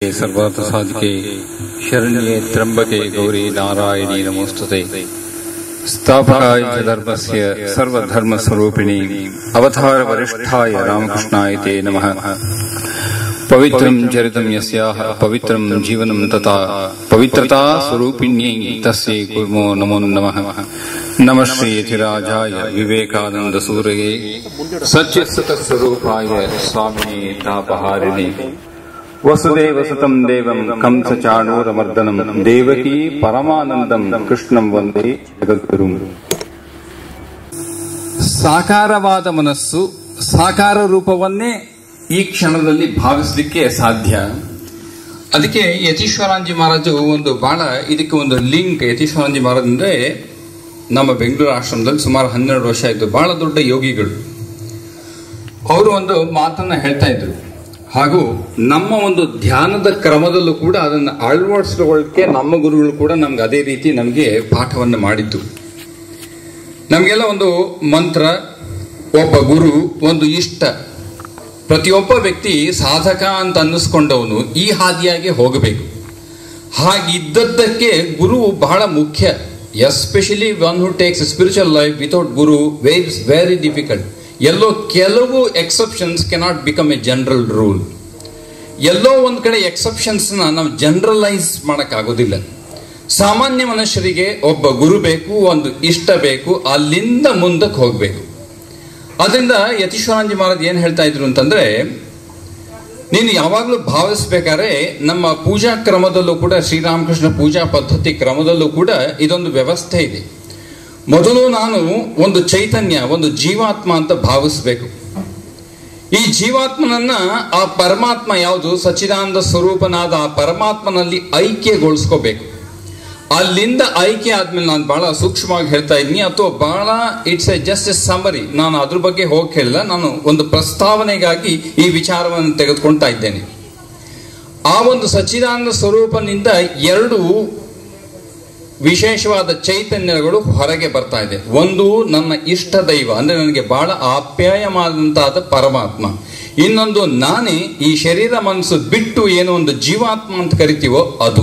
ಸರ್ವಾರ್ಥ ಸಾಧಿಕೆ ಶರಣ್ಯೆ ತ್ರ್ಯಂಬಕೆ ಗೌರಿ ನಾರಾಯಣಿ ನಮೋಸ್ತುತೆ ಸ್ಥಾಪಕಾಯ ಚ ಧರ್ಮಸ್ಯ ಸರ್ವಧರ್ಮ ಸ್ವರೂಪಿಣಿ ಅವತಾರ ವರಿಷ್ಠಾಯ ರಾಮಕೃಷ್ಣಾಯ ತೇ ನಮಃ ಪವಿತ್ರಂ ಚರಿತಂ ಯಸ್ಯಾಹ ಪವಿತ್ರಂ ಜೀವನಂ ತಥಾ ಪವಿತ್ರತಾ ಸ್ವರೂಪಿಣ್ಯೈ ತಸ್ಯೈ ಕುರ್ಮೋ ನಮೋ ನಮಃ ನಮಃ ಶ್ರೀ ಯತಿರಾಜಾಯ ವಿವೇಕಾನಂದ ಸೂರಯೇ ಸಚ್ಚಿತ್ ಸ್ವರೂಪಾಯ ಸ್ವಾಮಿನೇ ತಾಪಹಾರಿಣಿ ವಸುದೇವ ಸುತಂ ದೇವಂ ಕಂಸ ಚಾಣೂರಮರ್ದನಂ ದೇವಕೀ ಪರಮಾನಂದಂ ಕೃಷ್ಣಂ ವಂದೇ ಜಗದ್ಗುರುಂ ಸಾಕಾರವಾದ ಮನಸ್ಸು ಸಾಕಾರ ರೂಪವನ್ನೇ ಈ ಕ್ಷಣದಲ್ಲಿ ಭಾವಿಸಲಿಕ್ಕೆ ಸಾಧ್ಯ ಅದಕ್ಕೆ ಯತೀಶ್ವರಾಂಜಿ ಮಹಾರಾಜು ಒಂದು ಬಹಳ ಇದಕ್ಕೆ ಒಂದು ಲಿಂಕ್ ಯತೀಶ್ವರಾಂಜಿ ಮಹಾರಾಜ್ ಅಂದ್ರೆ ನಮ್ಮ ಬೆಂಗಳೂರು ಆಶ್ರಮದಲ್ಲಿ ಸುಮಾರು ಹನ್ನೆರಡು ವರ್ಷ ಆಯಿತು ಬಹಳ ದೊಡ್ಡ ಯೋಗಿಗಳು ಅವರು ಒಂದು ಮಾತನ್ನ ಹೇಳ್ತಾ ಇದ್ರು ಹಾಗೂ ನಮ್ಮ ಒಂದು ಧ್ಯಾನದ ಕ್ರಮದಲ್ಲೂ ಕೂಡ ಅದನ್ನು ಅಳವಡಿಸ್ಕೊಳ್ಳಕ್ಕೆ ನಮ್ಮ ಗುರುಗಳು ಕೂಡ ನಮ್ಗೆ ಅದೇ ರೀತಿ ನಮಗೆ ಪಾಠವನ್ನು ಮಾಡಿದ್ದು ನಮಗೆಲ್ಲ ಒಂದು ಮಂತ್ರ ಒಬ್ಬ ಗುರು ಒಂದು ಇಷ್ಟ ಪ್ರತಿಯೊಬ್ಬ ವ್ಯಕ್ತಿ ಸಾಧಕ ಅಂತ ಅನ್ನಿಸ್ಕೊಂಡವನು ಈ ಹಾದಿಯಾಗಿ ಹೋಗಬೇಕು ಹಾಗಿದ್ದದ್ದಕ್ಕೆ ಗುರು ಬಹಳ ಮುಖ್ಯ especially one who takes spiritual life without guru very very difficult ಎಲ್ಲೋ ಕೆಲವು exceptions cannot become a general rule ಎಲ್ಲೋ ಒಂದು ಕಡೆ ಎಕ್ಸೆಪ್ಷನ್ಸ್ನ ನಾವು ಜನರಲೈಸ್ ಮಾಡೋಕ್ಕಾಗೋದಿಲ್ಲ ಸಾಮಾನ್ಯ ಮನುಷ್ಯರಿಗೆ ಒಬ್ಬ ಗುರು ಬೇಕು ಒಂದು ಇಷ್ಟ ಬೇಕು ಅಲ್ಲಿಂದ ಮುಂದಕ್ಕೆ ಹೋಗಬೇಕು ಅದರಿಂದ ಯತೀಶ್ವರಾಂಜಿ ಮಹಾರಾಜ್ ಏನು ಹೇಳ್ತಾ ಇದ್ರು ಅಂತಂದ್ರೆ ನೀನು ಯಾವಾಗಲೂ ಭಾವಿಸ್ಬೇಕಾದ್ರೆ ನಮ್ಮ ಪೂಜಾ ಕ್ರಮದಲ್ಲೂ ಕೂಡ ಶ್ರೀರಾಮಕೃಷ್ಣ ಪೂಜಾ ಪದ್ಧತಿ ಕ್ರಮದಲ್ಲೂ ಕೂಡ ಇದೊಂದು ವ್ಯವಸ್ಥೆ ಇದೆ ಮೊದಲು ನಾನು ಒಂದು ಚೈತನ್ಯ ಒಂದು ಜೀವಾತ್ಮ ಅಂತ ಭಾವಿಸ್ಬೇಕು ಈ ಜೀವಾತ್ಮನನ್ನ ಆ ಪರಮಾತ್ಮ ಯಾವುದು ಸಚ್ಚಿದಾನಂದ ಸ್ವರೂಪನಾದ ಆ ಪರಮಾತ್ಮನಲ್ಲಿ ಐಕ್ಯಗೊಳಿಸ್ಕೋಬೇಕು ಅಲ್ಲಿಂದ ಐಕ್ಯ ಆದ್ಮೇಲೆ ನಾನು ಬಹಳ ಸೂಕ್ಷ್ಮವಾಗಿ ಹೇಳ್ತಾ ಇದ್ದೀನಿ ಅಥವಾ ಬಹಳ it's a just a summary ನಾನು ಅದ್ರ ಬಗ್ಗೆ ಹೋಗಿ ಹೇಳಿಲ್ಲ ನಾನು ಒಂದು ಪ್ರಸ್ತಾವನೆಗಾಗಿ ಈ ವಿಚಾರವನ್ನು ತೆಗೆದುಕೊಳ್ತಾ ಇದ್ದೇನೆ ಆ ಒಂದು ಸಚ್ಚಿದಾನಂದ ಸ್ವರೂಪನಿಂದ ಎರಡು ವಿಶೇಷವಾದ ಚೈತನ್ಯಗಳು ಹೊರಗೆ ಬರ್ತಾ ಇದೆ ಒಂದು ನನ್ನ ಇಷ್ಟ ದೈವ ಅಂದ್ರೆ ನನಗೆ ಬಹಳ ಆಪ್ಯಾಯವಾದಂತಾದ ಪರಮಾತ್ಮ ಇನ್ನೊಂದು ನಾನೇ ಈ ಶರೀರ ಮನಸ್ಸು ಬಿಟ್ಟು ಏನೋ ಒಂದು ಜೀವಾತ್ಮ ಅಂತ ಕರಿತೀವೋ ಅದು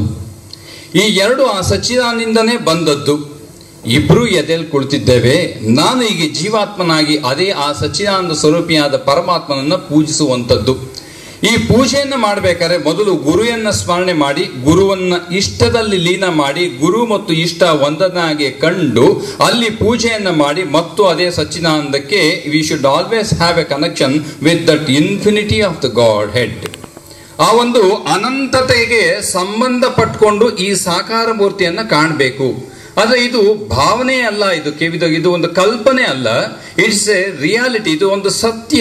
ಈ ಎರಡು ಆ ಸಚ್ಚಿದಾನಿಂದನೇ ಬಂದದ್ದು ಇಬ್ರು ಎದೆಲ್ ಕುಳಿತಿದ್ದೇವೆ ನಾನು ಈಗ ಜೀವಾತ್ಮನಾಗಿ ಅದೇ ಆ ಸಚ್ಚಿದಾನಂದ ಸ್ವರೂಪಿಯಾದ ಪರಮಾತ್ಮನನ್ನ ಪೂಜಿಸುವಂಥದ್ದು ಈ ಪೂಜೆಯನ್ನು ಮಾಡಬೇಕಾದ್ರೆ ಮೊದಲು ಗುರುವನ್ನ ಸ್ಮರಣೆ ಮಾಡಿ ಗುರುವನ್ನ ಇಷ್ಟದಲ್ಲಿ ಲೀನ ಮಾಡಿ ಗುರು ಮತ್ತು ಇಷ್ಟ ಒಂದನಾಗಿ ಕಂಡು ಅಲ್ಲಿ ಪೂಜೆಯನ್ನ ಮಾಡಿ ಮತ್ತು ಅದೇ ಸಚ್ಚಿದಾನಂದಕ್ಕೆ we should always have a connection with that infinity of the godhead ಆ ಒಂದು ಅನಂತತೆಗೆ ಸಂಬಂಧ ಪಟ್ಕೊಂಡು ಈ ಸಾಕಾರ ಮೂರ್ತಿಯನ್ನ ಕಾಣಬೇಕು ಆದ್ರೆ ಇದು ಭಾವನೆ ಅಲ್ಲ ಇದು ಕೆವಿದ ಇದು ಒಂದು ಕಲ್ಪನೆ ಅಲ್ಲ ಇಟ್ಸ್ ಎ ರಿಯಾಲಿಟಿ ಇದು ಒಂದು ಸತ್ಯ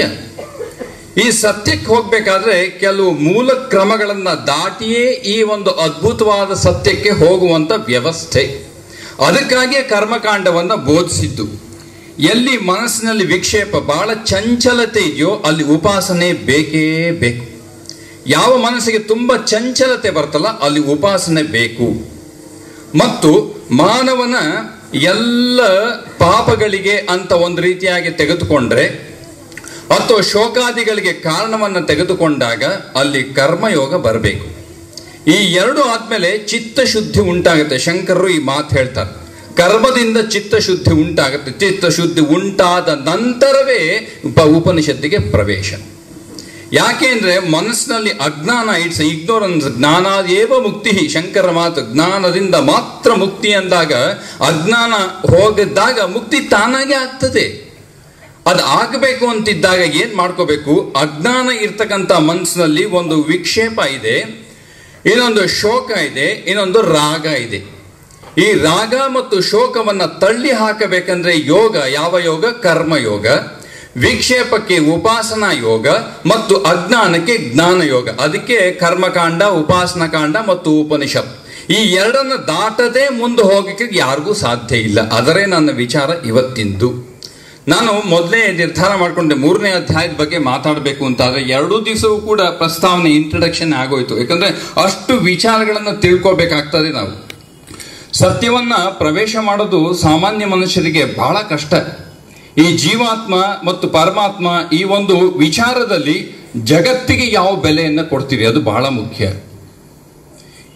ಈ ಸತ್ಯಕ್ಕೆ ಹೋಗ್ಬೇಕಾದ್ರೆ ಕೆಲವು ಮೂಲ ಕ್ರಮಗಳನ್ನ ದಾಟಿಯೇ ಈ ಒಂದು ಅದ್ಭುತವಾದ ಸತ್ಯಕ್ಕೆ ಹೋಗುವಂತ ವ್ಯವಸ್ಥೆ ಅದಕ್ಕಾಗಿಯೇ ಕರ್ಮಕಾಂಡವನ್ನ ಬೋಧಿಸಿದ್ದು ಎಲ್ಲಿ ಮನಸ್ಸಿನಲ್ಲಿ ವಿಕ್ಷೇಪ ಬಹಳ ಚಂಚಲತೆ ಇದೆಯೋ ಅಲ್ಲಿ ಉಪಾಸನೆ ಬೇಕೇ ಬೇಕು ಯಾವ ಮನಸ್ಸಿಗೆ ತುಂಬಾ ಚಂಚಲತೆ ಬರ್ತಲ್ಲ ಅಲ್ಲಿ ಉಪಾಸನೆ ಬೇಕು ಮತ್ತು ಮಾನವನ ಎಲ್ಲ ಪಾಪಗಳಿಗೆ ಅಂತ ಒಂದು ರೀತಿಯಾಗಿ ತೆಗೆದುಕೊಂಡ್ರೆ ಅಥವಾ ಶೋಕಾದಿಗಳಿಗೆ ಕಾರಣವನ್ನು ತೆಗೆದುಕೊಂಡಾಗ ಅಲ್ಲಿ ಕರ್ಮಯೋಗ ಬರಬೇಕು ಈ ಎರಡು ಆದ್ಮೇಲೆ ಚಿತ್ತಶುದ್ಧಿ ಉಂಟಾಗುತ್ತೆ ಶಂಕರರು ಈ ಮಾತು ಹೇಳ್ತಾರೆ ಕರ್ಮದಿಂದ ಚಿತ್ತಶುದ್ಧಿ ಉಂಟಾಗುತ್ತೆ ಚಿತ್ತಶುದ್ಧಿ ಉಂಟಾದ ನಂತರವೇ ಉಪ ಉಪನಿಷತ್ತಿಗೆ ಪ್ರವೇಶ ಯಾಕೆ ಅಂದ್ರೆ ಮನಸ್ಸಿನಲ್ಲಿ ಅಜ್ಞಾನ ಇಟ್ಸ್ ಇಗ್ನೋರೆನ್ಸ್ ಜ್ಞಾನಾದೇವ ಮುಕ್ತಿ ಶಂಕರ ಮಾತು ಜ್ಞಾನದಿಂದ ಮಾತ್ರ ಮುಕ್ತಿ ಅಂದಾಗ ಅಜ್ಞಾನ ಹೋಗಿದ್ದಾಗ ಮುಕ್ತಿ ತಾನಾಗೆ ಆಗ್ತದೆ ಅದು ಆಗಬೇಕು ಅಂತಿದ್ದಾಗ ಏನ್ ಮಾಡ್ಕೋಬೇಕು ಅಜ್ಞಾನ ಇರ್ತಕ್ಕಂಥ ಮನಸ್ಸಿನಲ್ಲಿ ಒಂದು ವಿಕ್ಷೇಪ ಇದೆ ಇನ್ನೊಂದು ಶೋಕ ಇದೆ ಇನ್ನೊಂದು ರಾಗ ಇದೆ ಈ ರಾಗ ಮತ್ತು ಶೋಕವನ್ನ ತಳ್ಳಿ ಹಾಕಬೇಕಂದ್ರೆ ಯೋಗ ಯಾವ ಯೋಗ ಕರ್ಮ ಯೋಗ ವಿಕ್ಷೇಪಕ್ಕೆ ಉಪಾಸನಾ ಯೋಗ ಮತ್ತು ಅಜ್ಞಾನಕ್ಕೆ ಜ್ಞಾನ ಯೋಗ ಅದಕ್ಕೆ ಕರ್ಮಕಾಂಡ ಉಪಾಸನಾ ಕಾಂಡ ಮತ್ತು ಉಪನಿಷತ್ ಈ ಎರಡನ್ನ ದಾಟದೆ ಮುಂದೆ ಹೋಗಕ್ಕೆ ಯಾರಿಗೂ ಸಾಧ್ಯ ಇಲ್ಲ ಅದರೇ ನನ್ನ ವಿಚಾರ ಇವತ್ತಿಂದು ನಾನು ಮೊದಲೇ ನಿರ್ಧಾರ ಮಾಡ್ಕೊಂಡೆ ಮೂರನೇ ಅಧ್ಯಾಯದ ಬಗ್ಗೆ ಮಾತಾಡಬೇಕು ಅಂತ ಆದ್ರೆ ಎರಡೂ ದಿವಸವೂ ಕೂಡ ಪ್ರಸ್ತಾವನೆ ಇಂಟ್ರಡಕ್ಷನ್ ಆಗೋಯ್ತು ಯಾಕಂದ್ರೆ ಅಷ್ಟು ವಿಚಾರಗಳನ್ನ ತಿಳ್ಕೊಬೇಕಾಗ್ತದೆ ನಾವು ಸತ್ಯವನ್ನ ಪ್ರವೇಶ ಮಾಡೋದು ಸಾಮಾನ್ಯ ಮನುಷ್ಯರಿಗೆ ಬಹಳ ಕಷ್ಟ ಈ ಜೀವಾತ್ಮ ಮತ್ತು ಪರಮಾತ್ಮ ಈ ಒಂದು ವಿಚಾರದಲ್ಲಿ ಜಗತ್ತಿಗೆ ಯಾವ ಬೆಲೆಯನ್ನ ಕೊಡ್ತೀವಿ ಅದು ಬಹಳ ಮುಖ್ಯ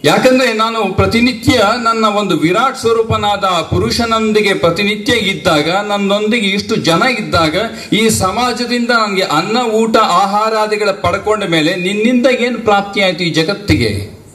ಯಾಕಂದ್ರೆ ನಾನು ಪ್ರತಿನಿತ್ಯ ನನ್ನ ಒಂದು ವಿರಾಟ್ ಸ್ವರೂಪನಾದ ಆ ಪುರುಷನೊಂದಿಗೆ ಪ್ರತಿನಿತ್ಯ ಇದ್ದಾಗ ನನ್ನೊಂದಿಗೆ ಇಷ್ಟು ಜನ ಇದ್ದಾಗ ಈ ಸಮಾಜದಿಂದ ನನಗೆ ಅನ್ನ ಊಟ ಆಹಾರಾದಿಗಳ ಪಡ್ಕೊಂಡ ಮೇಲೆ ನಿನ್ನಿಂದ ಏನು ಪ್ರಾಪ್ತಿಯಾಯಿತು ಈ ಜಗತ್ತಿಗೆ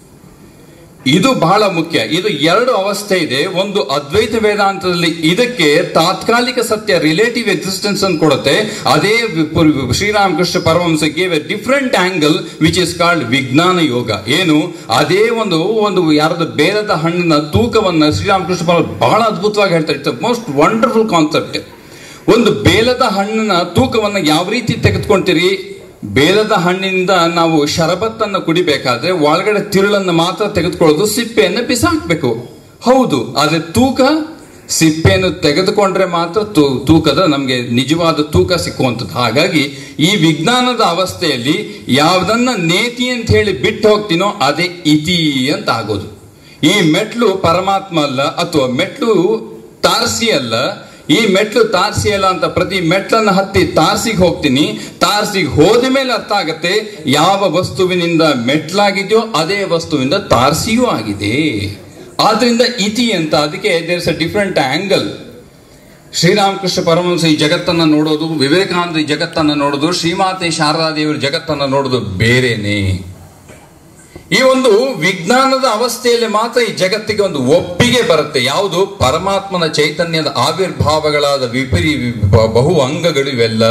ಇದು ಬಹಳ ಮುಖ್ಯ ಇದು ಎರಡು ಅವಸ್ಥೆ ಇದೆ ಒಂದು ಅದ್ವೈತ ವೇದಾಂತದಲ್ಲಿ ಇದಕ್ಕೆ ತಾತ್ಕಾಲಿಕ ಸತ್ಯ ರಿಲೇಟಿವ್ ಎಕ್ಸಿಸ್ಟೆನ್ಸ್ ಅನ್ನು ಕೊಡುತ್ತೆ ಅದೇ ವಿ- ಪುರ್- Shri Ramakrishna Paramahamsa gave a different angle which is called Vijnana Yoga ಏನು ಅದೇ ಒಂದು ಒಂದು ಯಾರದ ಬೇರದ ಹಣ್ಣಿನ ತೂಕವನ್ನ ಶ್ರೀರಾಮಕೃಷ್ಣ ಪರಮ ಬಹಳ ಅದ್ಭುತವಾಗಿ ಹೇಳ್ತಾರೆ ಇಟ್ಸ್ ಮೋಸ್ಟ್ ವಂಡರ್ಫುಲ್ ಕಾನ್ಸೆಪ್ಟ್ ಒಂದು ಬೇಲದ ಹಣ್ಣಿನ ತೂಕವನ್ನ ಯಾವ ರೀತಿ ತೆಗೆದುಕೊಂತೀರಿ ಬೇಲದ ಹಣ್ಣಿನಿಂದ ನಾವು ಶರಬತ್ತನ್ನು ಕುಡಿಬೇಕಾದ್ರೆ ಒಳಗಡೆ ತಿರುಳನ್ನು ಮಾತ್ರ ತೆಗೆದುಕೊಳ್ಳೋದು ಸಿಪ್ಪೆಯನ್ನು ಬಿಸಾಕ್ಬೇಕು ಹೌದು ಆದ್ರೆ ತೂಕ ಸಿಪ್ಪೆಯನ್ನು ತೆಗೆದುಕೊಂಡ್ರೆ ಮಾತ್ರ ತೂ- ತೂಕದ ನಮಗೆ ನಿಜವಾದ ತೂಕ ಸಿಕ್ಕುವಂಥದ್ದು ಹಾಗಾಗಿ ಈ ವಿಜ್ಞಾನದ ಅವಸ್ಥೆಯಲ್ಲಿ ಯಾವುದನ್ನ ನೇತಿ ಅಂತ ಹೇಳಿ ಬಿಟ್ಟು ಹೋಗ್ತೀನೋ ಅದೇ ಇತಿ ಅಂತ ಆಗೋದು ಈ ಮೆಟ್ಲು ಪರಮಾತ್ಮ ಅಲ್ಲ ಅಥವಾ ಮೆಟ್ಲು ತಾರಸಿ ಅಲ್ಲ ಈ ಮೆಟ್ಲು ತಾರಸಿ ಅಲ್ಲ ಅಂತ ಪ್ರತಿ ಮೆಟ್ಲನ್ನ ಹತ್ತಿ ತಾರಸಿಗೆ ಹೋಗ್ತೀನಿ ತಾರಸಿಗೆ ಹೋದ ಮೇಲೆ ಅರ್ಥ ಆಗತ್ತೆ ಯಾವ ವಸ್ತುವಿನಿಂದ ಮೆಟ್ಲಾಗಿದೆಯೋ ಅದೇ ವಸ್ತುವಿಂದ ತಾರಸಿಯೂ ಆಗಿದೆ ಆದ್ರಿಂದ ಇತಿ ಅಂತ ಅದಕ್ಕೆ there is a different angle Shri Ramakrishna Paramahamsa ಈ ಜಗತ್ತನ್ನ ನೋಡೋದು ವಿವೇಕಾನಂದ ಈ ಜಗತ್ತನ್ನ ನೋಡೋದು ಶ್ರೀಮಾತೆ ಶಾರದಾದೇವಿಯ ಜಗತ್ತನ್ನ ನೋಡೋದು ಬೇರೆನೆ ಈ ಒಂದು ವಿಜ್ಞಾನದ ಅವಸ್ಥೆಯಲ್ಲಿ ಮಾತ್ರ ಈ ಜಗತ್ತಿಗೆ ಒಂದು ಒಪ್ಪಿಗೆ ಬರುತ್ತೆ ಯಾವುದು ಪರಮಾತ್ಮನ ಚೈತನ್ಯದ ಆವಿರ್ಭಾವಗಳಾದ ವಿಪರಿ ವಿ- ಬಹು ಅಂಗಗಳು ಇವೆಲ್ಲ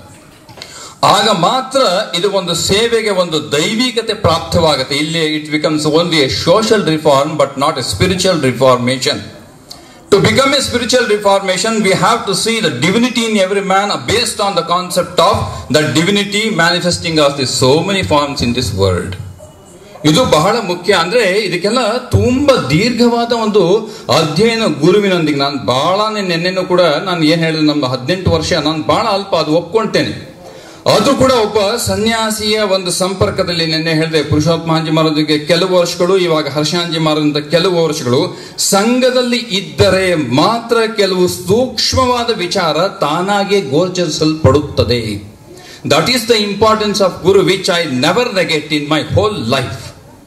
ಆಗ ಮಾತ್ರ ಇದು ಒಂದು ಸೇವೆಗೆ ಒಂದು ದೈವಿಕತೆ ಪ್ರಾಪ್ತವಾಗುತ್ತೆ ಇಲ್ಲಿ it becomes only a social reform but not a spiritual reformation To become a spiritual reformation, we have to see the divinity in every man based on the concept of the divinity manifesting as the so many forms in this world. ಇದು ಬಹಳ ಮುಖ್ಯ ಅಂದ್ರೆ ಇದಕ್ಕೆಲ್ಲ ತುಂಬಾ ದೀರ್ಘವಾದ ಒಂದು ಅಧ್ಯಯನ ಗುರುವಿನೊಂದಿಗೆ ನಾನು ಬಹಳ ನಿನ್ನೆನೂ ಕೂಡ ನಾನು ಏನ್ ಹೇಳಿದೆ ನಮ್ಮ ಹದಿನೆಂಟು ವರ್ಷ ನಾನು ಬಹಳ ಅಲ್ಪ ಅದು ಒಪ್ಕೊಂತೇನೆ ಅದು ಕೂಡ ಒಬ್ಬ ಸನ್ಯಾಸಿಯ ಒಂದು ಸಂಪರ್ಕದಲ್ಲಿ ನಿನ್ನೆ ಹೇಳಿದೆ ಪುರುಷೋತ್ತಮಾಂಜಿ ಮಹಾರಾಜರಿಗೆ ಕೆಲವು ವರ್ಷಗಳು ಇವಾಗ ಹರ್ಷಾಂಜಿ ಮಹಾರಾಜಂತ ಕೆಲವು ವರ್ಷಗಳು ಸಂಘದಲ್ಲಿ ಇದ್ದರೆ ಮಾತ್ರ ಕೆಲವು ಸೂಕ್ಷ್ಮವಾದ ವಿಚಾರ ತಾನಾಗೆ ಗೋಚರಿಸಲ್ಪಡುತ್ತದೆ that is the importance of guru which I never negate in my whole life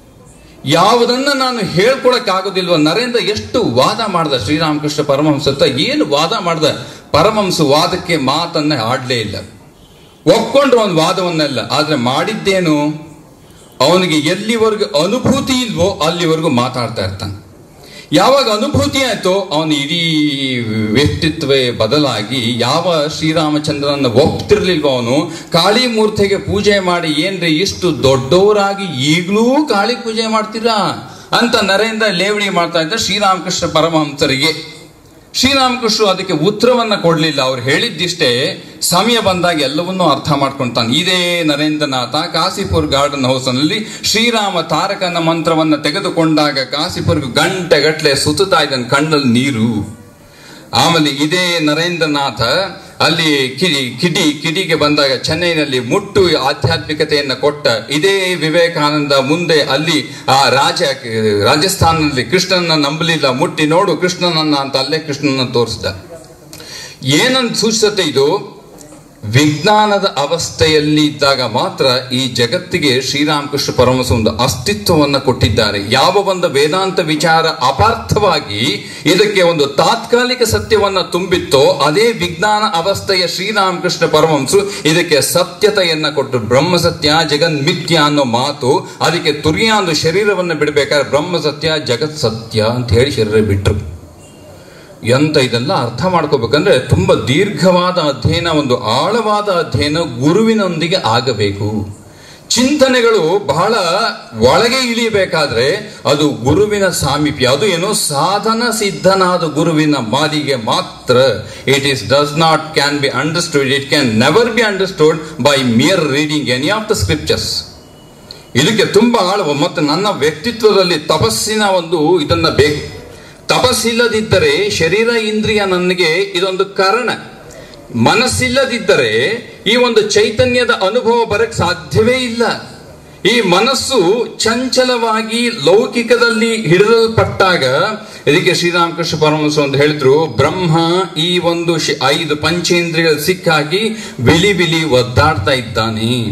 ಯಾವುದನ್ನ ನಾನು ಹೇಳ್ಕೊಳಕ್ ಆಗೋದಿಲ್ವ ನರೇಂದ್ರ ಎಷ್ಟು ವಾದ ಮಾಡ್ದ ಶ್ರೀರಾಮಕೃಷ್ಣ ಪರಮಹಂಸ ಹತ್ರ ಏನು ವಾದ ಮಾಡ್ದ ಪರಮಹಂಸ ವಾದಕ್ಕೆ ಮಾತನ್ನ ಆಡ್ಲೇ ಇಲ್ಲ ಒಪ್ಕೊಂಡ್ರು ಒಂದು ವಾದವನ್ನೆಲ್ಲ ಆದ್ರೆ ಮಾಡಿದ್ದೇನು ಅವನಿಗೆ ಎಲ್ಲಿವರೆಗೂ ಅನುಭೂತಿ ಇಲ್ವೋ ಅಲ್ಲಿವರೆಗೂ ಮಾತಾಡ್ತಾ ಇರ್ತಾನೆ ಯಾವಾಗ ಅನುಭೂತಿ ಆಯ್ತೋ ಅವನ ಇಡೀ ವ್ಯಕ್ತಿತ್ವೇ ಬದಲಾಗಿ ಯಾವ ಶ್ರೀರಾಮಚಂದ್ರನ ಒಪ್ತಿರ್ಲಿಲ್ವೋ ಅವನು ಕಾಳಿ ಮೂರ್ತಿಗೆ ಪೂಜೆ ಮಾಡಿ ಏನ್ರಿ ಇಷ್ಟು ದೊಡ್ಡವರಾಗಿ ಈಗಲೂ ಕಾಳಿ ಪೂಜೆ ಮಾಡ್ತೀರಾ ಅಂತ ನರೇಂದ್ರ ಲೇವಡಿ ಮಾಡ್ತಾ ಇದ್ದ ಶ್ರೀರಾಮಕೃಷ್ಣ ಪರಮಹಂಸರಿಗೆ ಶ್ರೀರಾಮಕೃಷ್ಣ ಅದಕ್ಕೆ ಉತ್ತರವನ್ನ ಕೊಡ್ಲಿಲ್ಲ ಅವ್ರು ಹೇಳಿದ್ದಿಷ್ಟೇ ಸಮಯ ಬಂದಾಗ ಎಲ್ಲವನ್ನೂ ಅರ್ಥ ಮಾಡ್ಕೊಂತಾನೆ ಇದೇ ನರೇಂದ್ರನಾಥ ಕಾಸಿಪುರ್ ಗಾರ್ಡನ್ ಹೌಸ್ ನಲ್ಲಿ ಶ್ರೀರಾಮ ತಾರಕನ ಮಂತ್ರವನ್ನ ತೆಗೆದುಕೊಂಡಾಗ ಕಾಸಿಪುರ್ ಗಂಟೆಗಟ್ಲೆ ಸುತ್ತುತ್ತಾ ಇದ್ದಾನೆ ಕಣ್ಣಲ್ಲಿ ನೀರು ಆಮೇಲೆ ಇದೇ ನರೇಂದ್ರನಾಥ ಅಲ್ಲಿ ಕಿಡಿ ಕಿಡಿ ಕಿಡಿಗೆ ಬಂದಾಗ ಚೆನ್ನೈನಲ್ಲಿ ಮುಟ್ಟು ಆಧ್ಯಾತ್ಮಿಕತೆಯನ್ನ ಕೊಟ್ಟ ಇದೇ ವಿವೇಕಾನಂದ ಮುಂದೆ ಅಲ್ಲಿ ಆ ರಾಜ ರಾಜಸ್ಥಾನದಲ್ಲಿ ಕೃಷ್ಣನ ನಂಬಲಿಲ್ಲ ಮುಟ್ಟಿ ನೋಡು ಕೃಷ್ಣನನ್ನ ಅಂತ ಅಲ್ಲೇ ಕೃಷ್ಣನ ತೋರಿಸಿದ ಏನಂತ ಸೂಚಿಸುತ್ತೆ ಇದು ವಿಜ್ಞಾನದ ಅವಸ್ಥೆಯಲ್ಲಿ ಇದ್ದಾಗ ಮಾತ್ರ ಈ ಜಗತ್ತಿಗೆ ಶ್ರೀರಾಮಕೃಷ್ಣ ಪರಮಹಂಸ ಒಂದು ಅಸ್ತಿತ್ವವನ್ನು ಕೊಟ್ಟಿದ್ದಾರೆ ಯಾವ ಒಂದು ವೇದಾಂತ ವಿಚಾರ ಅಪಾರ್ಥವಾಗಿ ಇದಕ್ಕೆ ಒಂದು ತಾತ್ಕಾಲಿಕ ಸತ್ಯವನ್ನ ತುಂಬಿತ್ತೋ ಅದೇ ವಿಜ್ಞಾನ ಅವಸ್ಥೆಯ ಶ್ರೀರಾಮಕೃಷ್ಣ ಪರಮಹಂಸರು ಇದಕ್ಕೆ ಸತ್ಯತೆಯನ್ನ ಕೊಟ್ಟು ಬ್ರಹ್ಮ ಸತ್ಯ ಜಗನ್ ಮಿಥ್ಯ ಅನ್ನೋ ಮಾತು ಅದಕ್ಕೆ ತುರಿಯಾಂದು ಶರೀರವನ್ನು ಬಿಡಬೇಕಾದ್ರೆ ಬ್ರಹ್ಮ ಸತ್ಯ ಜಗತ್ ಸತ್ಯ ಅಂತ ಹೇಳಿ ಶರೀರ ಬಿಟ್ರು ಎಂತ ಇದೆಲ್ಲ ಅರ್ಥ ಮಾಡ್ಕೋಬೇಕಂದ್ರೆ ತುಂಬಾ ದೀರ್ಘವಾದ ಅಧ್ಯಯನ ಒಂದು ಆಳವಾದ ಅಧ್ಯಯನ ಗುರುವಿನೊಂದಿಗೆ ಆಗಬೇಕು ಚಿಂತನೆಗಳು ಬಹಳ ಒಳಗೆ ಇಳಿಬೇಕಾದ್ರೆ ಅದು ಗುರುವಿನ ಸಾಮೀಪ್ಯ ಅದು ಏನು ಸಾಧನ ಸಿದ್ಧನಾದ ಗುರುವಿನ ಮಾಲಿಗೆ ಮಾತ್ರ it is does not can be understood it can never be understood by mere reading any of the scriptures ಇದಕ್ಕೆ ತುಂಬಾ ಆಳವ ಮತ್ತು ನನ್ನ ವ್ಯಕ್ತಿತ್ವದಲ್ಲಿ ತಪಸ್ಸಿನ ಒಂದು ಇದನ್ನ ಬೇಕು ತಪಸ್ಸಿಲ್ಲದಿದ್ದರೆ ಶರೀರ ಇಂದ್ರಿಯ ನನಗೆ ಇದೊಂದು ಕಾರಣ ಮನಸ್ಸಿಲ್ಲದಿದ್ದರೆ ಈ ಒಂದು ಚೈತನ್ಯದ ಅನುಭವ ಬರಕ್ ಸಾಧ್ಯವೇ ಇಲ್ಲ ಈ ಮನಸ್ಸು ಚಂಚಲವಾಗಿ ಲೌಕಿಕದಲ್ಲಿ ಹಿಡಿದಲ್ಪಟ್ಟಾಗ ಇದಕ್ಕೆ ಶ್ರೀರಾಮಕೃಷ್ಣ ಪರಮಹಂಸ ಒಂದು ಹೇಳಿದ್ರು ಬ್ರಹ್ಮ ಈ ಒಂದು ಶಿ- ಐದು ಪಂಚೇಂದ್ರಿಯಗಳ ಸಿಕ್ಕಾಗಿ ವಿಲಿ ವಿಲಿ ಒದ್ದಾಡ್ತಾ ಇದ್ದಾನೆ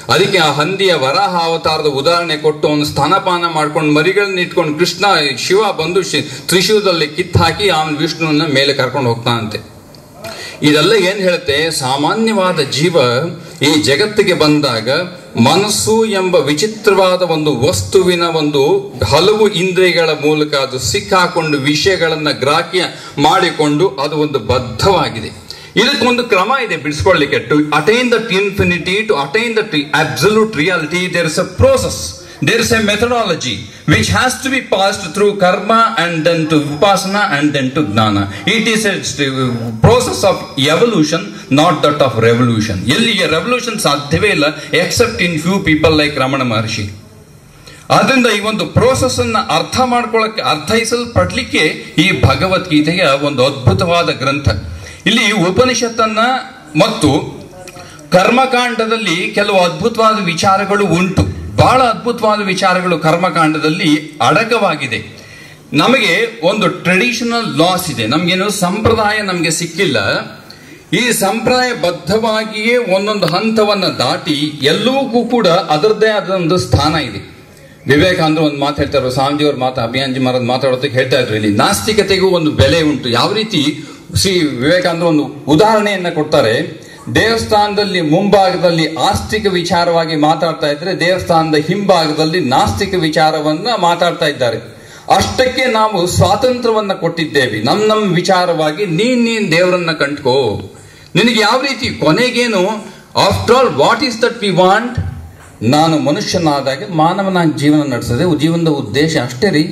ಅದಕ್ಕೆ ಆ ಹಂದಿಯ ವರಾಹ ಅವತಾರದ ಉದಾಹರಣೆ ಕೊಟ್ಟು ಒಂದು ಸ್ತನಪಾನ ಮಾಡ್ಕೊಂಡು ಮರಿಗಳನ್ನ ಇಟ್ಕೊಂಡು ಕೃಷ್ಣ ಶಿವ ಬಂದು ಶಿ- ತ್ರಿಶೂಲದಲ್ಲಿ ಕಿತ್ತು ಹಾಕಿ ಆಮೇಲೆ ವಿಷ್ಣುವನ್ನ ಮೇಲೆ ಕರ್ಕೊಂಡು ಹೋಗ್ತಾನಂತೆ ಇದೆಲ್ಲ ಏನ್ ಹೇಳುತ್ತೆ ಸಾಮಾನ್ಯವಾದ ಜೀವ ಈ ಜಗತ್ತಿಗೆ ಬಂದಾಗ ಮನಸ್ಸು ಎಂಬ ವಿಚಿತ್ರವಾದ ಒಂದು ವಸ್ತುವಿನ ಒಂದು ಹಲವು ಇಂದ್ರಿಯಗಳ ಮೂಲಕ ಅದು ಸಿಕ್ಕಾಕೊಂಡು ವಿಷಯಗಳನ್ನ ಗ್ರಾಹ್ಯ ಮಾಡಿಕೊಂಡು ಅದು ಒಂದು ಬದ್ಧವಾಗಿದೆ ಇದಕ್ಕೊಂದು ಕ್ರಮ ಇದೆ ಬಿಡಿಸ್ಕೊಳ್ಳಿಕ್ಕೆ to attain that infinity to attain that absolute reality there is a process there is a methodology which has to be passed through karma and then to vipassana and then to gnana. It is a st- process of evolution, not that of revolution. ಎಲ್ಲಿಗೆ revolution ಸಾಧ್ಯವೇ ಇಲ್ಲ except in few people like Ramana Maharshi ಆದ್ರಿಂದ ಈ ಒಂದು process ಅನ್ನ ಅರ್ಥ ಮಾಡ್ಕೊಳ್ಳಕ್ಕೆ ಅರ್ಥೈಸಲ್ಪಡ್ಲಿಕ್ಕೆ ಈ ಭಗವದ್ಗೀತೆಯ ಒಂದು ಅದ್ಭುತವಾದ ಗ್ರಂಥ ಇಲ್ಲಿ ಉಪನಿಷತ್ತನ್ನ ಮತ್ತು ಕರ್ಮಕಾಂಡದಲ್ಲಿ ಕೆಲವು ಅದ್ಭುತವಾದ ವಿಚಾರಗಳು ಉಂಟು ಬಹಳ ಅದ್ಭುತವಾದ ವಿಚಾರಗಳು ಕರ್ಮಕಾಂಡದಲ್ಲಿ ಅಡಕವಾಗಿದೆ ನಮಗೆ ಒಂದು ಟ್ರೆಡಿಷನಲ್ ಲಾಸ್ ಇದೆ ನಮ್ಗೇನು ಸಂಪ್ರದಾಯ ನಮಗೆ ಸಿಕ್ಕಿಲ್ಲ ಈ ಸಂಪ್ರದಾಯ ಬದ್ಧವಾಗಿಯೇ ಒಂದೊಂದು ಹಂತವನ್ನ ದಾಟಿ ಎಲ್ಲವೂ ಕೂಡ ಅದರದ್ದೇ ಆದ ಒಂದು ಸ್ಥಾನ ಇದೆ ವಿವೇಕಾನಂದರು ಒಂದು ಮಾತು ಹೇಳ್ತಾರೆ ಸ್ವಾಮೀಜಿಯವ್ರ ಮಾತು ಅಭಿಯಾನ್ಜಿ ಮಹಾರಾಜ್ ಮಾತಾಡೋದಕ್ಕೆ ಹೇಳ್ತಾ ಇದ್ರು ಇಲ್ಲಿ ನಾಸ್ತಿಕತೆಗೂ ಒಂದು ಬೆಲೆ ಉಂಟು ಯಾವ ರೀತಿ ಶ್ರೀ ವಿವೇಕಾನಂದರು ಒಂದು ಉದಾಹರಣೆಯನ್ನ ಕೊಡ್ತಾರೆ ದೇವಸ್ಥಾನದಲ್ಲಿ ಮುಂಭಾಗದಲ್ಲಿ ಆಸ್ತಿಕ ವಿಚಾರವಾಗಿ ಮಾತಾಡ್ತಾ ಇದ್ರೆ ದೇವಸ್ಥಾನದ ಹಿಂಭಾಗದಲ್ಲಿ ನಾಸ್ತಿಕ ವಿಚಾರವನ್ನ ಮಾತಾಡ್ತಾ ಇದ್ದಾರೆ ಅಷ್ಟಕ್ಕೆ ನಾವು ಸ್ವಾತಂತ್ರ್ಯವನ್ನ ಕೊಟ್ಟಿದ್ದೇವೆ ನಮ್ ನಮ್ ವಿಚಾರವಾಗಿ ನೀನ್ ನೀನ್ ದೇವರನ್ನ ಕಂಡ್ಕೋ ನಿನಗೆ ಯಾವ ರೀತಿ ಕೊನೆಗೇನು after all what is that we want ನಾನು ಮನುಷ್ಯನಾದಾಗ ಮಾನವನಾಗಿ ಜೀವನ ನಡೆಸದೆ ಜೀವನದ ಉದ್ದೇಶ ಅಷ್ಟೇ ರೀ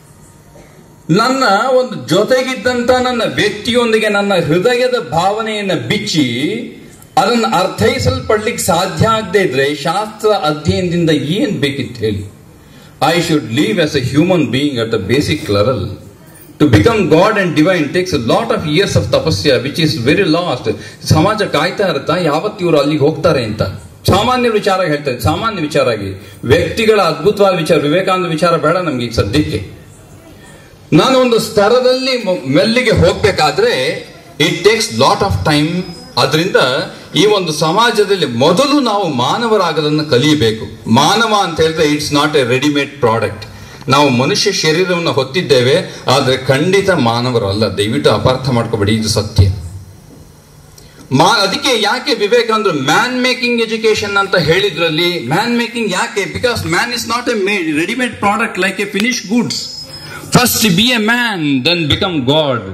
ನನ್ನ ಒಂದು ಜೊತೆಗಿದ್ದಂತ ನನ್ನ ವ್ಯಕ್ತಿಯೊಂದಿಗೆ ನನ್ನ ಹೃದಯದ ಭಾವನೆಯನ್ನ ಬಿಚ್ಚಿ ಅದನ್ನು ಅರ್ಥೈಸಲ್ಪಡ್ಲಿಕ್ಕೆ ಸಾಧ್ಯ ಆಗದೆ ಇದ್ರೆ ಶಾಸ್ತ್ರ ಅಧ್ಯಯನದಿಂದ ಏನ್ ಬೇಕಿತ್ತು ಹೇಳಿ I should live as a human being at the basic level to become god and divine takes lot of years of tapasya which is very last ಸಮಾಜ ಕಾಯ್ತಾ ಇರುತ್ತಾ ಯಾವತ್ತು ಇವರು ಅಲ್ಲಿಗೆ ಹೋಗ್ತಾರೆ ಅಂತ ಸಾಮಾನ್ಯ ವಿಚಾರ ಹೇಳ್ತಾರೆ ಸಾಮಾನ್ಯ ವಿಚಾರ ಆಗಿ ವ್ಯಕ್ತಿಗಳ ಅದ್ಭುತವಾದ ವಿಚಾರ ವಿವೇಕಾನಂದ ವಿಚಾರ ಬೇಡ ನಮ್ಗೆ ಈಗ ಸದ್ಯಕ್ಕೆ ನಾನು ಒಂದು ಸ್ತರದಲ್ಲಿ ಮ- ಮೆಲ್ಲಿಗೆ ಹೋಗ್ಬೇಕಾದ್ರೆ it takes lot of time ಅದರಿಂದ ಈ ಒಂದು ಸಮಾಜದಲ್ಲಿ ಮೊದಲು ನಾವು ಮಾನವರಾಗೋದನ್ನು ಕಲಿಯಬೇಕು ಮಾನವ ಅಂತ ಹೇಳಿದ್ರೆ it's not a readymade product ನಾವು ಮನುಷ್ಯ ಶರೀರವನ್ನು ಹೊತ್ತಿದ್ದೇವೆ ಆದರೆ ಖಂಡಿತ ಮಾನವರಲ್ಲ ದಯವಿಟ್ಟು ಅಪಾರ್ಥ ಮಾಡ್ಕೋಬೇಡಿ ಇದು ಸತ್ಯ ಮಾ ಅದಕ್ಕೆ ಯಾಕೆ ವಿವೇಕಾನಂದರು ಮ್ಯಾನ್ ಮೇಕಿಂಗ್ ಎಜುಕೇಶನ್ ಅಂತ ಹೇಳಿದ್ರಲ್ಲಿ ಮ್ಯಾನ್ ಮೇಕಿಂಗ್ ಯಾಕೆ because man is not a made readymade product like a finish goods first be a man then become god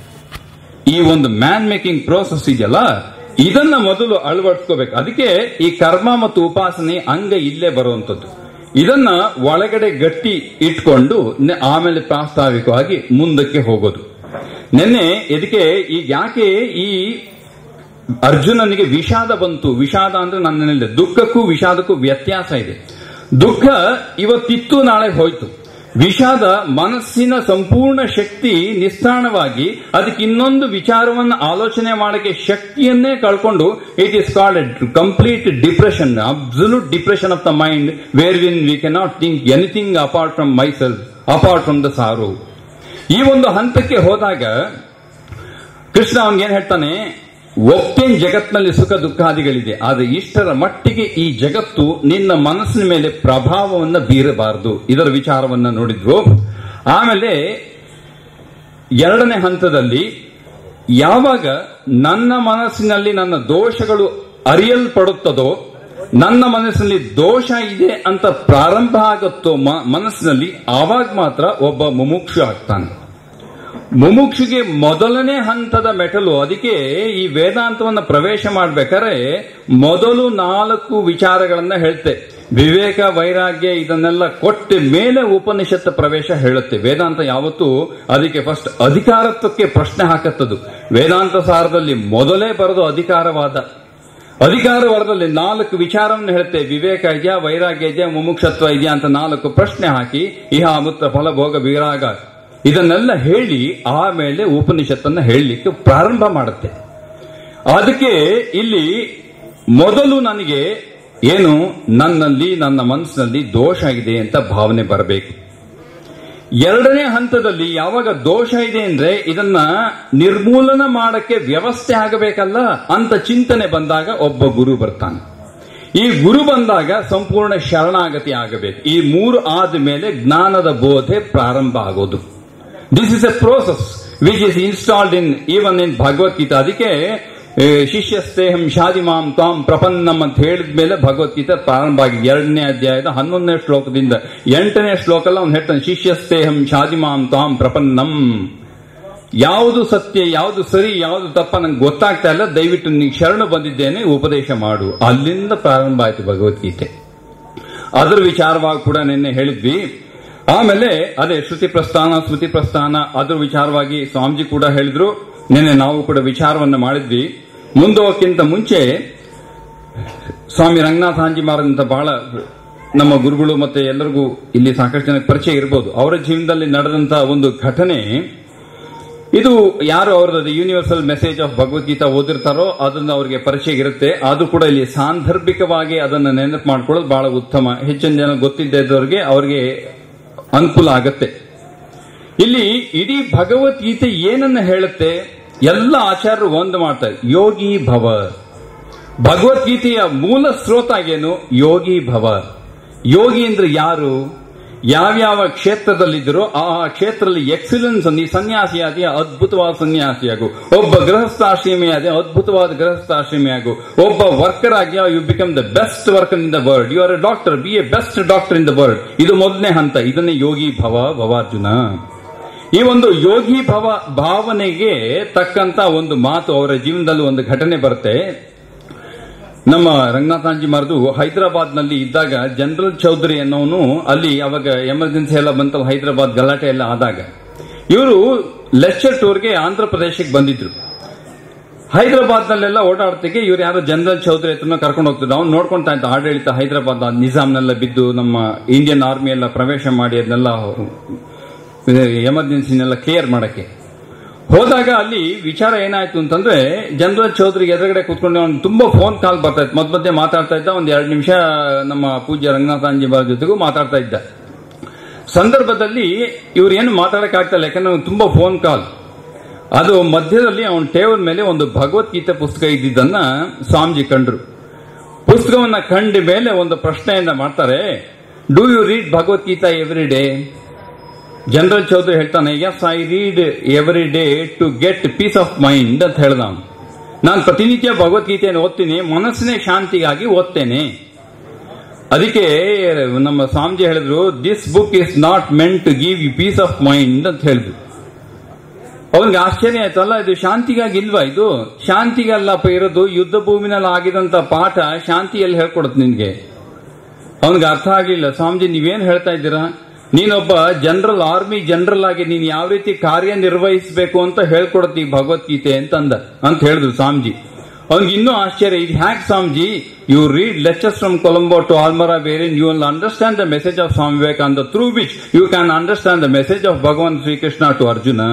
ಈ ಒಂದು ಮ್ಯಾನ್ ಮೇಕಿಂಗ್ ಪ್ರೋಸೆಸ್ ಇದೆಯಲ್ಲ ಇದನ್ನ ಮೊದಲು ಅಳವಡಿಸ್ಕೋಬೇಕು ಅದಕ್ಕೆ ಈ ಕರ್ಮ ಮತ್ತು ಉಪಾಸನೆ ಅಂಗ ಇಲ್ಲೇ ಬರುವಂತದ್ದು ಇದನ್ನ ಒಳಗಡೆ ಗಟ್ಟಿ ಇಟ್ಕೊಂಡು ನೆ- ಆಮೇಲೆ ಪ್ರಾಸ್ತಾವಿಕವಾಗಿ ಮುಂದಕ್ಕೆ ಹೋಗೋದು ನಿನ್ನೆ ಇದಕ್ಕೆ ಈಗ ಯಾಕೆ ಈ ಅರ್ಜುನನಿಗೆ ವಿಷಾದ ಬಂತು ವಿಷಾದ ಅಂದ್ರೆ ನನ್ನಲ್ಲಿ ದುಃಖಕ್ಕೂ ವಿಷಾದಕ್ಕೂ ವ್ಯತ್ಯಾಸ ಇದೆ ದುಃಖ ಇವತ್ತಿತ್ತು ನಾಳೆ ಹೋಯ್ತು ವಿಷಾದ ಮನಸ್ಸಿನ ಸಂಪೂರ್ಣ ಶಕ್ತಿ ನಿಸ್ತಾಣವಾಗಿ ಅದಕ್ಕೆ ಇನ್ನೊಂದು ವಿಚಾರವನ್ನು ಆಲೋಚನೆ ಮಾಡಕ್ಕೆ ಶಕ್ತಿಯನ್ನೇ ಕಳ್ಕೊಂಡು it is called complete depression absolute depression of the mind where when we cannot think anything apart from myself apart from the ಸಾರು ಈ ಒಂದು ಹಂತಕ್ಕೆ ಹೋದಾಗ ಕೃಷ್ಣ ಅವನ್ಗೇನ್ ಹೇಳ್ತಾನೆ ಒಪ್ಪೇನ್ ಜಗತ್ನಲ್ಲಿ ಸುಖ ದುಃಖಾದಿಗಳಿದೆ ಆದ್ರೆ ಇಷ್ಟರ ಮಟ್ಟಿಗೆ ಈ ಜಗತ್ತು ನಿನ್ನ ಮನಸ್ಸಿನ ಮೇಲೆ ಪ್ರಭಾವವನ್ನ ಬೀರಬಾರದು ಇದರ ವಿಚಾರವನ್ನ ನೋಡಿದ್ವು ಆಮೇಲೆ ಎರಡನೇ ಹಂತದಲ್ಲಿ ಯಾವಾಗ ನನ್ನ ಮನಸ್ಸಿನಲ್ಲಿ ನನ್ನ ದೋಷಗಳು ಅರಿಯಲ್ಪಡುತ್ತದೋ ನನ್ನ ಮನಸ್ಸಿನಲ್ಲಿ ದೋಷ ಇದೆ ಅಂತ ಪ್ರಾರಂಭ ಆಗುತ್ತೋ ಮ- ಮನಸ್ಸಿನಲ್ಲಿ ಆವಾಗ ಮಾತ್ರ ಒಬ್ಬ ಮುಮುಕ್ಷು ಆಗ್ತಾನೆ ಮುಮುಕ್ಷುಗೆ ಮೊದಲನೇ ಹಂತದ ಮೆಟಲು ಅದಕ್ಕೆ ಈ ವೇದಾಂತವನ್ನ ಪ್ರವೇಶ ಮಾಡ್ಬೇಕಾದ್ರೆ ಮೊದಲು ನಾಲ್ಕು ವಿಚಾರಗಳನ್ನ ಹೇಳ್ತೆ ವಿವೇಕ ವೈರಾಗ್ಯ ಇದನ್ನೆಲ್ಲ ಕೊಟ್ಟ ಮೇಲೆ ಉಪನಿಷತ್ ಪ್ರವೇಶ ಹೇಳುತ್ತೆ ವೇದಾಂತ ಯಾವತ್ತೂ ಅದಕ್ಕೆ ಫಸ್ಟ್ ಅಧಿಕಾರತ್ವಕ್ಕೆ ಪ್ರಶ್ನೆ ಹಾಕತ್ತದು ವೇದಾಂತ ಸಾರದಲ್ಲಿ ಮೊದಲೇ ಬರೋದು ಅಧಿಕಾರವಾದ ಅಧಿಕಾರ ವರ್ಗದಲ್ಲಿ ನಾಲ್ಕು ವಿಚಾರವನ್ನು ಹೇಳುತ್ತೆ ವಿವೇಕ ಇದೆಯಾ ವೈರಾಗ್ಯ ಇದೆಯಾ ಮುಮುಕ್ಷತ್ವ ಇದೆಯಾ ಅಂತ ನಾಲ್ಕು ಪ್ರಶ್ನೆ ಹಾಕಿ ಇಹ ಅಮೃತ ಫಲ ಭೋಗ ವಿರಾಗ ಇದನ್ನೆಲ್ಲ ಹೇಳಿ ಆಮೇಲೆ ಉಪನಿಷತ್ತನ್ನ ಹೇಳಲಿಕ್ಕೆ ಪ್ರಾರಂಭ ಮಾಡುತ್ತೆ ಅದಕ್ಕೆ ಇಲ್ಲಿ ಮೊದಲು ನನಗೆ ಏನು ನನ್ನಲ್ಲಿ ನನ್ನ ಮನಸ್ಸಿನಲ್ಲಿ ದೋಷ ಇದೆ ಅಂತ ಭಾವನೆ ಬರಬೇಕು ಎರಡನೇ ಹಂತದಲ್ಲಿ ಯಾವಾಗ ದೋಷ ಇದೆ ಅಂದ್ರೆ ಇದನ್ನ ನಿರ್ಮೂಲನ ಮಾಡಕ್ಕೆ ವ್ಯವಸ್ಥೆ ಆಗಬೇಕಲ್ಲ ಅಂತ ಚಿಂತನೆ ಬಂದಾಗ ಒಬ್ಬ ಗುರು ಬರ್ತಾನೆ ಈ ಗುರು ಬಂದಾಗ ಸಂಪೂರ್ಣ ಶರಣಾಗತಿ ಆಗಬೇಕು ಈ ಮೂರು ಆದ ಮೇಲೆ ಜ್ಞಾನದ ಬೋಧೆ ಪ್ರಾರಂಭ ಆಗೋದು this is a process which is installed in even in Bhagavad Gita ಅದಕ್ಕೆ ಏ, ಶಿಷ್ಯಸ್ತೇಹಂ ಶಾದಿಮಾಂ ತಾಂ ಪ್ರಪನ್ನಂ ಅಂತ ಹೇಳಿದ ಮೇಲೆ ಭಗವದ್ಗೀತೆ ಪ್ರಾರಂಭ ಆಗಿದೆ ಎರಡನೇ ಅಧ್ಯಾಯದ ಹನ್ನೊಂದನೇ ಶ್ಲೋಕದಿಂದ ಎಂಟನೇ ಶ್ಲೋಕಲ್ಲ ಅವ್ನು ಹೇಳ್ತಾನೆ ಶಿಷ್ಯಸ್ತೇಹಂ ಶಾದಿಮಾಂ ತಾಂ ಪ್ರಪನ್ನಂ ಯಾವುದು ಸತ್ಯ ಯಾವುದು ಸರಿ ಯಾವುದು ತಪ್ಪ ನಂಗೆ ಗೊತ್ತಾಗ್ತಾ ಇಲ್ಲ ದಯವಿಟ್ಟು ನಿಂಗೆ ಶರಣು ಬಂದಿದ್ದೇನೆ ಉಪದೇಶ ಮಾಡು ಅಲ್ಲಿಂದ ಪ್ರಾರಂಭ ಆಯ್ತು ಭಗವದ್ಗೀತೆ ಅದರ ವಿಚಾರವಾಗಿ ಕೂಡ ನಿನ್ನೆ ಹೇಳಿದ್ವಿ ಆಮೇಲೆ ಅದೇ ಶ್ರುತಿ ಪ್ರಸ್ಥಾನ ಸ್ಮೃತಿ ಪ್ರಸ್ಥಾನ ಅದ್ರ ವಿಚಾರವಾಗಿ ಸ್ವಾಮೀಜಿ ಕೂಡ ಹೇಳಿದ್ರು ನಿನ್ನೆ ನಾವು ಕೂಡ ವಿಚಾರವನ್ನ ಮಾಡಿದ್ವಿ ಮುಂದೋಗಕ್ಕಿಂತ ಮುಂಚೆ ಸ್ವಾಮಿ ರಂಗನಾಥ ಹಾಂಜಿ ಅಂತ ಬಹಳ ನಮ್ಮ ಗುರುಗಳು ಮತ್ತೆ ಎಲ್ಲರಿಗೂ ಇಲ್ಲಿ ಸಾಕಷ್ಟು ಜನಕ್ಕೆ ಪರಿಚಯ ಇರ್ಬೋದು ಅವರ ಜೀವನದಲ್ಲಿ ನಡೆದಂತ ಒಂದು ಘಟನೆ ಇದು ಯಾರು ಅವ್ರದ್ದು ಯೂನಿವರ್ಸಲ್ ಮೆಸೇಜ್ ಆಫ್ ಭಗವದ್ಗೀತಾ ಓದಿರ್ತಾರೋ ಅದನ್ನ ಅವರಿಗೆ ಪರಿಚಯ ಇರುತ್ತೆ ಅದು ಕೂಡ ಇಲ್ಲಿ ಸಾಂದರ್ಭಿಕವಾಗಿ ಅದನ್ನ ನೆನಪು ಮಾಡ್ಕೊಳ್ಳೋದು ಬಹಳ ಉತ್ತಮ ಹೆಚ್ಚಿನ ಜನ ಗೊತ್ತಿದ್ದವರಿಗೆ ಅವರಿಗೆ ಅನುಕೂಲ ಆಗತ್ತೆ ಇಲ್ಲಿ ಇಡೀ ಭಗವದ್ಗೀತೆ ಏನನ್ನ ಹೇಳುತ್ತೆ ಎಲ್ಲ ಆಚಾರ್ಯರು ಒಂದು ಮಾಡ್ತಾರೆ ಯೋಗಿ ಭವ ಭಗವದ್ಗೀತೆಯ ಮೂಲ ಸ್ರೋತ ಏನು ಯೋಗಿ ಭವ ಯೋಗಿ ಅಂದ್ರೆ ಯಾರು ಯಾವ್ಯಾವ ಕ್ಷೇತ್ರದಲ್ಲಿದ್ದರೋ ಆ ಆ ಕ್ಷೇತ್ರದಲ್ಲಿ ಎಕ್ಸಲೆನ್ಸ್ ನೀ ಸನ್ಯಾಸಿಯಾದಿ ಅದ್ಭುತವಾದ ಸನ್ಯಾಸಿಯಾಗು ಒಬ್ಬ ಗೃಹಸ್ಥಾಶ್ರಮಿ ಆದ ಅದ್ಭುತವಾದ ಗೃಹಸ್ಥಾಶ್ರಮಿ ಆಗು ಒಬ್ಬ ವರ್ಕರ್ ಆಗಿ you become the best worker in the world you are a doctor be a best doctor in the world ಇದು ಮೊದಲನೇ ಹಂತ ಇದನ್ನೇ ಯೋಗಿ ಭವ ಭವಾರ್ಜುನ ಈ ಒಂದು ಯೋಗಿ ಭವ ಭಾವನೆಗೆ ತಕ್ಕಂತ ಒಂದು ಮಾತು ಅವರ ಜೀವನದಲ್ಲಿ ಒಂದು ಘಟನೆ ಬರುತ್ತೆ ನಮ್ಮ ರಂಗನಾಥಾಂಜಿ ಮರದು ಹೈದರಾಬಾದ್ ನಲ್ಲಿ ಇದ್ದಾಗ ಜನರಲ್ ಚೌಧರಿ ಅನ್ನೋನು ಅಲ್ಲಿ ಅವಾಗ ಎಮರ್ಜೆನ್ಸಿ ಎಲ್ಲ ಬಂತಲ್ಲ ಹೈದರಾಬಾದ್ ಗಲಾಟೆ ಎಲ್ಲ ಆದಾಗ ಇವರು ಲೆಕ್ಚರ್ ಟೂರ್ಗೆ ಆಂಧ್ರ ಪ್ರದೇಶಕ್ಕೆ ಬಂದಿದ್ರು ಹೈದರಾಬಾದ್ ನಲ್ಲೆಲ್ಲ ಓಡಾಡ್ತಿಗೆ ಇವ್ರು ಯಾರೋ ಜನರಲ್ ಚೌಧರಿ ಹತ್ರನ ಕರ್ಕೊಂಡು ಹೋಗ್ತಿದ್ರು ಅವ್ನು ನೋಡ್ಕೊಂತಾ ಇದ್ದ ಆಡಳಿತ ಹೈದರಾಬಾದ್ ನಿಜಾಮ್ನೆಲ್ಲ ಬಿದ್ದು ನಮ್ಮ ಇಂಡಿಯನ್ ಆರ್ಮಿ ಎಲ್ಲ ಪ್ರವೇಶ ಮಾಡಿ ಅದನ್ನೆಲ್ಲ ಎಮರ್ಜೆನ್ಸಿನೆಲ್ಲ ಕ್ಲಿಯರ್ ಮಾಡಕ್ಕೆ ಹೋದಾಗ ಅಲ್ಲಿ ವಿಚಾರ ಏನಾಯ್ತು ಅಂತಂದ್ರೆ ಜನರಲ್ ಚೌಧರಿಗೆ ಎದುರುಗಡೆ ಕೂತ್ಕೊಂಡು ಅವ್ನು ತುಂಬಾ ಫೋನ್ ಕಾಲ್ ಬರ್ತಾ ಇತ್ತು ಮಧ್ಯ ಮಧ್ಯೆ ಮಾತಾಡ್ತಾ ಇದ್ದ ಒಂದ್ ಎರಡು ನಿಮಿಷ ನಮ್ಮ ಪೂಜ್ಯ ರಂಗನಾಥಾಂಜಿ ಜೊತೆಗೂ ಮಾತಾಡ್ತಾ ಇದ್ದ ಸಂದರ್ಭದಲ್ಲಿ ಇವ್ರು ಏನು ಮಾತಾಡಕ್ ಆಗ್ತಾ ಯಾಕಂದ್ರೆ ಅವ್ನು ತುಂಬಾ ಫೋನ್ ಕಾಲ್ ಅದು ಮಧ್ಯದಲ್ಲಿ ಅವನ ಟೇಬಲ್ ಮೇಲೆ ಒಂದು ಭಗವದ್ಗೀತೆ ಪುಸ್ತಕ ಇದ್ದಿದ್ದನ್ನ ಸ್ವಾಮೀಜಿ ಕಂಡ್ರು ಪುಸ್ತಕವನ್ನ ಕಂಡ ಮೇಲೆ ಒಂದು ಪ್ರಶ್ನೆಯನ್ನ ಮಾಡ್ತಾರೆ do you read Bhagavad Gita every day general Chaudhary ಹೇಳ್ತಾನೆ yes I read every day to get peace of mind ಅಂತ ಹೇಳ್ದ ಅವ್ನು. ನಾನು ಪ್ರತಿನಿತ್ಯ ಭಗವದ್ಗೀತೆಯನ್ನು ಓದ್ತೀನಿ ಮನಸ್ಸಿನ ಶಾಂತಿಗಾಗಿ ಓದ್ತೇನೆ ಅದಕ್ಕೆ ನಮ್ಮ ಸ್ವಾಮೀಜಿ ಹೇಳಿದ್ರು this book is not meant to give you peace of mind ಅಂತ ಹೇಳಿದ್ರು ಅವನಿಗೆ ಆಶ್ಚರ್ಯ ಆಯ್ತಲ್ಲ ಇದು ಶಾಂತಿಗಾಗಿ ಇಲ್ವಾ ಇದು ಶಾಂತಿಗಲ್ಲಪ್ಪ ಇರೋದು ಯುದ್ಧ ಭೂಮಿನಲ್ಲಿ ಆಗಿದಂತ ಪಾಠ ಶಾಂತಿಯಲ್ಲಿ ಹೇಳ್ಕೊಡುತ್ತೆ ನಿನ್ಗೆ ಅವನಿಗೆ ಅರ್ಥ ಆಗ್ಲಿಲ್ಲ ಸ್ವಾಮೀಜಿ ನೀವೇನ್ ಹೇಳ್ತಾ ಇದ್ದೀರಾ ನೀನೊಬ್ಬ ಜನರಲ್ ಆರ್ಮಿ ಜನರಲ್ ಆಗಿ ನೀನ್ ಯಾವ ರೀತಿ ಕಾರ್ಯನಿರ್ವಹಿಸಬೇಕು ಅಂತ ಹೇಳ್ಕೊಡುತ್ತೆ ಈ ಭಗವದ್ಗೀತೆ ಅಂತ ಅಂದ ಅಂತ ಹೇಳಿದ್ರು ಸ್ವಾಮೀಜಿ ಅವ್ನಿಗೆ ಇನ್ನೂ ಆಶ್ಚರ್ಯ ಇದು ಹ್ಯಾಕ್ Swamiji you read lectures from Colombo to Almora wherein you will understand the message of Swami Vivekananda through which you can understand the message of Bhagwan Shri Krishna to Arjuna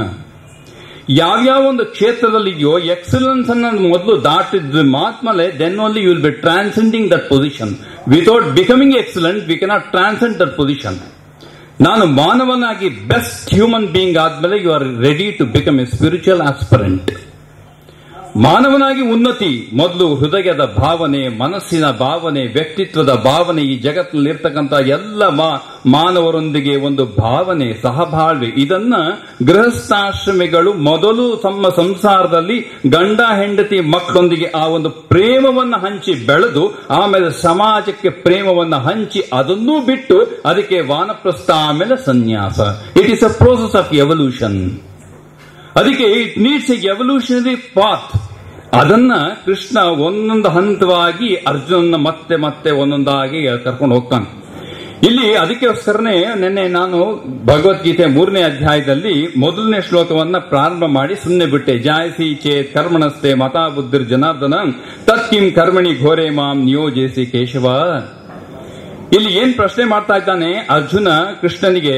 ಯಾವ್ಯಾವ ಒಂದು ಕ್ಷೇತ್ರದಲ್ಲಿದೆಯೋ ಎಕ್ಸಲೆನ್ಸ್ ಅನ್ನ ಮೊದಲು ದಾಟಿದ್ರೆ ಮಾತ್ಮಲೆ then only you will be transcending that position without becoming excellent we cannot transcend that position ನಾನು ಮಾನವನಾಗಿ best human being ಆದ್ಮೇಲೆ you are ready to become A spiritual aspirant ಮಾನವನಾಗಿ ಉನ್ನತಿ ಮೊದಲು ಹೃದಯದ ಭಾವನೆ ಮನಸ್ಸಿನ ಭಾವನೆ ವ್ಯಕ್ತಿತ್ವದ ಭಾವನೆ ಈ ಜಗತ್ತಿನಲ್ಲಿ ಇರ್ತಕ್ಕಂಥ ಎಲ್ಲ ಮಾ- ಮಾನವರೊಂದಿಗೆ ಒಂದು ಭಾವನೆ ಸಹಬಾಳ್ವೆ ಇದನ್ನ ಗೃಹಸ್ಥಾಶ್ರಮಿಗಳು ಮೊದಲು ತಮ್ಮ ಸಂಸಾರದಲ್ಲಿ ಗಂಡ ಹೆಂಡತಿ ಮಕ್ಕಳೊಂದಿಗೆ ಆ ಒಂದು ಪ್ರೇಮವನ್ನ ಹಂಚಿ ಬೆಳೆದು ಆಮೇಲೆ ಸಮಾಜಕ್ಕೆ ಪ್ರೇಮವನ್ನ ಹಂಚಿ ಅದನ್ನೂ ಬಿಟ್ಟು ಅದಕ್ಕೆ ವಾನಪ್ರಸ್ಥ ಆಮೇಲೆ ಸನ್ಯಾಸ it is a process of evolution ಅದಕ್ಕೆ it needs a evolutionary path ಅದನ್ನ ಕೃಷ್ಣ ಒಂದೊಂದು ಹಂತವಾಗಿ ಅರ್ಜುನನ್ನ ಮತ್ತೆ ಮತ್ತೆ ಒಂದೊಂದಾಗಿ ಕರ್ಕೊಂಡು ಹೋಗ್ತಾನೆ ಇಲ್ಲಿ ಅದಕ್ಕೋಸ್ಕರನೇ ನಿನ್ನೆ ನಾನು ಭಗವದ್ಗೀತೆ ಮೂರನೇ ಅಧ್ಯಾಯದಲ್ಲಿ ಮೊದಲನೇ ಶ್ಲೋಕವನ್ನ ಪ್ರಾರಂಭ ಮಾಡಿ ಸುಮ್ಮನೆ ಬಿಟ್ಟೆ ಜಾಯಸಿ ಚೇತ್ ಕರ್ಮಣಸ್ತೆ ಮತಾ ಬುದ್ಧಿರ್ ಜನಾರ್ದನ ತತ್ಕಿಂ ಕರ್ಮಣಿ ಘೋರೆ ಮಾಂ ನಿಯೋಜಿಸಿ ಕೇಶವ ಇಲ್ಲಿ ಏನ್ ಪ್ರಶ್ನೆ ಮಾಡ್ತಾ ಇದ್ದಾನೆ ಅರ್ಜುನ ಕೃಷ್ಣನಿಗೆ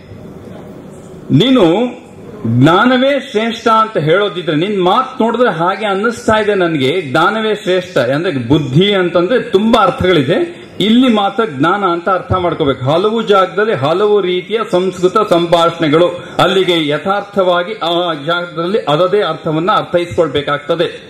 ನೀನು ಜ್ಞಾನವೇ ಶ್ರೇಷ್ಠ ಅಂತ ಹೇಳೋದಿದ್ರೆ ನಿನ್ ಮಾತು ನೋಡಿದ್ರೆ ಹಾಗೆ ಅನ್ನಿಸ್ತಾ ಇದೆ ನನಗೆ ಜ್ಞಾನವೇ ಶ್ರೇಷ್ಠ ಅಂದ್ರೆ ಬುದ್ಧಿ ಅಂತಂದ್ರೆ ತುಂಬಾ ಅರ್ಥಗಳಿದೆ ಇಲ್ಲಿ ಮಾತ್ರ ಜ್ಞಾನ ಅಂತ ಅರ್ಥ ಮಾಡ್ಕೋಬೇಕು ಹಲವು ಜಾಗದಲ್ಲಿ ಹಲವು ರೀತಿಯ ಸಂಸ್ಕೃತ ಸಂಭಾಷಣೆಗಳು ಅಲ್ಲಿಗೆ ಯಥಾರ್ಥವಾಗಿ ಆ ಜಾಗದಲ್ಲಿ ಅದದೇ ಅರ್ಥವನ್ನ ಅರ್ಥೈಸ್ಕೊಳ್ಬೇಕಾಗ್ತದೆ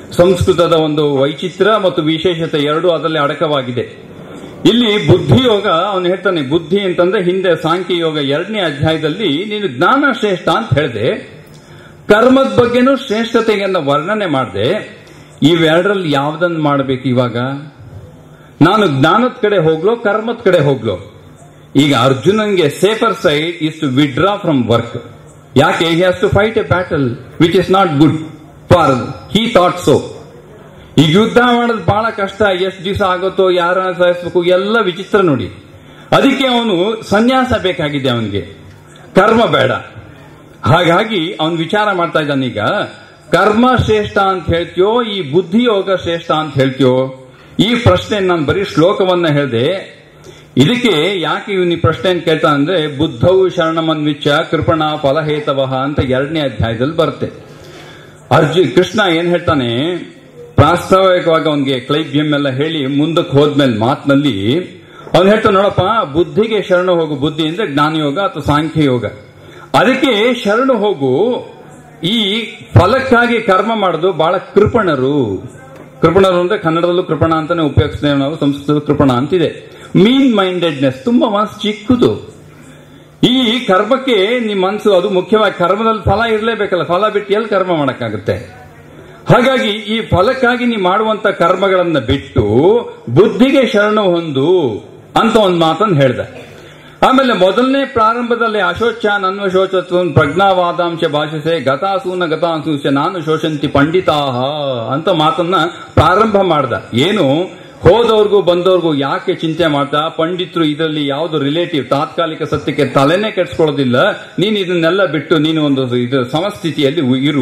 ಸಂಸ್ಕೃತದ ಒಂದು ವೈಚಿತ್ರ ಮತ್ತು ವಿಶೇಷತೆ ಎರಡೂ ಅದರಲ್ಲಿ ಅಡಕವಾಗಿದೆ ಇಲ್ಲಿ ಬುದ್ಧಿ ಯೋಗ ಅವನು ಹೇಳ್ತಾನೆ ಬುದ್ಧಿ ಅಂತಂದ್ರೆ ಹಿಂದೆ ಸಾಂಖ್ಯ ಯೋಗ ಎರಡನೇ ಅಧ್ಯಾಯದಲ್ಲಿ ನೀನು ಜ್ಞಾನ ಶ್ರೇಷ್ಠ ಅಂತ ಹೇಳಿದೆ ಕರ್ಮದ ಬಗ್ಗೆನೂ ಶ್ರೇಷ್ಠತೆಯನ್ನು ವರ್ಣನೆ ಮಾಡಿದೆ ಇವೆರಡರಲ್ಲಿ ಯಾವ್ದನ್ನು ಮಾಡಬೇಕು ಇವಾಗ ನಾನು ಜ್ಞಾನದ ಕಡೆ ಹೋಗ್ಲೋ ಕರ್ಮದ ಕಡೆ ಹೋಗ್ಲೋ ಈಗ ಅರ್ಜುನನ್ಗೆ safer side is to withdraw from work ಯಾಕೆ he has to fight a battle which is not good for he thought so ಈಗ ಯುದ್ಧ ಮಾಡೋದು ಬಹಳ ಕಷ್ಟ ಎಷ್ಟು ದಿವಸ ಆಗುತ್ತೋ ಯಾರನ್ನ ಸಾಯಿಸ್ಬೇಕು ಎಲ್ಲ ವಿಚಿತ್ರ ನೋಡಿ ಅದಕ್ಕೆ ಅವನು ಸನ್ಯಾಸ ಬೇಕಾಗಿದೆ ಅವನಿಗೆ ಕರ್ಮ ಬೇಡ ಹಾಗಾಗಿ ಅವನು ವಿಚಾರ ಮಾಡ್ತಾ ಇದ್ದಾನೆ ಈಗ ಕರ್ಮ ಶ್ರೇಷ್ಠ ಅಂತ ಹೇಳ್ತೀಯೋ ಈ ಬುದ್ಧಿ ಯೋಗ ಶ್ರೇಷ್ಠ ಅಂತ ಹೇಳ್ತೀಯೋ ಈ ಪ್ರಶ್ನೆ ನಾನು ಬರೀ ಶ್ಲೋಕವನ್ನ ಹೇಳಿದೆ ಇದಕ್ಕೆ ಯಾಕೆ ಇವನು ಈ ಪ್ರಶ್ನೆ ಕೇಳ್ತಾ ಅಂದ್ರೆ ಬುದ್ಧವು ಶರಣಮನ್ವಿಚ್ಚ ಕೃಪಣ ಫಲಹೇತವಹ ಅಂತ ಎರಡನೇ ಅಧ್ಯಾಯದಲ್ಲಿ ಬರುತ್ತೆ ಅರ್ಜುನ್ ಕೃಷ್ಣ ಏನ್ ಹೇಳ್ತಾನೆ ಪ್ರಾಸ್ತಾವಿಕವಾಗಿ ಅವನಿಗೆ ಕ್ಲೈಬ್ಯಂ ಎಲ್ಲ ಹೇಳಿ ಮುಂದಕ್ಕೆ ಹೋದ್ಮೇಲೆ ಮಾತಿನಲ್ಲಿ ಅವನು ಹೇಳ್ತಾನೆ ನೋಡಪ್ಪ ಬುದ್ಧಿಗೆ ಶರಣ ಹೋಗು ಬುದ್ಧಿ ಅಂದ್ರೆ ಜ್ಞಾನಯೋಗ ಅಥವಾ ಸಾಂಖ್ಯ ಯೋಗ ಅದಕ್ಕೆ ಶರಣು ಹೋಗು ಈ ಫಲಕ್ಕಾಗಿ ಕರ್ಮ ಮಾಡೋದು ಬಹಳ ಕೃಪಣರು ಕೃಪಣರು ಅಂದ್ರೆ ಕನ್ನಡದಲ್ಲೂ ಕೃಪಣ ಅಂತಾನೆ ಉಪಯೋಗಿಸ್ತೇವೆ ನಾವು ಸಂಸ್ಕೃತದ ಕೃಪಣ ಅಂತಿದೆ ಮೀನ್ ಮೈಂಡೆಡ್ನೆಸ್ ತುಂಬಾ ಮನಸ್ಸು ಚಿಕ್ಕದು ಈ ಕರ್ಮಕ್ಕೆ ನಿಮ್ಮ ಮನಸ್ಸು ಅದು ಮುಖ್ಯವಾಗಿ ಕರ್ಮದಲ್ಲಿ ಫಲ ಇರಲೇಬೇಕಲ್ಲ ಫಲ ಬಿಟ್ಟು ಎಲ್ಲಿ ಕರ್ಮ ಮಾಡಕ್ಕಾಗುತ್ತೆ ಹಾಗಾಗಿ ಈ ಫಲಕ್ಕಾಗಿ ನೀವು ಮಾಡುವಂತ ಕರ್ಮಗಳನ್ನ ಬಿಟ್ಟು ಬುದ್ಧಿಗೆ ಶರಣು ಹೊಂದು ಅಂತ ಒಂದು ಮಾತನ್ನು ಹೇಳ್ದ ಆಮೇಲೆ ಮೊದಲನೇ ಪ್ರಾರಂಭದಲ್ಲಿ ಅಶೋಚ ನನ್ನ ಶೋಚತ್ವ ಪ್ರಜ್ಞಾವಾದಾಂಶ ಭಾಷಿಸೆ ಗತಾಸೂನ ಗತಾಸೂಚ ನಾನು ಶೋಷಂತಿ ಪಂಡಿತಾಹ ಅಂತ ಮಾತನ್ನ ಪ್ರಾರಂಭ ಮಾಡ್ದ ಏನು ಹೋದವ್ರಿಗೂ ಬಂದವ್ರಿಗೂ ಯಾಕೆ ಚಿಂತೆ ಮಾಡ್ತಾ ಪಂಡಿತರು ಇದರಲ್ಲಿ ಯಾವುದು ರಿಲೇಟಿವ್ ತಾತ್ಕಾಲಿಕ ಸತ್ಯಕ್ಕೆ ತಲೆನೇ ಕೆಡ್ಸ್ಕೊಳ್ಳೋದಿಲ್ಲ ನೀನು ಇದನ್ನೆಲ್ಲ ಬಿಟ್ಟು ನೀನು ಒಂದು ಇದು ಸಮಸ್ಥಿತಿಯಲ್ಲಿ ಇರು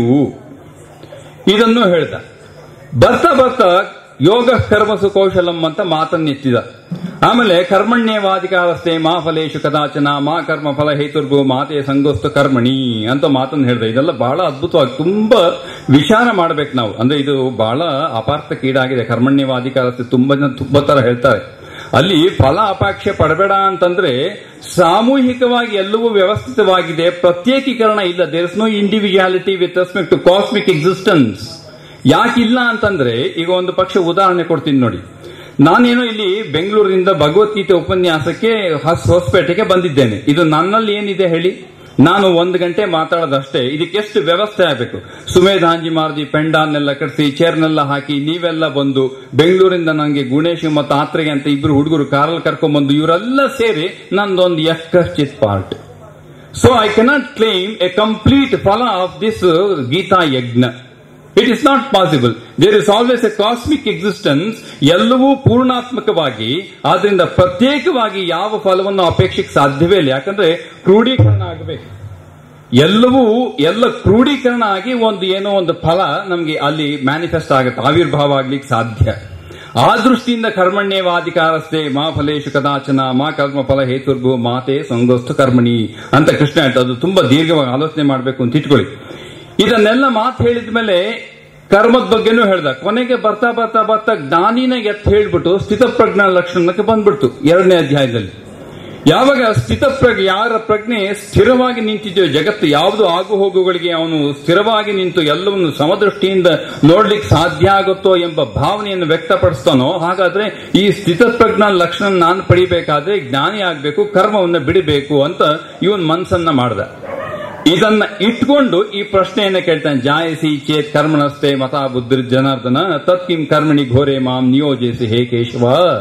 ಇದನ್ನು ಹೇಳ್ದ ಬರ್ತಾ ಬರ್ತಾ ಯೋಗ ಕರ್ಮಸು ಕೌಶಲಂ ಅಂತ ಮಾತನ್ನೆತ್ತಿದ ಆಮೇಲೆ ಕರ್ಮಣ್ಯವಾಧಿಕಾರಸ್ಥೆ ಮಾ ಫಲೇಶು ಕದಾಚನ ಮಾ ಕರ್ಮ ಫಲ ಹೇತುರ್ಗು ಮಾತೆ ಸಂಗೋಸ್ತು ಕರ್ಮಣಿ ಅಂತ ಮಾತನ್ನು ಹೇಳ್ದೆ ಇದೆಲ್ಲ ಬಹಳ ಅದ್ಭುತವಾಗಿ ತುಂಬಾ ವಿಚಾರ ಮಾಡ್ಬೇಕು ನಾವು ಅಂದ್ರೆ ಇದು ಬಹಳ ಅಪಾರ್ಥಕ್ಕೀಡಾಗಿದೆ ಕರ್ಮಣ್ಯವಾಧಿಕಾರಸ್ಥೆ ತುಂಬಾ ಜನ ತುಂಬಾ ತರ ಹೇಳ್ತಾರೆ ಅಲ್ಲಿ ಫಲ ಅಪೇಕ್ಷೆ ಪಡಬೇಡ ಅಂತಂದ್ರೆ ಸಾಮೂಹಿಕವಾಗಿ ಎಲ್ಲವೂ ವ್ಯವಸ್ಥಿತವಾಗಿದೆ ಪ್ರತ್ಯೇಕೀಕರಣ ಇಲ್ಲ there is no individuality with respect to cosmic existence ಯಾಕಿಲ್ಲ ಅಂತಂದ್ರೆ ಈಗ ಒಂದು ಪಕ್ಷ ಉದಾಹರಣೆ ಕೊಡ್ತೀನಿ ನೋಡಿ ನಾನೇನೋ ಇಲ್ಲಿ ಬೆಂಗಳೂರಿನಿಂದ ಭಗವದ್ಗೀತೆ ಉಪನ್ಯಾಸಕ್ಕೆ ಹಸ್ ಹೊಸಪೇಟೆಗೆ ಬಂದಿದ್ದೇನೆ ಇದು ನನ್ನಲ್ಲಿ ಏನಿದೆ ಹೇಳಿ ನಾನು ಒಂದು ಗಂಟೆ ಮಾತಾಡೋದಷ್ಟೇ ಇದಕ್ಕೆ ಎಷ್ಟು ವ್ಯವಸ್ಥೆ ಆಗಬೇಕು ಸುಮೇಧ್ ಹಾಂಜಿ ಮಾರ್ದಿ ಪೆಂಡಾನ್ನೆಲ್ಲ ಕಟ್ಟಿಸಿ ಚೇರ್ನೆಲ್ಲ ಹಾಕಿ ನೀವೆಲ್ಲ ಬಂದು ಬೆಂಗಳೂರಿಂದ ನನಗೆ ಗುಣೇಶ್ ಮತ್ತು ಆತ್ರೆಗೆ ಅಂತ ಇಬ್ರು ಹುಡುಗರು ಕಾರಲ್ಲಿ ಕರ್ಕೊಂಡ್ಬಂದು ಇವರೆಲ್ಲ ಸೇರಿ ನಂದೊಂದು ಯಕ್ಕಶ್ಚಿತ್ part so I cannot claim a complete ಫಲ of this Gita yajna it is not possible there is always a cosmic existence ಎಲ್ಲವೂ ಪೂರ್ಣಾತ್ಮಕವಾಗಿ ಆದ್ರಿಂದ ಪ್ರತ್ಯೇಕವಾಗಿ ಯಾವ ಫಲವನ್ನು ಅಪೇಕ್ಷಿಕ್ ಸಾಧ್ಯವೇ ಇಲ್ಲ ಯಾಕಂದ್ರೆ ಕ್ರೋಢೀಕರಣ ಆಗಬೇಕು ಎಲ್ಲವೂ ಎಲ್ಲ ಕ್ರೋಢೀಕರಣ ಆಗಿ ಒಂದು ಏನೋ ಒಂದು ಫಲ ನಮಗೆ ಅಲ್ಲಿ ಮ್ಯಾನಿಫೆಸ್ಟ್ ಆಗುತ್ತೆ ಆವಿರ್ಭಾವ ಆಗ್ಲಿಕ್ಕೆ ಸಾಧ್ಯ ಆ ದೃಷ್ಟಿಯಿಂದ ಕರ್ಮಣ್ಯವಾಧಿಕಾರಸ್ಥೆ ಮಾ ಫಲೇಶು ಕದಾಚನ ಮಾ ಕರ್ಮ ಫಲ ಹೇತುರ್ಗು ಮಾತೆ ಸಂಗೋಸ್ತು ಕರ್ಮಣಿ ಅಂತ ಕೃಷ್ಣ ಹೇಳ್ತಾ ಅದು ತುಂಬಾ ದೀರ್ಘವಾಗಿ ಆಲೋಚನೆ ಮಾಡಬೇಕು ಅಂತ ಇಟ್ಕೊಳ್ಳಿ ಇದನ್ನೆಲ್ಲ ಮಾತು ಹೇಳಿದ ಮೇಲೆ ಕರ್ಮದ ಬಗ್ಗೆನೂ ಹೇಳ್ದ ಕೊನೆಗೆ ಬರ್ತಾ ಬರ್ತಾ ಬರ್ತಾ ಜ್ಞಾನಿನ ಎತ್ ಹೇಳ್ಬಿಟ್ಟು ಸ್ಥಿತಪ್ರಜ್ಞಾ ಲಕ್ಷಣಕ್ಕೆ ಬಂದ್ಬಿಡ್ತು ಎರಡನೇ ಅಧ್ಯಾಯದಲ್ಲಿ ಯಾವಾಗ ಸ್ಥಿತಪ್ರಜ್ಞೆ ಯಾರ ಪ್ರಜ್ಞೆ ಸ್ಥಿರವಾಗಿ ನಿಂತಿದೆಯೋ ಜಗತ್ತು ಯಾವುದು ಆಗು ಹೋಗುಗಳಿಗೆ ಅವನು ಸ್ಥಿರವಾಗಿ ನಿಂತು ಎಲ್ಲವನ್ನು ಸಮದೃಷ್ಟಿಯಿಂದ ನೋಡ್ಲಿಕ್ಕೆ ಸಾಧ್ಯ ಆಗುತ್ತೋ ಎಂಬ ಭಾವನೆಯನ್ನು ವ್ಯಕ್ತಪಡಿಸ್ತಾನೋ ಹಾಗಾದ್ರೆ ಈ ಸ್ಥಿತಪ್ರಜ್ಞಾ ಲಕ್ಷಣ ನಾನು ಪಡಿಬೇಕಾದ್ರೆ ಜ್ಞಾನಿ ಆಗ್ಬೇಕು ಕರ್ಮವನ್ನು ಬಿಡಬೇಕು ಅಂತ ಇವನ್ ಮನ್ಸನ್ನ ಮಾಡ್ದ ಇದನ್ನ ಇಟ್ಕೊಂಡು ಈ ಪ್ರಶ್ನೆಯನ್ನ ಕೇಳ್ತಾನೆ ಜಾಯಸಿ ಚೇತ್ ಕರ್ಮಣಸ್ತೆ ಮತಾ ಬುದ್ಧಿ ಜನಾರ್ದನ ತತ್ಕಿಂ ಕರ್ಮಣಿ ಘೋರೆ ಮಾಂ ನಿಯೋಜಿಸಿ ಹೇ ಕೇಶವ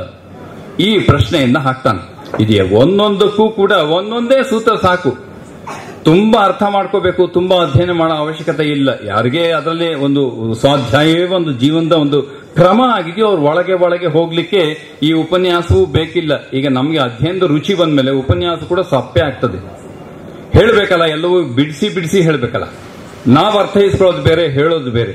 ಈ ಪ್ರಶ್ನೆಯನ್ನ ಹಾಕ್ತಾನೆ ಇದೆಯಾ ಒಂದೊಂದಕ್ಕೂ ಕೂಡ ಒಂದೊಂದೇ ಸೂತ್ರ ಸಾಕು ತುಂಬಾ ಅರ್ಥ ಮಾಡ್ಕೋಬೇಕು ತುಂಬಾ ಅಧ್ಯಯನ ಮಾಡೋ ಅವಶ್ಯಕತೆ ಇಲ್ಲ ಯಾರಿಗೆ ಅದರಲ್ಲಿ ಒಂದು ಸ್ವಾಧ್ಯಾಯವೇ ಒಂದು ಜೀವನದ ಒಂದು ಕ್ರಮ ಆಗಿದೆಯೋ ಅವ್ರ ಒಳಗೆ ಒಳಗೆ ಹೋಗ್ಲಿಕ್ಕೆ ಈ ಉಪನ್ಯಾಸವೂ ಬೇಕಿಲ್ಲ ಈಗ ನಮಗೆ ಅಧ್ಯಯನದ ರುಚಿ ಬಂದ್ಮೇಲೆ ಉಪನ್ಯಾಸ ಕೂಡ ಸಪ್ಪೆ ಆಗ್ತದೆ ಹೇಳ್ಬೇಕಲ್ಲ ಎಲ್ಲವೂ ಬಿಡಿಸಿ ಬಿಡಿಸಿ ಹೇಳ್ಬೇಕಲ್ಲ ನಾವು ಅರ್ಥೈಸ್ಕೊಳ್ಳೋದು ಬೇರೆ ಹೇಳೋದು ಬೇರೆ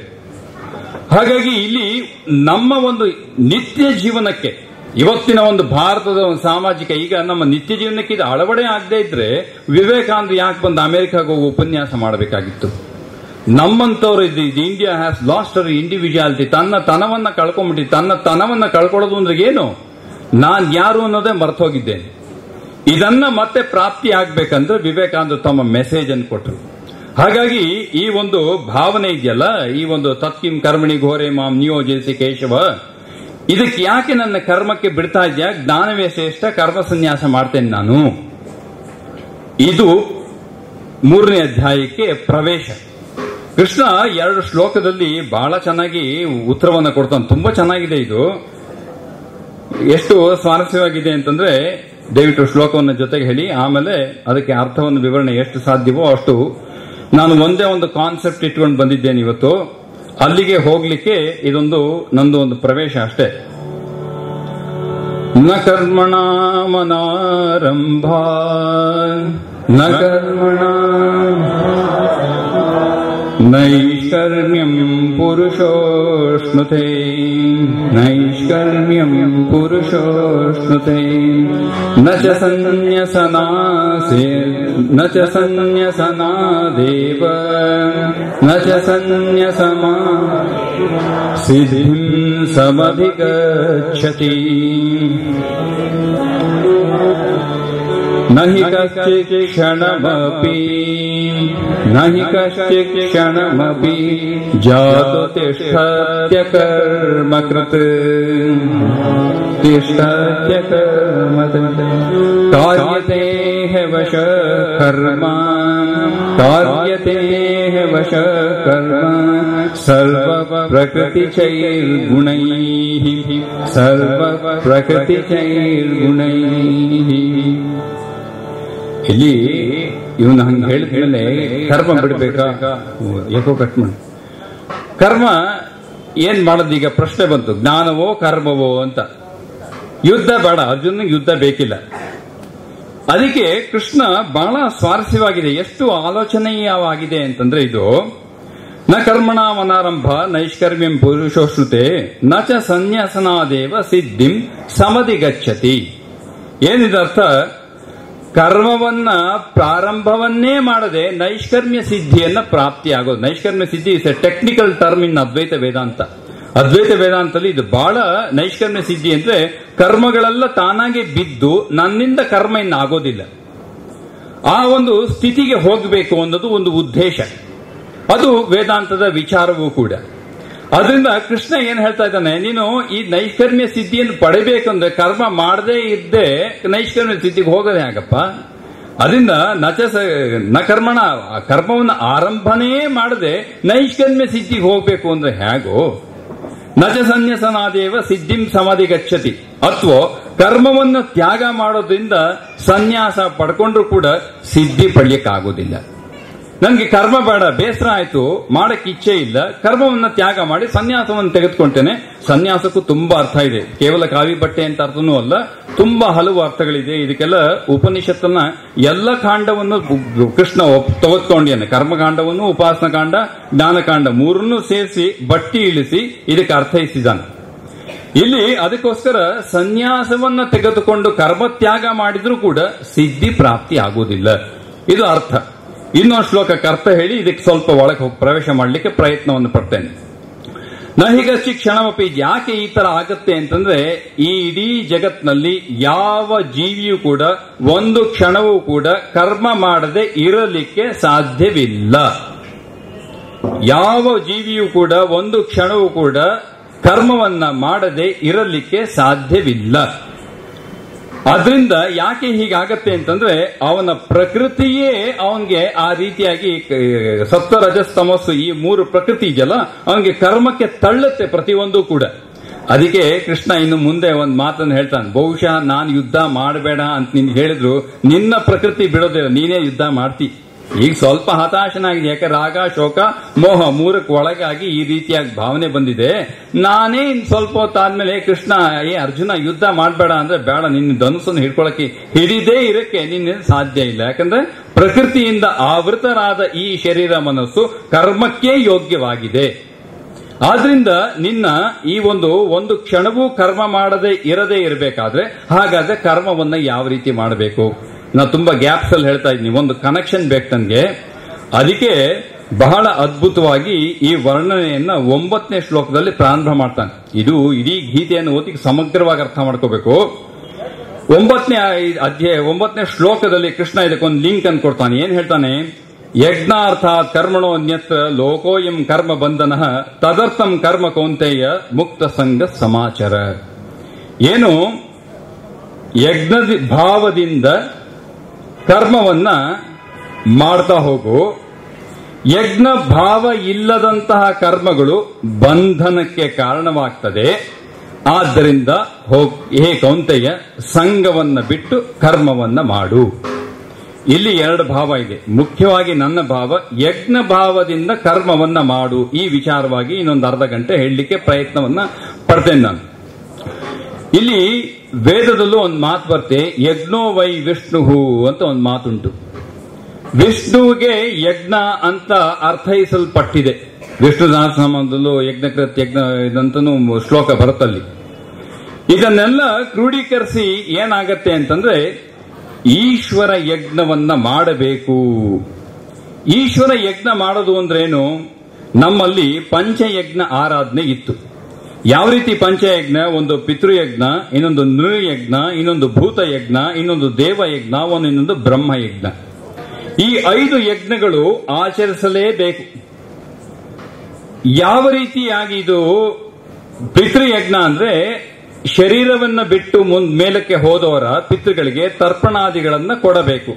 ಹಾಗಾಗಿ ಇಲ್ಲಿ ನಮ್ಮ ಒಂದು ನಿತ್ಯ ಜೀವನಕ್ಕೆ ಇವತ್ತಿನ ಒಂದು ಭಾರತದ ಒಂದು ಸಾಮಾಜಿಕ ಈಗ ನಮ್ಮ ನಿತ್ಯ ಜೀವನಕ್ಕೆ ಇದು ಅಳವಡೆ ಆಗದೆ ಇದ್ರೆ ವಿವೇಕಾನಂದ ಯಾಕೆ ಬಂದು ಅಮೆರಿಕಾಗ ಹೋಗಿ ಉಪನ್ಯಾಸ ಮಾಡಬೇಕಾಗಿತ್ತು ನಮ್ಮಂತವ್ರು ಇದು India has lost our individuality ತನ್ನ ತನವನ್ನ ಕಳ್ಕೊಂಡ್ಬಿಟ್ಟು ತನ್ನ ತನವನ್ನ ಕಳ್ಕೊಳ್ಳೋದು ಅಂದ್ರೆ ಏನು ನಾನ್ ಯಾರು ಅನ್ನೋದೇ ಮರ್ತೋಗಿದ್ದೇನೆ ಇದನ್ನ ಮತ್ತೆ ಪ್ರಾಪ್ತಿ ಆಗ್ಬೇಕಂದ್ರೆ ವಿವೇಕಾನಂದ ತಮ್ಮ ಮೆಸೇಜ್ ಅನ್ನು ಕೊಟ್ಟರು ಹಾಗಾಗಿ ಈ ಒಂದು ಭಾವನೆ ಇದೆಯಲ್ಲ ಈ ಒಂದು ತತ್ಕಿಂ ಕರ್ಮಣಿ ಘೋರೆ ಮಾಂ ನಿಯೋಜಿಸಿ ಕೇಶವ ಇದಕ್ಕೆ ಯಾಕೆ ನನ್ನ ಕರ್ಮಕ್ಕೆ ಬಿಡ್ತಾ ಇದೆಯಾ ಜ್ಞಾನವೇ ಶ್ರೇಷ್ಠ ಕರ್ಮ ಸನ್ಯಾಸ ಮಾಡ್ತೇನೆ ನಾನು ಇದು ಮೂರನೇ ಅಧ್ಯಾಯಕ್ಕೆ ಪ್ರವೇಶ ಕೃಷ್ಣ ಎರಡು ಶ್ಲೋಕದಲ್ಲಿ ಬಹಳ ಚೆನ್ನಾಗಿ ಉತ್ತರವನ್ನ ಕೊಡ್ತಾನೆ ತುಂಬಾ ಚೆನ್ನಾಗಿದೆ ಇದು ಎಷ್ಟು ಸ್ವಾರಸ್ಯವಾಗಿದೆ ಅಂತಂದ್ರೆ ದಯವಿಟ್ಟು ಶ್ಲೋಕವನ್ನು ಜೊತೆಗೆ ಹೇಳಿ ಆಮೇಲೆ ಅದಕ್ಕೆ ಅರ್ಥವನ್ನು ವಿವರಣೆ ಎಷ್ಟು ಸಾಧ್ಯವೋ ಅಷ್ಟು ನಾನು ಒಂದೇ ಒಂದು ಕಾನ್ಸೆಪ್ಟ್ ಇಟ್ಕೊಂಡು ಬಂದಿದ್ದೇನೆ ಇವತ್ತು ಅಲ್ಲಿಗೆ ಹೋಗ್ಲಿಕ್ಕೆ ಇದೊಂದು ನಂದು ಒಂದು ಪ್ರವೇಶ ಅಷ್ಟೇ ನ ಕರ್ಮಣ ಮನಾರಂಭ ನ ಕರ್ಮಣ ನೈಷ್ಕರ್ಮ್ಯಂ ಪುರುಷೋಷ್ಣುತೆ ನೈಷ್ಕರ್ಮ್ಯಂ ಪುರುಷೋಷ್ಣುತೆ ನ ಚ ಸನ್ಯಸನಾಸೆ ನ ಚ ಸನ್ಯಸನಾದೇವ ನ ಚ ಸನ್ಯಸಮಾ ಸಿದ್ಧಿಂ ಸಮಧಿಗಚ್ಚತಿ न हि कश्चित् क्षणमपि न हि कश्चित् क्षणमपि जातु तिष्ठत्य कर्मकृत् तिष्ठत्य कर्मकृत् कार्यते ह्य वश कर्म कार्यते ह्य वश कर्म सर्वप्रकृतिचैर्गुणैः सर्वप्रकृतिचैर्गुणैः ಇಲ್ಲಿ ಇವನು ಹಂಗೆ ಹೇಳಿದ್ಮೇಲೆ ಕರ್ಮ ಬಿಡ್ಬೇಕಾ ಯಾಕೋ ಕಟ್ ಮಾಡಿ ಕರ್ಮ ಏನ್ ಮಾಡೋದು ಈಗ ಪ್ರಶ್ನೆ ಬಂತು ಜ್ಞಾನವೋ ಕರ್ಮವೋ ಅಂತ ಯುದ್ಧ ಬೇಡ ಅರ್ಜುನ್ ಯುದ್ಧ ಬೇಕಿಲ್ಲ ಅದಕ್ಕೆ ಕೃಷ್ಣ ಬಹಳ ಸ್ವಾರಸ್ಯವಾಗಿದೆ ಎಷ್ಟು ಆಲೋಚನೀಯವಾಗಿದೆ ಅಂತಂದ್ರೆ ಇದು ನ ಕರ್ಮಣ ಮನಾರಂಭ ನೈಷ್ಕರ್ಮ್ಯಂ ಪುರುಷೋಶ್ರುತೆ ನ ಚ ಸನ್ಯಾಸನಾದೇವ ಸಿದ್ಧಿಂ ಸಮಧಿ ಗಚ್ಚತಿ ಏನಿದರ್ಥ ಕರ್ಮವನ್ನ ಪ್ರಾರಂಭವನ್ನೇ ಮಾಡದೆ ನೈಷ್ಕರ್ಮ್ಯ ಸಿದ್ಧಿಯನ್ನ ಪ್ರಾಪ್ತಿಯಾಗೋದು ನೈಷ್ಕರ್ಮ್ಯ ಸಿದ್ಧಿ is a technical term in Advaita Vedanta Advaita ವೇದಾಂತದಲ್ಲಿ ಇದು ಬಹಳ ನೈಷ್ಕರ್ಮ್ಯ ಸಿದ್ಧಿ ಅಂದ್ರೆ ಕರ್ಮಗಳೆಲ್ಲ ತಾನಾಗೆ ಬಿದ್ದು ನನ್ನಿಂದ ಕರ್ಮ ಇನ್ನು ಆಗೋದಿಲ್ಲ ಆ ಒಂದು ಸ್ಥಿತಿಗೆ ಹೋಗಬೇಕು ಅನ್ನೋದು ಒಂದು ಉದ್ದೇಶ ಅದು ವೇದಾಂತದ ವಿಚಾರವೂ ಕೂಡ ಅದರಿಂದ ಕೃಷ್ಣ ಏನ್ ಹೇಳ್ತಾ ಇದ್ದಾನೆ ನೀನು ಈ ನೈಷ್ಕರ್ಮ್ಯ ಸಿದ್ಧಿಯನ್ನು ಪಡಿಬೇಕಂದ್ರೆ ಕರ್ಮ ಮಾಡದೇ ಇದ್ದೇ ನೈಷ್ಕರ್ಮ್ಯ ಸಿದ್ಧಿಗೆ ಹೋಗೋದೇ ಆಗಪ್ಪ ಅದರಿಂದ ನಚ ನ ಕರ್ಮಣ ಆ ಕರ್ಮವನ್ನು ಆರಂಭನೇ ಮಾಡದೆ ನೈಷ್ಕರ್ಮ್ಯ ಸಿದ್ಧಿಗೆ ಹೋಗ್ಬೇಕು ಅಂದ್ರೆ ಹೇಗೋ ನಚ ಸನ್ಯಸನಾದೇವ ಸಿದ್ಧಿಂ ಸಮಾಧಿ ಗಚ್ಚತಿ ಅಥವಾ ಕರ್ಮವನ್ನು ತ್ಯಾಗ ಮಾಡೋದ್ರಿಂದ ಸನ್ಯಾಸ ಪಡ್ಕೊಂಡ್ರು ಕೂಡ ಸಿದ್ಧಿ ಪಡ್ಲಿಕ್ಕಾಗೋದಿಲ್ಲ ನನಗೆ ಕರ್ಮ ಬೇಡ ಬೇಸರ ಆಯ್ತು ಮಾಡಕ್ ಇಚ್ಛೆ ಇಲ್ಲ ಕರ್ಮವನ್ನ ತ್ಯಾಗ ಮಾಡಿ ಸನ್ಯಾಸವನ್ನು ತೆಗೆದುಕೊಂತೇನೆ ಸನ್ಯಾಸಕ್ಕೂ ತುಂಬಾ ಅರ್ಥ ಇದೆ ಕೇವಲ ಕಾವಿ ಬಟ್ಟೆ ಅಂತ ಅರ್ಥನೂ ಅಲ್ಲ ತುಂಬಾ ಹಲವು ಅರ್ಥಗಳಿದೆ ಇದಕ್ಕೆಲ್ಲ ಉಪನಿಷತ್ತನ್ನ ಎಲ್ಲ ಕಾಂಡವನ್ನು ಕೃಷ್ಣ ತೆಗೆದುಕೊಂಡಿದ್ದಾನೆ ಕರ್ಮಕಾಂಡವನ್ನು ಉಪಾಸನ ಕಾಂಡ ಜ್ಞಾನಕಾಂಡ ಮೂರನ್ನು ಸೇರಿಸಿ ಬಟ್ಟಿ ಇಳಿಸಿ ಇದಕ್ಕೆ ಅರ್ಥೈಸಿದ್ದಾನೆ ಇಲ್ಲಿ ಅದಕ್ಕೋಸ್ಕರ ಸನ್ಯಾಸವನ್ನ ತೆಗೆದುಕೊಂಡು ಕರ್ಮತ್ಯಾಗ ಮಾಡಿದ್ರೂ ಕೂಡ ಸಿದ್ಧಿ ಪ್ರಾಪ್ತಿ ಆಗುವುದಿಲ್ಲ ಇದು ಅರ್ಥ ಇನ್ನೊಂದು ಶ್ಲೋಕಕ್ಕೆ ಅರ್ಥ ಹೇಳಿ ಇದಕ್ಕೆ ಸ್ವಲ್ಪ ಒಳಗೆ ಹೋಗಿ ಪ್ರವೇಶ ಮಾಡಲಿಕ್ಕೆ ಪ್ರಯತ್ನವನ್ನು ಪಡ್ತೇನೆ ನಹಿಗಚ್ಚಿ ಕ್ಷಣಮಪಿ ಯಾಕೆ ಈ ತರ ಆಗತ್ತೆ ಅಂತಂದ್ರೆ ಈ ಇಡೀ ಜಗತ್ನಲ್ಲಿ ಯಾವ ಜೀವಿಯೂ ಕೂಡ ಒಂದು ಕ್ಷಣವೂ ಕೂಡ ಕರ್ಮ ಮಾಡದೆ ಇರಲಿಕ್ಕೆ ಸಾಧ್ಯವಿಲ್ಲ ಯಾವ ಜೀವಿಯೂ ಕೂಡ ಒಂದು ಕ್ಷಣವೂ ಕೂಡ ಕರ್ಮವನ್ನ ಮಾಡದೆ ಇರಲಿಕ್ಕೆ ಸಾಧ್ಯವಿಲ್ಲ ಅದರಿಂದ ಯಾಕೆ ಹೀಗಾಗತ್ತೆ ಅಂತಂದ್ರೆ ಅವನ ಪ್ರಕೃತಿಯೇ ಅವನಿಗೆ ಆ ರೀತಿಯಾಗಿ ಕ- ಸತ್ವ ರಜಸ್ ತಮಸ್ಸು ಈ ಮೂರು ಪ್ರಕೃತಿ ಇದೆಯಲ್ಲ ಅವನಿಗೆ ಕರ್ಮಕ್ಕೆ ತಳ್ಳುತ್ತೆ ಪ್ರತಿಯೊಂದು ಕೂಡ ಅದಕ್ಕೆ ಕೃಷ್ಣ ಇನ್ನು ಮುಂದೆ ಒಂದು ಮಾತನ್ನು ಹೇಳ್ತಾನೆ ಬಹುಶಃ ನಾನು ಯುದ್ಧ ಮಾಡಬೇಡ ಅಂತ ನಿನ್ಗೆ ಹೇಳಿದ್ರು ನಿನ್ನ ಪ್ರಕೃತಿ ಬಿಡೋದಿಲ್ಲ ನೀನೇ ಯುದ್ಧ ಮಾಡ್ತಿ ಈಗ ಸ್ವಲ್ಪ ಹತಾಶನಾಗಿದೆ ಯಾಕೆ ರಾಗ ಶೋಕ ಮೋಹ ಮೂರಕ್ಕೆ ಒಳಗಾಗಿ ಈ ರೀತಿಯಾಗಿ ಭಾವನೆ ಬಂದಿದೆ ನಾನೇ ಇನ್ ಸ್ವಲ್ಪ ಹೊತ್ತಾದ್ಮೇಲೆ "ಏ ಕೃಷ್ಣ ಏ ಅರ್ಜುನ ಯುದ್ಧ ಮಾಡಬೇಡ ಅಂದ್ರೆ ಬೇಡ ನಿನ್ನ ಧನುಸನ್ನು ಹಿಡ್ಕೊಳಕ್ಕೆ ಹಿಡಿದೇ ಇರಕ್ಕೆ ನಿನ್ನ ಸಾಧ್ಯ ಇಲ್ಲ ಯಾಕಂದ್ರೆ ಪ್ರಕೃತಿಯಿಂದ ಆವೃತರಾದ ಈ ಶರೀರ ಮನಸ್ಸು ಕರ್ಮಕ್ಕೆ ಯೋಗ್ಯವಾಗಿದೆ ಆದ್ರಿಂದ ನಿನ್ನ ಈ ಒಂದು ಒಂದು ಕ್ಷಣವೂ ಕರ್ಮ ಮಾಡದೆ ಇರದೇ ಇರಬೇಕಾದ್ರೆ ಹಾಗಾದ್ರೆ ಕರ್ಮವನ್ನ ಯಾವ ರೀತಿ ಮಾಡಬೇಕು ನಾ ತುಂಬಾ ಗ್ಯಾಪ್ಸ್ ಅಲ್ಲಿ ಹೇಳ್ತಾ ಇದ್ದೀನಿ ಒಂದು ಕನೆಕ್ಷನ್ ಬೇಕು ನನಗೆ ಅದಕ್ಕೆ ಬಹಳ ಅದ್ಭುತವಾಗಿ ಈ ವರ್ಣನೆಯನ್ನ ಒಂಬತ್ತನೇ ಶ್ಲೋಕದಲ್ಲಿ ಪ್ರಾರಂಭ ಮಾಡ್ತಾನೆ ಇದು ಇಡೀ ಗೀತೆಯನ್ನು ಓದಿ ಸಮಗ್ರವಾಗಿ ಅರ್ಥ ಮಾಡ್ಕೋಬೇಕು ಒಂಬತ್ತನೇ ಅಧ್ಯಾಯ ಒಂಬತ್ತನೇ ಶ್ಲೋಕದಲ್ಲಿ ಕೃಷ್ಣ ಇದಕ್ಕೊಂದು ಲಿಂಕ್ ಅನ್ನು ಕೊಡ್ತಾನೆ ಏನ್ ಹೇಳ್ತಾನೆ ಯಜ್ಞಾರ್ಥಾತ್ ಕರ್ಮಣೋನ್ಯತ್ರ ಲೋಕೋಯಂ ಕರ್ಮ ಬಂಧನ ತದರ್ಥಂ ಕರ್ಮ ಕೌಂತೆಯ ಮುಕ್ತ ಸಂಘ ಸಮಾಚಾರ ಏನು ಯಜ್ಞ ಭಾವದಿಂದ ಕರ್ಮವನ್ನ ಮಾಡ್ತಾ ಹೋಗು ಯಜ್ಞ ಭಾವ ಇಲ್ಲದಂತಹ ಕರ್ಮಗಳು ಬಂಧನಕ್ಕೆ ಕಾರಣವಾಗ್ತದೆ ಆದ್ದರಿಂದ ಹೋಗ್ ಹೇ ಕೌಂತೆಯ ಸಂಘವನ್ನ ಬಿಟ್ಟು ಕರ್ಮವನ್ನ ಮಾಡು ಇಲ್ಲಿ ಎರಡು ಭಾವ ಇದೆ ಮುಖ್ಯವಾಗಿ ನನ್ನ ಭಾವ ಯಜ್ಞ ಭಾವದಿಂದ ಕರ್ಮವನ್ನ ಮಾಡು ಈ ವಿಚಾರವಾಗಿ ಇನ್ನೊಂದು ಅರ್ಧ ಗಂಟೆ ಹೇಳಲಿಕ್ಕೆ ಪ್ರಯತ್ನವನ್ನ ಪಡ್ತೇನೆ ನಾನು ಇಲ್ಲಿ ವೇದದಲ್ಲೂ ಒಂದು ಮಾತು ಬರ್ತೆ ಯಜ್ಞೋ ವೈ ವಿಷ್ಣು ಅಂತ ಒಂದು ಮಾತುಂಟು ವಿಷ್ಣುವಿಗೆ ಯಜ್ಞ ಅಂತ ಅರ್ಥೈಸಲ್ಪಟ್ಟಿದೆ ವಿಷ್ಣು ಸಹಸ್ರನಾಮದಲ್ಲೂ ಯಜ್ಞಕೃತ್ ಯಜ್ಞ ಇದಂತನೂ ಶ್ಲೋಕ ಬರುತ್ತಲ್ಲಿ ಇದನ್ನೆಲ್ಲ ಕ್ರೋಢೀಕರಿಸಿ ಏನಾಗತ್ತೆ ಅಂತಂದ್ರೆ ಈಶ್ವರ ಯಜ್ಞವನ್ನ ಮಾಡಬೇಕು ಈಶ್ವರ ಯಜ್ಞ ಮಾಡೋದು ಅಂದ್ರೇನು ನಮ್ಮಲ್ಲಿ ಪಂಚಯಜ್ಞ ಆರಾಧನೆ ಇತ್ತು ಯಾವ ರೀತಿ ಪಂಚಯಜ್ಞ ಒಂದು ಪಿತೃಯಜ್ಞ ಇನ್ನೊಂದು ನೃಯಜ್ಞ ಇನ್ನೊಂದು ಭೂತಯಜ್ಞ ಇನ್ನೊಂದು ದೇವಯಜ್ಞ ಒಂದು ಇನ್ನೊಂದು ಬ್ರಹ್ಮಯಜ್ಞ ಈ ಐದು ಯಜ್ಞಗಳು ಆಚರಿಸಲೇಬೇಕು ಯಾವ ರೀತಿಯಾಗಿ ಇದು ಪಿತೃಯಜ್ಞ ಅಂದ್ರೆ ಶರೀರವನ್ನ ಬಿಟ್ಟು ಮುಂದ್ ಮೇಲಕ್ಕೆ ಹೋದವರ ಪಿತೃಗಳಿಗೆ ತರ್ಪಣಾದಿಗಳನ್ನ ಕೊಡಬೇಕು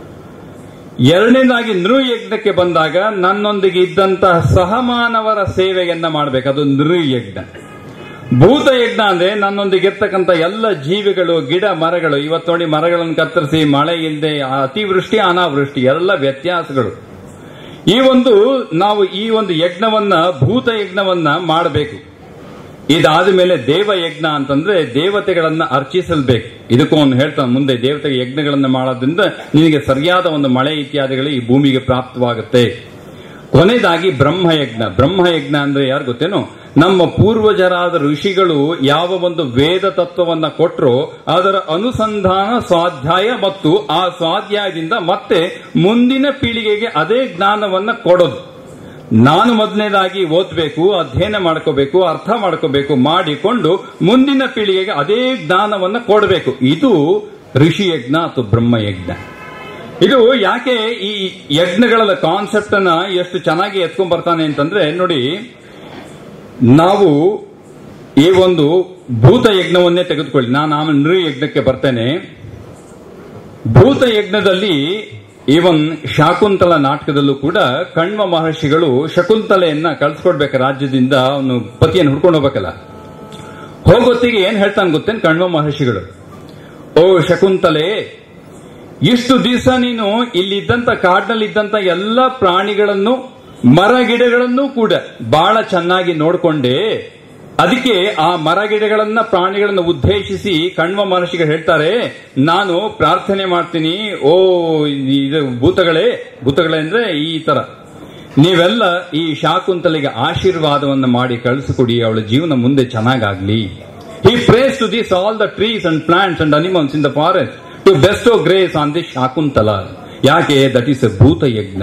ಎರಡನೇದಾಗಿ ನೃಯಜ್ಞಕ್ಕೆ ಬಂದಾಗ ನನ್ನೊಂದಿಗೆ ಇದ್ದಂತಹ ಸಹಮಾನವರ ಸೇವೆಯನ್ನ ಮಾಡಬೇಕು ಅದು ನೃಯಜ್ಞ ಭೂತಯಜ್ಞ ಅಂದ್ರೆ ನನ್ನೊಂದಿಗೆ ಇರ್ತಕ್ಕಂಥ ಎಲ್ಲ ಜೀವಿಗಳು ಗಿಡ ಮರಗಳು ಇವತ್ತು ನೋಡಿ ಮರಗಳನ್ನು ಕತ್ತರಿಸಿ ಮಳೆ ಇಲ್ಲದೆ ಅತಿವೃಷ್ಟಿ ಅನಾವೃಷ್ಟಿ ಎಲ್ಲ ವ್ಯತ್ಯಾಸಗಳು ಈ ಒಂದು ನಾವು ಈ ಒಂದು ಯಜ್ಞವನ್ನ ಭೂತ ಯಜ್ಞವನ್ನ ಮಾಡಬೇಕು ಇದಾದ ಮೇಲೆ ದೇವಯಜ್ಞ ಅಂತಂದ್ರೆ ದೇವತೆಗಳನ್ನ ಅರ್ಚಿಸಲ್ಬೇಕು ಇದಕ್ಕೂ ಒಂದು ಹೇಳ್ತಾನೆ ಮುಂದೆ ದೇವತೆಗೆ ಯಜ್ಞಗಳನ್ನ ಮಾಡೋದ್ರಿಂದ ನಿನಗೆ ಸರಿಯಾದ ಒಂದು ಮಳೆ ಇತ್ಯಾದಿಗಳು ಈ ಭೂಮಿಗೆ ಪ್ರಾಪ್ತವಾಗುತ್ತೆ ಕೊನೆಯದಾಗಿ ಬ್ರಹ್ಮಯಜ್ಞ ಬ್ರಹ್ಮಯಜ್ಞ ಅಂದ್ರೆ ಯಾರು ಗೊತ್ತೇನೋ ನಮ್ಮ ಪೂರ್ವಜರಾದ ಋಷಿಗಳು ಯಾವ ಒಂದು ವೇದ ತತ್ವವನ್ನ ಕೊಟ್ಟರೋ ಅದರ ಅನುಸಂಧಾನ ಸ್ವಾಧ್ಯಾಯ ಮತ್ತು ಆ ಸ್ವಾಧ್ಯಾಯದಿಂದ ಮತ್ತೆ ಮುಂದಿನ ಪೀಳಿಗೆಗೆ ಅದೇ ಜ್ಞಾನವನ್ನ ಕೊಡೋದು ನಾನು ಮೊದಲನೇದಾಗಿ ಓದ್ಬೇಕು ಅಧ್ಯಯನ ಮಾಡ್ಕೋಬೇಕು ಅರ್ಥ ಮಾಡ್ಕೋಬೇಕು ಮಾಡಿಕೊಂಡು ಮುಂದಿನ ಪೀಳಿಗೆಗೆ ಅದೇ ಜ್ಞಾನವನ್ನ ಕೊಡಬೇಕು ಇದು ಋಷಿ ಯಜ್ಞ ಅಥವಾ ಬ್ರಹ್ಮಯಜ್ಞ ಇದು ಯಾಕೆ ಈ ಯಜ್ಞಗಳ ಕಾನ್ಸೆಪ್ಟ್ ಅನ್ನ ಎಷ್ಟು ಚೆನ್ನಾಗಿ ಎತ್ಕೊಂಡ್ ಬರ್ತಾನೆ ಅಂತಂದ್ರೆ ನೋಡಿ ನಾವು ಈ ಒಂದು ಭೂತ ಯಜ್ಞವನ್ನೇ ತೆಗೆದುಕೊಳ್ಳಿ ನಾನು ಆಮೇಲೆ ನೃ ಯಜ್ಞಕ್ಕೆ ಬರ್ತೇನೆ ಭೂತ ಯಜ್ಞದಲ್ಲಿ ಈವನ್ ಶಾಕುಂತಲ ನಾಟಕದಲ್ಲೂ ಕೂಡ ಕಣ್ವ ಮಹರ್ಷಿಗಳು ಶಕುಂತಲೆಯನ್ನ ಕಳ್ಸಿಕೊಡ್ಬೇಕು ರಾಜ್ಯದಿಂದ ಅವನು ಪತಿಯನ್ನು ಹುಡ್ಕೊಂಡು ಹೋಗ್ಬೇಕಲ್ಲ ಹೋಗೊತ್ತಿಗೆ ಏನ್ ಹೇಳ್ತಾನೆ ಗೊತ್ತೇನು ಕಣ್ವ ಮಹರ್ಷಿಗಳು ಓ ಶಕುಂತಲೆ ಇಷ್ಟು ದಿವಸ ನೀನು ಇಲ್ಲಿದ್ದಂತ ಕಾಡಿನಲ್ಲಿದ್ದಂತ ಎಲ್ಲ ಪ್ರಾಣಿಗಳನ್ನು ಮರ ಗಿಡಗಳನ್ನು ಕೂಡ ಬಹಳ ಚೆನ್ನಾಗಿ ನೋಡ್ಕೊಂಡೆ ಅದಕ್ಕೆ ಆ ಮರ ಗಿಡಗಳನ್ನ ಪ್ರಾಣಿಗಳನ್ನ ಉದ್ದೇಶಿಸಿ ಕಣ್ವ ಮಹರ್ಷಿಗಳು ಹೇಳ್ತಾರೆ ನಾನು ಪ್ರಾರ್ಥನೆ ಮಾಡ್ತೀನಿ ಓ ಇದು ಭೂತಗಳೇ ಭೂತಗಳೇ ಅಂದ್ರೆ ಈ ತರ ನೀವೆಲ್ಲ ಈ ಶಾಕುಂತಲೆಗೆ ಆಶೀರ್ವಾದವನ್ನ ಮಾಡಿ ಕಳಿಸಿಕೊಡಿ ಅವಳ ಜೀವನ ಮುಂದೆ ಚೆನ್ನಾಗಾಗ್ಲಿ he prays to this all the trees and plants and animals in the forest to best grace on this Shakuntala ಯಾಕೆ ದಟ್ ಈಸ್ ಎ ಭೂತ ಯಜ್ಞ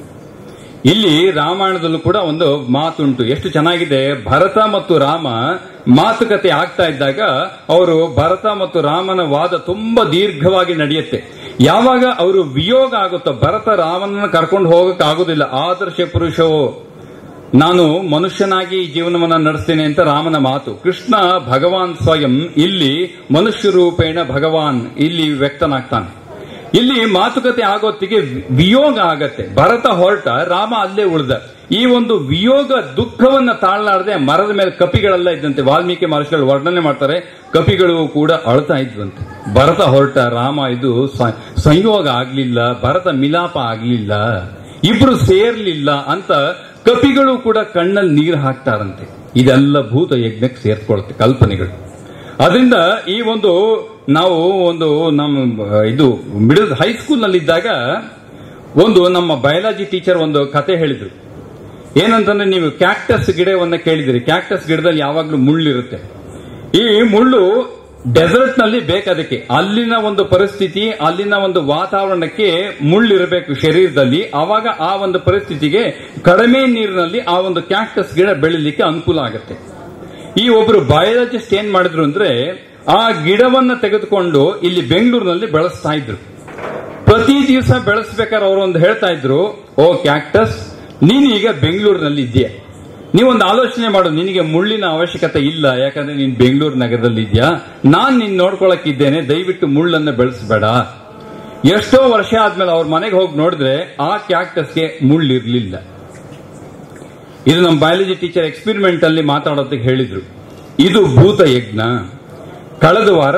ಇಲ್ಲಿ ರಾಮಾಯಣದಲ್ಲೂ ಕೂಡ ಒಂದು ಮಾತುಂಟು ಎಷ್ಟು ಚೆನ್ನಾಗಿದೆ ಭರತ ಮತ್ತು ರಾಮ ಮಾತುಕತೆ ಆಗ್ತಾ ಇದ್ದಾಗ ಅವರು ಭರತ ಮತ್ತು ರಾಮನ ವಾದ ತುಂಬಾ ದೀರ್ಘವಾಗಿ ನಡೆಯುತ್ತೆ ಯಾವಾಗ ಅವರು ವಿಯೋಗ ಆಗುತ್ತೋ ಭರತ ರಾಮನನ್ನ ಕರ್ಕೊಂಡು ಹೋಗಕ್ ಆಗುದಿಲ್ಲ ಆದರ್ಶ ಪುರುಷವು ನಾನು ಮನುಷ್ಯನಾಗಿ ಜೀವನವನ್ನ ನಡೆಸ್ತೇನೆ ಅಂತ ರಾಮನ ಮಾತು ಕೃಷ್ಣ ಭಗವಾನ್ ಸ್ವಯಂ ಇಲ್ಲಿ ಮನುಷ್ಯ ರೂಪೇಣ ಭಗವಾನ್ ಇಲ್ಲಿ ವ್ಯಕ್ತನಾಗ್ತಾನೆ ಇಲ್ಲಿ ಮಾತುಕತೆ ಆಗೋತ್ತಿಗೆ ವಿಯೋಗ ಆಗತ್ತೆ ಭರತ ಹೊರಟ ರಾಮ ಅಲ್ಲೇ ಉಳಿದ ಈ ಒಂದು ವಿಯೋಗ ದುಃಖವನ್ನ ತಾಳಲಾರದೆ ಮರದ ಮೇಲೆ ಕಪಿಗಳೆಲ್ಲ ಇದ್ದಂತೆ ವಾಲ್ಮೀಕಿ ಮಹರ್ಷಿಗಳು ವರ್ಣನೆ ಮಾಡ್ತಾರೆ ಕಪಿಗಳು ಕೂಡ ಅಳ್ತಾ ಇದ್ವಂತೆ ಭರತ ಹೊರಟ ರಾಮ ಇದು ಸ- ಸಂಯೋಗ ಆಗ್ಲಿಲ್ಲ ಭರತ ಮಿಲಾಪ ಆಗ್ಲಿಲ್ಲ ಇಬ್ರು ಸೇರ್ಲಿಲ್ಲ ಅಂತ ಕಪಿಗಳು ಕೂಡ ಕಣ್ಣಲ್ಲಿ ನೀರು ಹಾಕ್ತಾರಂತೆ ಇದೆಲ್ಲ ಭೂತ ಯಜ್ಞಕ್ಕೆ ಸೇರ್ಕೊಳುತ್ತೆ ಕಲ್ಪನೆಗಳು ಅದರಿಂದ ಈ ಒಂದು ನಾವು ಒಂದು ನಮ್ಮ ಇದು ಮಿಡಲ್ ಹೈಸ್ಕೂಲ್ ನಲ್ಲಿ ಇದ್ದಾಗ ಒಂದು ನಮ್ಮ ಬಯಾಲಜಿ ಟೀಚರ್ ಒಂದು ಕತೆ ಹೇಳಿದ್ರು ಏನಂತಂದ್ರೆ ನೀವು ಕ್ಯಾಕ್ಟಸ್ ಗಿಡವನ್ನ ಕೇಳಿದಿರಿ ಕ್ಯಾಕ್ಟಸ್ ಗಿಡದಲ್ಲಿ ಯಾವಾಗ್ಲೂ ಮುಳ್ಳಿರುತ್ತೆ ಈ ಮುಳ್ಳು ಡೆಸರ್ಟ್ ನಲ್ಲಿ ಬೇಕದಕ್ಕೆ ಅಲ್ಲಿನ ಒಂದು ಪರಿಸ್ಥಿತಿ ಅಲ್ಲಿನ ಒಂದು ವಾತಾವರಣಕ್ಕೆ ಮುಳ್ಳಿರಬೇಕು ಶರೀರದಲ್ಲಿ ಅವಾಗ ಆ ಒಂದು ಪರಿಸ್ಥಿತಿಗೆ ಕಡಿಮೆ ನೀರಿನಲ್ಲಿ ಆ ಒಂದು ಕ್ಯಾಕ್ಟಸ್ ಗಿಡ ಬೆಳಿಲಿಕ್ಕೆ ಅನುಕೂಲ ಆಗುತ್ತೆ ಈ ಒಬ್ರು ಬಯಾಲಜಿಸ್ಟ್ ಏನ್ ಮಾಡಿದ್ರು ಅಂದ್ರೆ ಆ ಗಿಡವನ್ನ ತೆಗೆದುಕೊಂಡು ಇಲ್ಲಿ ಬೆಂಗಳೂರಿನಲ್ಲಿ ಬೆಳೆಸ್ತಾ ಇದ್ರು ಪ್ರತಿ ದಿವಸ ಬೆಳೆಸ್ಬೇಕಾದ್ರೆ ಅವರು ಒಂದು ಹೇಳ್ತಾ ಇದ್ರು ಓ ಕ್ಯಾಕ್ಟಸ್ ನೀನು ಈಗ ಬೆಂಗಳೂರಿನಲ್ಲಿ ಇದೆಯಾ ನೀವೊಂದು ಆಲೋಚನೆ ಮಾಡು ನಿನಗೆ ಮುಳ್ಳಿನ ಅವಶ್ಯಕತೆ ಇಲ್ಲ ಯಾಕಂದ್ರೆ ನೀನ್ ಬೆಂಗಳೂರು ನಗರದಲ್ಲಿ ಇದೆಯಾ ನಾನ್ ನಿನ್ ನೋಡ್ಕೊಳಕ್ಕಿದ್ದೇನೆ ದಯವಿಟ್ಟು ಮುಳ್ಳನ್ನ ಬೆಳೆಸಬೇಡ ಎಷ್ಟೋ ವರ್ಷ ಆದ್ಮೇಲೆ ಅವ್ರ ಮನೆಗೆ ಹೋಗಿ ನೋಡಿದ್ರೆ ಆ ಕ್ಯಾಕ್ಟಸ್ಗೆ ಮುಳ್ಳಿರ್ಲಿಲ್ಲ ಇದು ನಮ್ಮ ಬಯಾಲಜಿ ಟೀಚರ್ ಎಕ್ಸ್ಪೆರಿಮೆಂಟ್ ಅಲ್ಲಿ ಮಾತಾಡೋದಕ್ಕೆ ಹೇಳಿದ್ರು ಇದು ಭೂತ ಯಜ್ಞ ಕಳೆದ ವಾರ